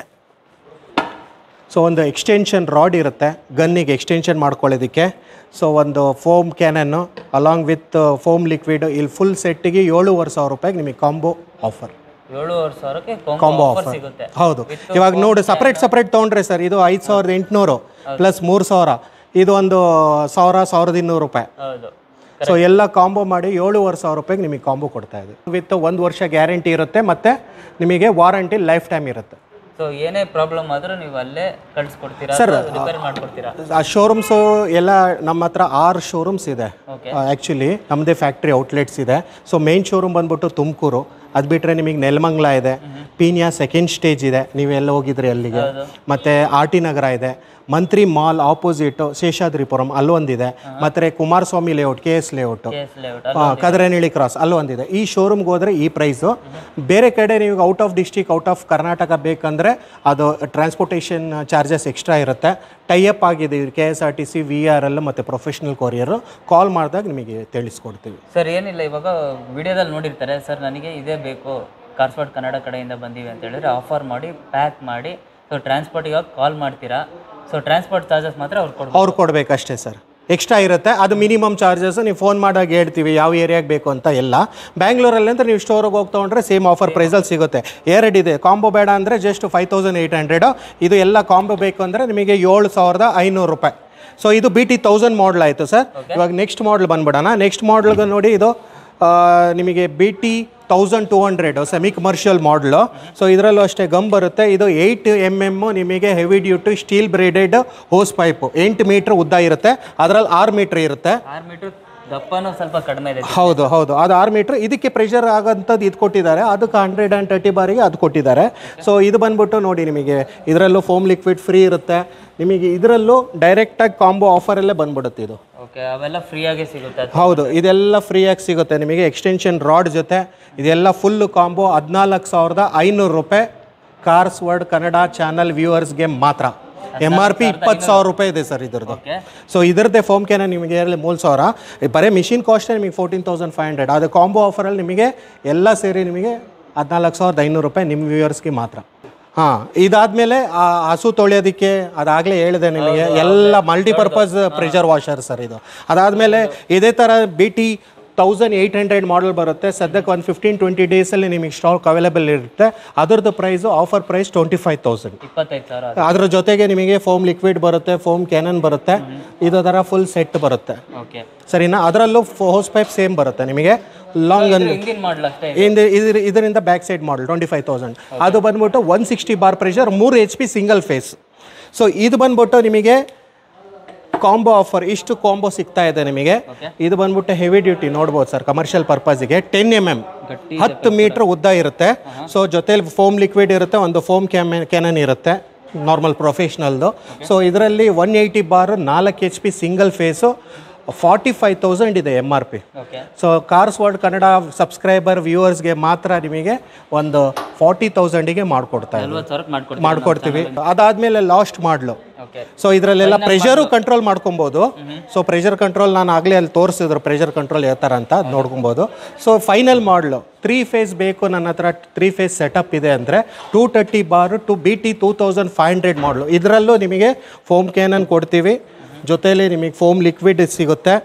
ಸೊ ಒಂದು ಎಕ್ಸ್ಟೆನ್ಷನ್ ರಾಡ್ ಇರುತ್ತೆ ಗನ್ನಿಗೆ ಎಕ್ಸ್ಟೆನ್ಷನ್ ಮಾಡ್ಕೊಳ್ಳೋದಕ್ಕೆ ಸೊ ಒಂದು foam cannon along with foam liquid ಇಲ್ಲಿ ಫುಲ್ ಸೆಟ್ಟಿಗೆ ಏಳುವರೆ ಸಾವಿರ ರೂಪಾಯಿಗೆ ನಿಮಗೆ ಕಾಂಬೋ ಆಫರ್
ಏಳುವರೆ ಸಾವಿರಕ್ಕೆ
ಕಾಂಬೋ
ಕಾಂಬೋ ಆಫರ್
ಆಫರ್
ಸಿಗುತ್ತೆ
ಹೌದು ಇವಾಗ ನೋಡಿ ಸಪ್ರೇಟ್ ಸಪ್ರೇಟ್ ತೊಗೊಂಡ್ರೆ ಸರ್ ಇದು ಐದು ಸಾವಿರದ ಎಂಟುನೂರು ಪ್ಲಸ್ ಮೂರು ಸಾವಿರ ಇದು ಒಂದು ಸಾವಿರ ಸಾವಿರದ ಇನ್ನೂರು ರೂಪಾಯಿ
ಹೌದು
ಸೊ ಎಲ್ಲ ಕಾಂಬೋ ಮಾಡಿ ಏಳುವರೆ ಸಾವಿರ ರೂಪಾಯಿಗೆ ನಿಮಗೆ ಕಾಂಬೋ ಕೊಡ್ತಾ ಇದೆ ವಿತ್ ಒಂದು ವರ್ಷ ಗ್ಯಾರಂಟಿ ಇರುತ್ತೆ ಮತ್ತು ನಿಮಗೆ ವಾರಂಟಿ ಲೈಫ್ ಟೈಮ್ ಇರುತ್ತೆ
ಸೊ ಏನೇ ಪ್ರಾಬ್ಲಮ್ ಆದ್ರೂ ನೀವು ಅಲ್ಲೇ ಕಳ್ಸಿಕೊಡ್ತೀರಾ ರಿಪೇರ್ ಮಾಡ್ಕೊಡ್ತೀರಾ
ಆ ಶೋರೂಮ್ಸು ಎಲ್ಲ ನಮ್ಮ ಹತ್ರ ಆರು ಶೋರೂಮ್ಸ್ ಇದೆ
Okay.
ಆ್ಯಕ್ಚುಲಿ ನಮ್ಮದೇ ಫ್ಯಾಕ್ಟ್ರಿ ಔಟ್ಲೆಟ್ಸ್ ಇದೆ ಸೊ ಮೇನ್ ಶೋರೂಮ್ ಬಂದ್ಬಿಟ್ಟು ತುಮಕೂರು ಅದು ಬಿಟ್ಟರೆ ನಿಮಗೆ ನೆಲಮಂಗ್ಲ ಇದೆ ಪೀನ್ಯಾ ಸೆಕೆಂಡ್ ಸ್ಟೇಜ್ ಇದೆ ನೀವೆಲ್ಲ ಹೋಗಿದ್ರಿ ಅಲ್ಲಿಗೆ ಮತ್ತು ಆರ್ ಟಿ ನಗರ ಇದೆ ಮಂತ್ರಿ ಮಾಲ್ ಆಪೋಸಿಟು ಶೇಷಾದ್ರಿಪುರಂ ಅಲ್ಲೊಂದಿದೆ ಮತ್ತು Kumaraswamy layout K S layout
K S layout
Kadrenahalli cross ಅಲ್ಲೊಂದಿದೆ ಈ ಶೋರೂಮ್ಗೆ ಹೋದರೆ ಈ ಪ್ರೈಸು ಬೇರೆ ಕಡೆ ನೀವು out of district out of Karnataka ಬೇಕಂದರೆ ಅದು ಟ್ರಾನ್ಸ್ಪೋರ್ಟೇಷನ್ ಚಾರ್ಜಸ್ ಎಕ್ಸ್ಟ್ರಾ ಇರುತ್ತೆ ಟೈಅಪ್ ಆಗಿದೆ K S R T C V R L ಮತ್ತು ಪ್ರೊಫೆಷ್ನಲ್ ಕೊರಿಯರು ಕಾಲ್ ಮಾಡಿದಾಗ ನಿಮಗೆ ತಿಳಿಸ್ಕೊಡ್ತೀವಿ
ಸರ್ ಏನಿಲ್ಲ ಇವಾಗ ವಿಡಿಯೋದಲ್ಲಿ ನೋಡಿರ್ತಾರೆ ಸರ್ ನನಗೆ ಇದೇ ಬೇಕು ಕಾರ್ಸ್ವಾಡ್ ಕನ್ನಡ ಕಡೆಯಿಂದ ಬಂದೀವಿ ಅಂತ ಹೇಳಿದ್ರೆ ಆಫರ್ ಮಾಡಿ ಪ್ಯಾಕ್ ಮಾಡಿ ಸೊ ಟ್ರಾನ್ಸ್ಪೋರ್ಟಿಗೆ ಕಾಲ್ ಮಾಡ್ತೀರಾ ಸೊ ಟ್ರಾನ್ಸ್ಪೋರ್ಟ್ ಚಾರ್ಜಸ್ ಮಾತ್ರ ಅವ್ರು ಕೊಡ್ಬೋದು
ಅವ್ರು ಕೊಡಬೇಕಷ್ಟೇ ಸರ್ ಎಕ್ಸ್ಟ್ರಾ ಇರುತ್ತೆ ಅದು ಮಿನಿಮಮ್ ಚಾರ್ಜಸ್ ನೀವು ಫೋನ್ ಮಾಡಾಗ ಹೇಳ್ತೀವಿ ಯಾವ ಏರಿಯಾಗೆ ಬೇಕು ಅಂತ ಎಲ್ಲ ಬ್ಯಾಂಗ್ಳೂರಲ್ಲಿ ಅಂತ ನೀವು ಸ್ಟೋರಿಗೆ ಹೋಗಿ ತೊಗೊಂಡ್ರೆ ಸೇಮ್ ಆಫರ್ ಪ್ರೈಸಲ್ಲಿ ಸಿಗುತ್ತೆ ಎರಡಿದೆ ಕಾಂಬೋ ಬೇಡ ಅಂದರೆ just five thousand eight hundred ಇದು ಎಲ್ಲ ಕಾಂಬೋ ಬೇಕು ಅಂದರೆ ನಿಮಗೆ ಏಳು ಸಾವಿರದ ಐನೂರು ರೂಪಾಯಿ ಸೊ ಇದು ಬಿ ಟಿ ತೌಸಂಡ್ ಮಾಡಲ್ ಆಯಿತು ಸರ್ ಇವಾಗ ನೆಕ್ಸ್ಟ್ ಮಾಡಲ್ ಬಂದ್ಬಿಡೋಣ ನೆಕ್ಸ್ಟ್ ಮಾಡಲ್ಗೆ ನೋಡಿ ಇದು ಆ, ನಿಮಗೆ B T thousand two hundred semi commercial model so ಇದರಲ್ಲೂ ಅಷ್ಟೇ ಗಮ್ ಬರುತ್ತೆ ಇದು ಏಯ್ಟ್ ಎಮ್ ಎಮ್ಮು ನಿಮಗೆ heavy duty steel braided hose pipe ಎಂಟು ಮೀಟ್ರ್ ಉದ್ದ ಇರುತ್ತೆ ಅದರಲ್ಲಿ ಆರು ಮೀಟ್ರ್ ಇರುತ್ತೆ
ಆರು ಮೀಟ್ರ್ ದಪ್ಪನೂ ಸ್ವಲ್ಪ ಕಡಿಮೆ ಇದೆ
ಹೌದು ಹೌದು ಅದು ಆರು ಮೀಟ್ರ್ ಇದಕ್ಕೆ ಪ್ರೆಷರ್ ಆಗೋಂಥದ್ದು ಇದು ಕೊಟ್ಟಿದ್ದಾರೆ ಅದಕ್ಕೆ ಹಂಡ್ರೆಡ್ ಆ್ಯಂಡ್ ತರ್ಟಿ ಬಾರಿಗೆ ಅದು ಕೊಟ್ಟಿದ್ದಾರೆ ಸೊ ಇದು ಬಂದ್ಬಿಟ್ಟು ನೋಡಿ ನಿಮಗೆ ಇದರಲ್ಲೂ ಫೋಮ್ ಲಿಕ್ವಿಡ್ ಫ್ರೀ ಇರುತ್ತೆ ನಿಮಗೆ ಇದರಲ್ಲೂ ಡೈರೆಕ್ಟಾಗಿ ಕಾಂಬೋ ಆಫರಲ್ಲೇ ಬಂದ್ಬಿಡುತ್ತೆ ಇದು
ಓಕೆ ಅವೆಲ್ಲ ಫ್ರೀಯಾಗಿ ಸಿಗುತ್ತೆ ಅದು.
ಹೌದು ಇದೆಲ್ಲ ಫ್ರೀಯಾಗಿ ಸಿಗುತ್ತೆ ನಿಮಗೆ ಎಕ್ಸ್ಟೆನ್ಷನ್ ರಾಡ್ ಜೊತೆ ಇದೆಲ್ಲ ಫುಲ್ ಕಾಂಬೋ ಹದಿನಾಲ್ಕು ಸಾವಿರದ ಐನೂರು ರೂಪಾಯಿ ಕಾರ್ಸ್ ವರ್ಡ್ ಕನ್ನಡ ಚಾನಲ್ ವ್ಯೂವರ್ಸ್ಗೆ ಮಾತ್ರ ಎಮ್ ಆರ್ ಪಿ ಇಪ್ಪತ್ತು ಸಾವಿರ ರೂಪಾಯಿ ಇದೆ ಸರ್ ಇದ್ರದ್ದು
ಓಕೆ
ಸೊ ಇದರದ್ದೇ ಫೋಮ್ ಕ್ಯಾನ ನಿಮಗೆ ಏರಲ್ಲಿ ಮೂರು ಸಾವಿರ ಈ ಬರೀ ಮಿಷಿನ್ ಕಾಸ್ಟೇ ನಿಮಗೆ ಫೋರ್ಟೀನ್ ತೌಸಂಡ್ ಫೈವ್ ಹಂಡ್ರೆಡ್ ಅದು ಕಾಂಬೋ ಆಫರಲ್ಲಿ ನಿಮಗೆ ಎಲ್ಲ ಸೇರಿ ನಿಮಗೆ ಹದಿನಾಲ್ಕು ಸಾವಿರದ ಐನೂರು ರೂಪಾಯಿ ನಿಮ್ಮ ವ್ಯೂವರ್ಸ್ಗೆ ಮಾತ್ರ ಹಾಂ ಇದಾದಮೇಲೆ ಆ ಹಸು ತೊಳೆಯೋದಕ್ಕೆ ಅದಾಗಲೇ ಹೇಳಿದೆ ನಿಮಗೆ ಎಲ್ಲ ಮಲ್ಟಿಪರ್ಪಸ್ ಪ್ರೆಷರ್ ವಾಷರ್ ಸರ್ ಇದು ಅದಾದಮೇಲೆ ಇದೇ ಥರ B T thousand eight hundred model ಬರುತ್ತೆ ಸದ್ಯಕ್ಕೆ ಒಂದು ಫಿಫ್ಟೀನ್ ಟ್ವೆಂಟಿ ಡೇಸಲ್ಲಿ ನಿಮಗೆ ಸ್ಟಾಕ್ ಅವೈಲೇಬಲ್ ಇರುತ್ತೆ ಅದರದ್ದು price offer price twenty five thousand
ಇಪ್ಪತ್ತೈದು ಸಾವಿರ ಅದು.
ಅದ್ರ ಜೊತೆಗೆ ನಿಮಗೆ ಫೋಮ್ ಲಿಕ್ವಿಡ್ ಬರುತ್ತೆ ಫೋಮ್ ಕ್ಯಾನನ್ ಬರುತ್ತೆ ಇದು ಥರ ಫುಲ್ ಸೆಟ್ ಬರುತ್ತೆ
ಓಕೆ
ಸರಿನಾ ಅದರಲ್ಲೂ ಹೋಸ್ ಪೈಪ್ ಸೇಮ್ ಬರುತ್ತೆ ನಿಮಗೆ ಲಾಂಗ್ ಅನ್
ಹಿಂದಿನ ಮಾಡಲ್ ಅಷ್ಟೇ
ಇಂದ ಇದ್ರ ಇದರಿಂದ back side model twenty five thousand ಅದು ಬಂದ್ಬಿಟ್ಟು ಒನ್ ಸಿಕ್ಸ್ಟಿ ಬಾರ್ ಪ್ರೆಷರ್ ಮೂರು H P single phase so ಇದು ಬಂದ್ಬಿಟ್ಟು ನಿಮಗೆ ಕಾಂಬೋ ಆಫರ್ ಇಷ್ಟು ಕಾಂಬೋ ಸಿಗ್ತಾ ಇದೆ ನಿಮಗೆ ಇದು ಬಂದ್ಬಿಟ್ಟು ಹೆವಿ ಡ್ಯೂಟಿ ನೋಡ್ಬೋದು ಸರ್ ಕಮರ್ಷಿಯಲ್ ಪರ್ಪಸ್ಗೆ ಟೆನ್ ಎಮ್ ಎಮ್
ಗಟ್ಟಿ
ಹತ್ತು ಮೀಟ್ರ್ ಉದ್ದ ಇರುತ್ತೆ ಸೊ ಜೊತೆಲಿ ಫೋಮ್ ಲಿಕ್ವಿಡ್ ಇರುತ್ತೆ ಒಂದು ಫೋಮ್ ಕ್ಯಾಮೆ ಕ್ಯಾನನ್ ಇರುತ್ತೆ ನಾರ್ಮಲ್ ಪ್ರೊಫೆಷ್ನಲ್ದು ಸೊ ಇದರಲ್ಲಿ ಒನ್ ಏಯ್ಟಿ ಬಾರ್ ನಾಲ್ಕು H P single phase forty five thousand ಇದೆ M R P
okay
so cars world Kannada subscriber ವ್ಯೂವರ್ಸ್ಗೆ ಮಾತ್ರ ನಿಮಗೆ ಒಂದು ಫಾರ್ಟಿ ತೌಸಂಡಿಗೆ ಮಾಡಿಕೊಡ್ತಾ ಇದ್ದೀವಿ
ನಲ್ವತ್ತು ಸಾವಿರಕ್ಕೆ ಮಾಡ್ಕೊಡ್ತೀವಿ
ಮಾಡ್ಕೊಡ್ತೀವಿ ಅದಾದಮೇಲೆ ಲಾಸ್ಟ್ ಮಾಡಲು
ಓಕೆ
ಸೊ ಇದರಲ್ಲೆಲ್ಲ ಪ್ರೆಷರು ಕಂಟ್ರೋಲ್ ಮಾಡ್ಕೊಬೋದು ಸೊ ಪ್ರೆಷರ್ ಕಂಟ್ರೋಲ್ ನಾನು ಆಗಲೇ ಅಲ್ಲಿ ತೋರಿಸಿದ್ರು ಪ್ರೆಷರ್ ಕಂಟ್ರೋಲ್ ಯಾವ ಥರ ಅಂತ ಅದ್ ನೋಡ್ಕೊಬೋದು so final model three phase ಬೇಕು ನನ್ನ ಹತ್ರ ತ್ರೀ ಫೇಸ್ ಸೆಟಪ್ ಇದೆ ಅಂದರೆ two thirty bar to B T two thousand five hundred model ಇದರಲ್ಲೂ ನಿಮಗೆ ಫೋಮ್ ಕ್ಯಾನನ್ ಕೊಡ್ತೀವಿ ಜೊತೆಲಿ ನಿಮಗೆ ಫೋಮ್ ಲಿಕ್ವಿಡ್ ಸಿಗುತ್ತೆ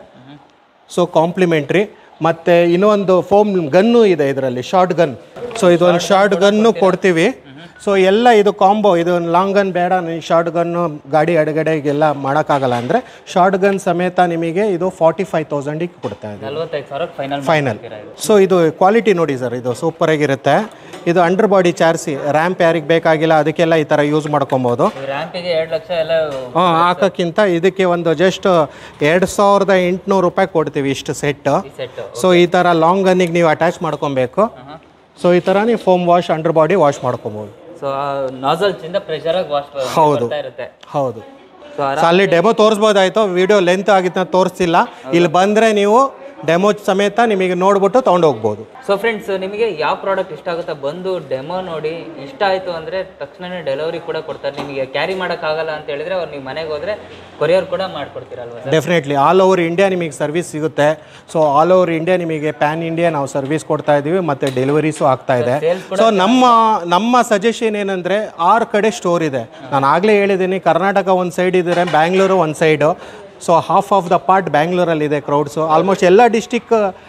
ಸೊ ಕಾಂಪ್ಲಿಮೆಂಟ್ರಿ ಮತ್ತು ಇನ್ನೊಂದು ಫೋಮ್ ಗನ್ನು ಇದೆ ಇದರಲ್ಲಿ ಶಾರ್ಟ್ ಗನ್ ಸೊ ಇದೊಂದು ಶಾರ್ಟ್ ಗನ್ನು ಕೊಡ್ತೀವಿ ಸೊ ಎಲ್ಲ ಇದು ಕಾಂಬೋ ಇದು ಲಾಂಗ್ ಗನ್ ಬೇಡ ನೀವು ಶಾರ್ಟ್ ಗನ್ನು ಗಾಡಿ ಅಡಗಡೆಗೆಲ್ಲ ಮಾಡೋಕ್ಕಾಗಲ್ಲ ಅಂದರೆ ಶಾರ್ಟ್ ಗನ್ ಸಮೇತ ನಿಮಗೆ ಇದು ಫಾರ್ಟಿ ಫೈವ್ ತೌಸಂಡಿಗೆ ಕೊಡ್ತಾ ಇದೆ
ನಲ್ವತ್ತೈದು ಸಾವಿರಕ್ಕೆ ಫೈನಲ್
ಫೈನಲ್ ಸೊ ಇದು ಕ್ವಾಲಿಟಿ ನೋಡಿ ಸರ್ ಇದು ಸೂಪರ್ ಆಗಿರುತ್ತೆ ಇದು ಅಂಡರ್ ಬಾಡಿ ಚಾರ್ಸಿ ರ್ಯಾಂಪ್ ಯಾರಿಗೆ ಬೇಕಾಗಿಲ್ಲ ಅದಕ್ಕೆಲ್ಲ ಈ ಥರ ಯೂಸ್ ಮಾಡ್ಕೊಬೋದು
ರ್ಯಾಂಪಿಗೆ ಎರಡು ಲಕ್ಷ ಎಲ್ಲ
ಹಾಂ ಹಾಕೋಕ್ಕಿಂತ ಇದಕ್ಕೆ ಒಂದು ಜಸ್ಟ್ ಎರಡು ಸಾವಿರದ ಎಂಟುನೂರು ರೂಪಾಯಿ ಕೊಡ್ತೀವಿ ಇಷ್ಟು ಸೆಟ್
ಸೆಟ್
ಸೊ ಈ ಥರ ಲಾಂಗ್ ಗನ್ನಿಗೆ ನೀವು ಅಟ್ಯಾಚ್ ಮಾಡ್ಕೊಬೇಕು ಸೊ ಈ ಥರ ನೀವು foam wash under body wash ಮಾಡ್ಕೊಬೋದು
ಸೊ ನಾಸಲ್ಸ್ ಇಂದ ಪ್ರೆಷರ್ ಆಗಿ ವಾಶ್
ಹೌದು.
ಬರ್ತಾ ಇರುತ್ತೆ
ಹೌದು
ಸೊ
ಸೊ ಅಲ್ಲಿ ಡೆಮೋ ತೋರಿಸ್ಬೋದಾಯ್ತು ವಿಡಿಯೋ ಲೆಂತ್ ಆಗಿತ್ತು ತೋರಿಸ್ತಿಲ್ಲ ಇಲ್ಲಿ ಬಂದರೆ ನೀವು ಡೆಮೋ ಸಮೇತ ನಿಮಗೆ ನೋಡ್ಬಿಟ್ಟು ತೊಗೊಂಡು ಹೋಗ್ಬೋದು
ಸೊ ಫ್ರೆಂಡ್ಸ್ ನಿಮಗೆ ಯಾವ ಪ್ರಾಡಕ್ಟ್ ಇಷ್ಟ ಆಗುತ್ತಾ ಬಂದು ಡೆಮೋ ನೋಡಿ ಇಷ್ಟ ಆಯಿತು ಅಂದರೆ ತಕ್ಷಣನೇ ಡೆಲಿವರಿ ಕೂಡ ಕೊಡ್ತಾರೆ ನಿಮಗೆ ಕ್ಯಾರಿ ಮಾಡೋಕ್ಕಾಗಲ್ಲ ಅಂತ ಹೇಳಿದ್ರೆ ಅವ್ರು ನೀವು ಮನೆಗೆ ಹೋದರೆ ಕೊರಿಯರ್ ಕೂಡ ಮಾಡ್ಕೊಡ್ತೀರಲ್ವಾ sir
definitely all over India ನಿಮಗೆ ಸರ್ವಿಸ್ ಸಿಗುತ್ತೆ ಸೊ ಆಲ್ ಓವರ್ ಇಂಡಿಯಾ ನಿಮಗೆ ಪ್ಯಾನ್ ಇಂಡಿಯಾ ನಾವು ಸರ್ವಿಸ್ ಕೊಡ್ತಾ ಇದ್ದೀವಿ ಮತ್ತು ಡೆಲಿವರೀಸು ಆಗ್ತಾ ಇದೆ ಸೊ ನಮ್ಮ ನಮ್ಮ ಸಜೆಷನ್ ಏನಂದರೆ ಆರು ಕಡೆ ಸ್ಟೋರ್ ಇದೆ ನಾನು ಆಗಲೇ ಹೇಳಿದ್ದೀನಿ ಕರ್ನಾಟಕ ಒಂದು ಸೈಡ್ ಇದ್ದಾರೆ ಬ್ಯಾಂಗ್ಳೂರು ಒಂದು side so half of the part ಬ್ಯಾಂಗ್ಳೂರಲ್ಲಿದೆ ಕ್ರೌಡ್ಸು ಆಲ್ಮೋಸ್ಟ್ ಎಲ್ಲ ಡಿಸ್ಟಿಕ್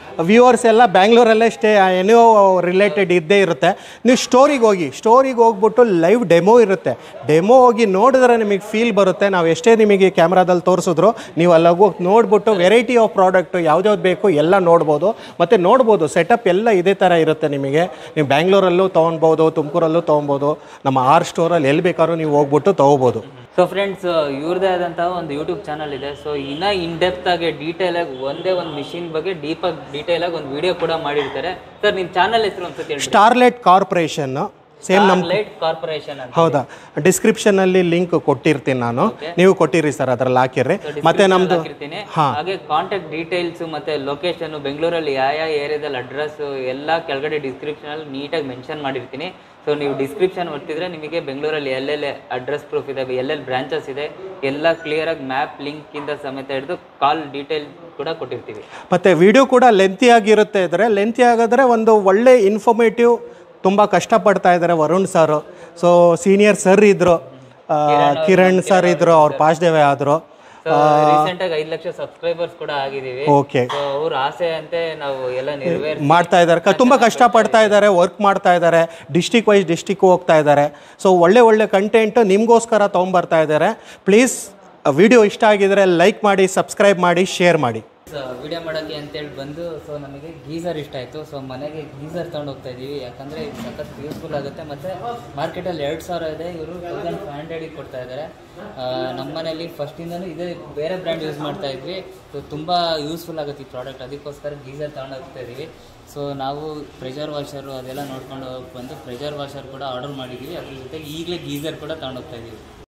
ವ್ಯೂವರ್ಸ್ ಎಲ್ಲ ಬ್ಯಾಂಗ್ಳೂರಲ್ಲೇ ಸ್ಟೇ ಏನೋ ರಿಲೇಟೆಡ್ ಇದ್ದೇ ಇರುತ್ತೆ ನೀವು ಸ್ಟೋರಿಗೆ ಹೋಗಿ ಸ್ಟೋರಿಗೆ ಹೋಗ್ಬಿಟ್ಟು ಲೈವ್ ಡೆಮೋ ಇರುತ್ತೆ ಡೆಮೋ ಹೋಗಿ ನೋಡಿದ್ರೆ ನಿಮಗೆ ಫೀಲ್ ಬರುತ್ತೆ ನಾವು ಎಷ್ಟೇ ನಿಮಗೆ ಕ್ಯಾಮ್ರಾದಲ್ಲಿ ತೋರಿಸಿದ್ರು ನೀವು ಅಲ್ಲಿ ಹೋಗಿ ನೋಡ್ಬಿಟ್ಟು ವೆರೈಟಿ ಆಫ್ ಪ್ರಾಡಕ್ಟ್ ಯಾವ್ದ್ಯಾವ್ದು ಬೇಕು ಎಲ್ಲ ನೋಡ್ಬೋದು ಮತ್ತು ನೋಡ್ಬೋದು ಸೆಟಪ್ ಎಲ್ಲ ಇದೇ ಥರ ಇರುತ್ತೆ ನಿಮಗೆ ನೀವು ಬ್ಯಾಂಗ್ಳೂರಲ್ಲೂ ತೊಗೊಳ್ಬೋದು ತುಮಕೂರಲ್ಲೂ ತೊಗೊಬೋದು ನಮ್ಮ ಆರ್ ಸ್ಟೋರಲ್ಲಿ ಎಲ್ಲಿ ಬೇಕಾದ್ರೂ ನೀವು ಹೋಗ್ಬಿಟ್ಟು ತೊಗೋಬೋದು
ಸೊ ಫ್ರೆಂಡ್ಸ್ ಇವ್ರದೇ ಆದಂತಹ ಒಂದು ಯೂಟ್ಯೂಬ್ ಚಾನಲ್ ಇದೆ ಸೊ ಇನ್ನ ಇನ್ ಡೆಪ್ತ್ ಆಗಿ ಡೀಟೇಲ್ ಆಗಿ ಒಂದೇ ಒಂದು ಮಿಷಿನ್ ಬಗ್ಗೆ ಡೀಪ್ ಆಗಿ ಡೀಟೇಲ್ ಆಗಿ ಒಂದು ವಿಡಿಯೋ ಕೂಡ ಮಾಡಿರ್ತಾರೆ ಸರ್ ನಿಮ್ಮ ಚಾನಲ್ ಹೆಸರು ಅನ್ಸುತ್ತೆ ಹೇಳಿ
ಸ್ಟಾರ್ಲೈಟ್ ಕಾರ್ಪೊರೇಷನ್ ಸೇಮ್ ನಮ್ಮ
ಲೈಟ್ ಕಾರ್ಪೊರೇಷನ್ ಅಂತ
ಹೌದಾ ಡಿಸ್ಕ್ರಿಪ್ಷನಲ್ಲಿ ಲಿಂಕ್ ಕೊಟ್ಟಿರ್ತೀನಿ ನಾನು ನೀವು ಕೊಟ್ಟಿರಿ ಸರ್ ಅದ್ರಲ್ಲಿ ಹಾಕಿರ್ರಿ ಮತ್ತೆ ನಮ್ಮದು
ಹಾಕಿರ್ತೀನಿ ಹಾಗೆ ಕಾಂಟ್ಯಾಕ್ಟ್ ಡೀಟೇಲ್ಸ್ ಮತ್ತೆ ಲೊಕೇಶನ್ ಬೆಂಗಳೂರಲ್ಲಿ ಯಾವ ಯಾವ ಏರಿಯಾದಲ್ಲಿ ಅಡ್ರೆಸ್ ಎಲ್ಲ ಕೆಳಗಡೆ ಡಿಸ್ಕ್ರಿಪ್ಷನ್ ಅಲ್ಲಿ ನೀಟಾಗಿ ಮೆನ್ಷನ್ ಮಾಡಿರ್ತೀನಿ ಸೊ ನೀವು ಡಿಸ್ಕ್ರಿಪ್ಷನ್ ಒತ್ತಿದ್ರೆ ನಿಮಗೆ ಬೆಂಗಳೂರಲ್ಲಿ ಎಲ್ಲೆಲ್ಲಿ ಅಡ್ರೆಸ್ ಪ್ರೂಫ್ ಇದೆ ಎಲ್ಲೆಲ್ಲಿ ಬ್ರಾಂಚಸ್ ಇದೆ ಎಲ್ಲ ಕ್ಲಿಯರ್ ಆಗಿ ಮ್ಯಾಪ್ ಲಿಂಕ್ ಇಂದ ಸಮೇತ ಹಿಡಿದು ಕಾಲ್ ಡೀಟೇಲ್ ಕೂಡ ಕೊಟ್ಟಿರ್ತೀವಿ
ಮತ್ತು ವಿಡಿಯೋ ಕೂಡ ಲೆಂತಿ ಆಗಿರುತ್ತೆ ಇದ್ರೆ ಲೆಂತಿ ಆಗಿದ್ರೆ ಒಂದು ಒಳ್ಳೆ ಇನ್ಫಾರ್ಮೇಟಿವ್ ತುಂಬ ಕಷ್ಟಪಡ್ತಾ ಇದ್ದಾರೆ Varun sir so senior sir ಇದ್ದರು ಕಿರಣ್ ಸರ್ ಇದ್ದರು ಅವ್ರು ಪಾಸ್ ಡೇವೆ ಆದರು
ಸೊ ರೀಸೆಂಟ್ ಆಗಿ ಐದು ಲಕ್ಷ ಸಬ್ಸ್ಕ್ರೈಬರ್ಸ್ ಕೂಡ ಆಗಿದ್ದೀವಿ
ಓಕೆ
ಸೊ ಅವ್ರ ಆಸೆ ಅಂತೆ ನಾವು ಎಲ್ಲ ನೆರವೇರ್
ಮಾಡ್ತಾ ಇದ್ದಾರೆ ಕ- ತುಂಬ ಕಷ್ಟಪಡ್ತಾ ಇದ್ದಾರೆ ವರ್ಕ್ ಮಾಡ್ತಾ ಇದ್ದಾರೆ ಡಿಸ್ಟಿಕ್ ವೈಸ್ ಡಿಸ್ಟಿಕ್ ಹೋಗ್ತಾ ಇದ್ದಾರೆ ಸೊ ಒಳ್ಳೆ ಒಳ್ಳೆ ಕಂಟೆಂಟ್ ನಿಮಗೋಸ್ಕರ ತೊಗೊಂಬರ್ತಾ ಇದ್ದಾರೆ ಪ್ಲೀಸ್ ವಿಡಿಯೋ ಇಷ್ಟ ಆಗಿದ್ರೆ ಲೈಕ್ ಮಾಡಿ ಸಬ್ಸ್ಕ್ರೈಬ್ ಮಾಡಿ ಶೇರ್ ಮಾಡಿ
ವಿಡಿಯೋ ಮಾಡೋಕ್ಕೆ ಅಂತೇಳಿ ಬಂದು ಸೊ ನಮಗೆ ಗೀಸರ್ ಇಷ್ಟ ಆಯಿತು ಸೊ ಮನೆಗೆ ಗೀಸರ್ ತೊಗೊಂಡು ಹೋಗ್ತಾ ಇದ್ದೀವಿ ಯಾಕಂದರೆ ಇದು ಸಖತ್ ಯೂಸ್ಫುಲ್ ಆಗುತ್ತೆ ಮತ್ತು ಮಾರ್ಕೆಟಲ್ಲಿ ಎರಡು ಸಾವಿರ ಇದೆ ಇವರು ತೌಸಂಡ್ ಫೈವ್ ಹಂಡ್ರೆಡಿಗೆ ಕೊಡ್ತಾ ಇದ್ದಾರೆ ಆ, ನಮ್ಮ ಮನೇಲಿ ಫಸ್ಟಿಂದನೂ ಇದೇ ಬೇರೆ ಬ್ರ್ಯಾಂಡ್ ಯೂಸ್ ಮಾಡ್ತಾ ಇದ್ವಿ ಸೊ ತುಂಬ ಯೂಸ್ಫುಲ್ ಆಗುತ್ತೆ ಈ ಪ್ರಾಡಕ್ಟ್ ಅದಕ್ಕೋಸ್ಕರ ಗೀಸರ್ ತೊಗೊಂಡು ಹೋಗ್ತಾ ಇದ್ದೀವಿ ಸೊ ನಾವು ಪ್ರೆಷರ್ ವಾಷರು ಅದೆಲ್ಲ ನೋಡ್ಕೊಂಡು ಬಂದು ಪ್ರೆಷರ್ ವಾಷರ್ ಕೂಡ ಆರ್ಡರ್ ಮಾಡಿದ್ದೀವಿ ಅದ್ರ ಜೊತೆಗೆ ಈಗಲೇ ಗೀಸರ್ ಕೂಡ ತೊಗೊಂಡು ಹೋಗ್ತಾ ಇದ್ದೀವಿ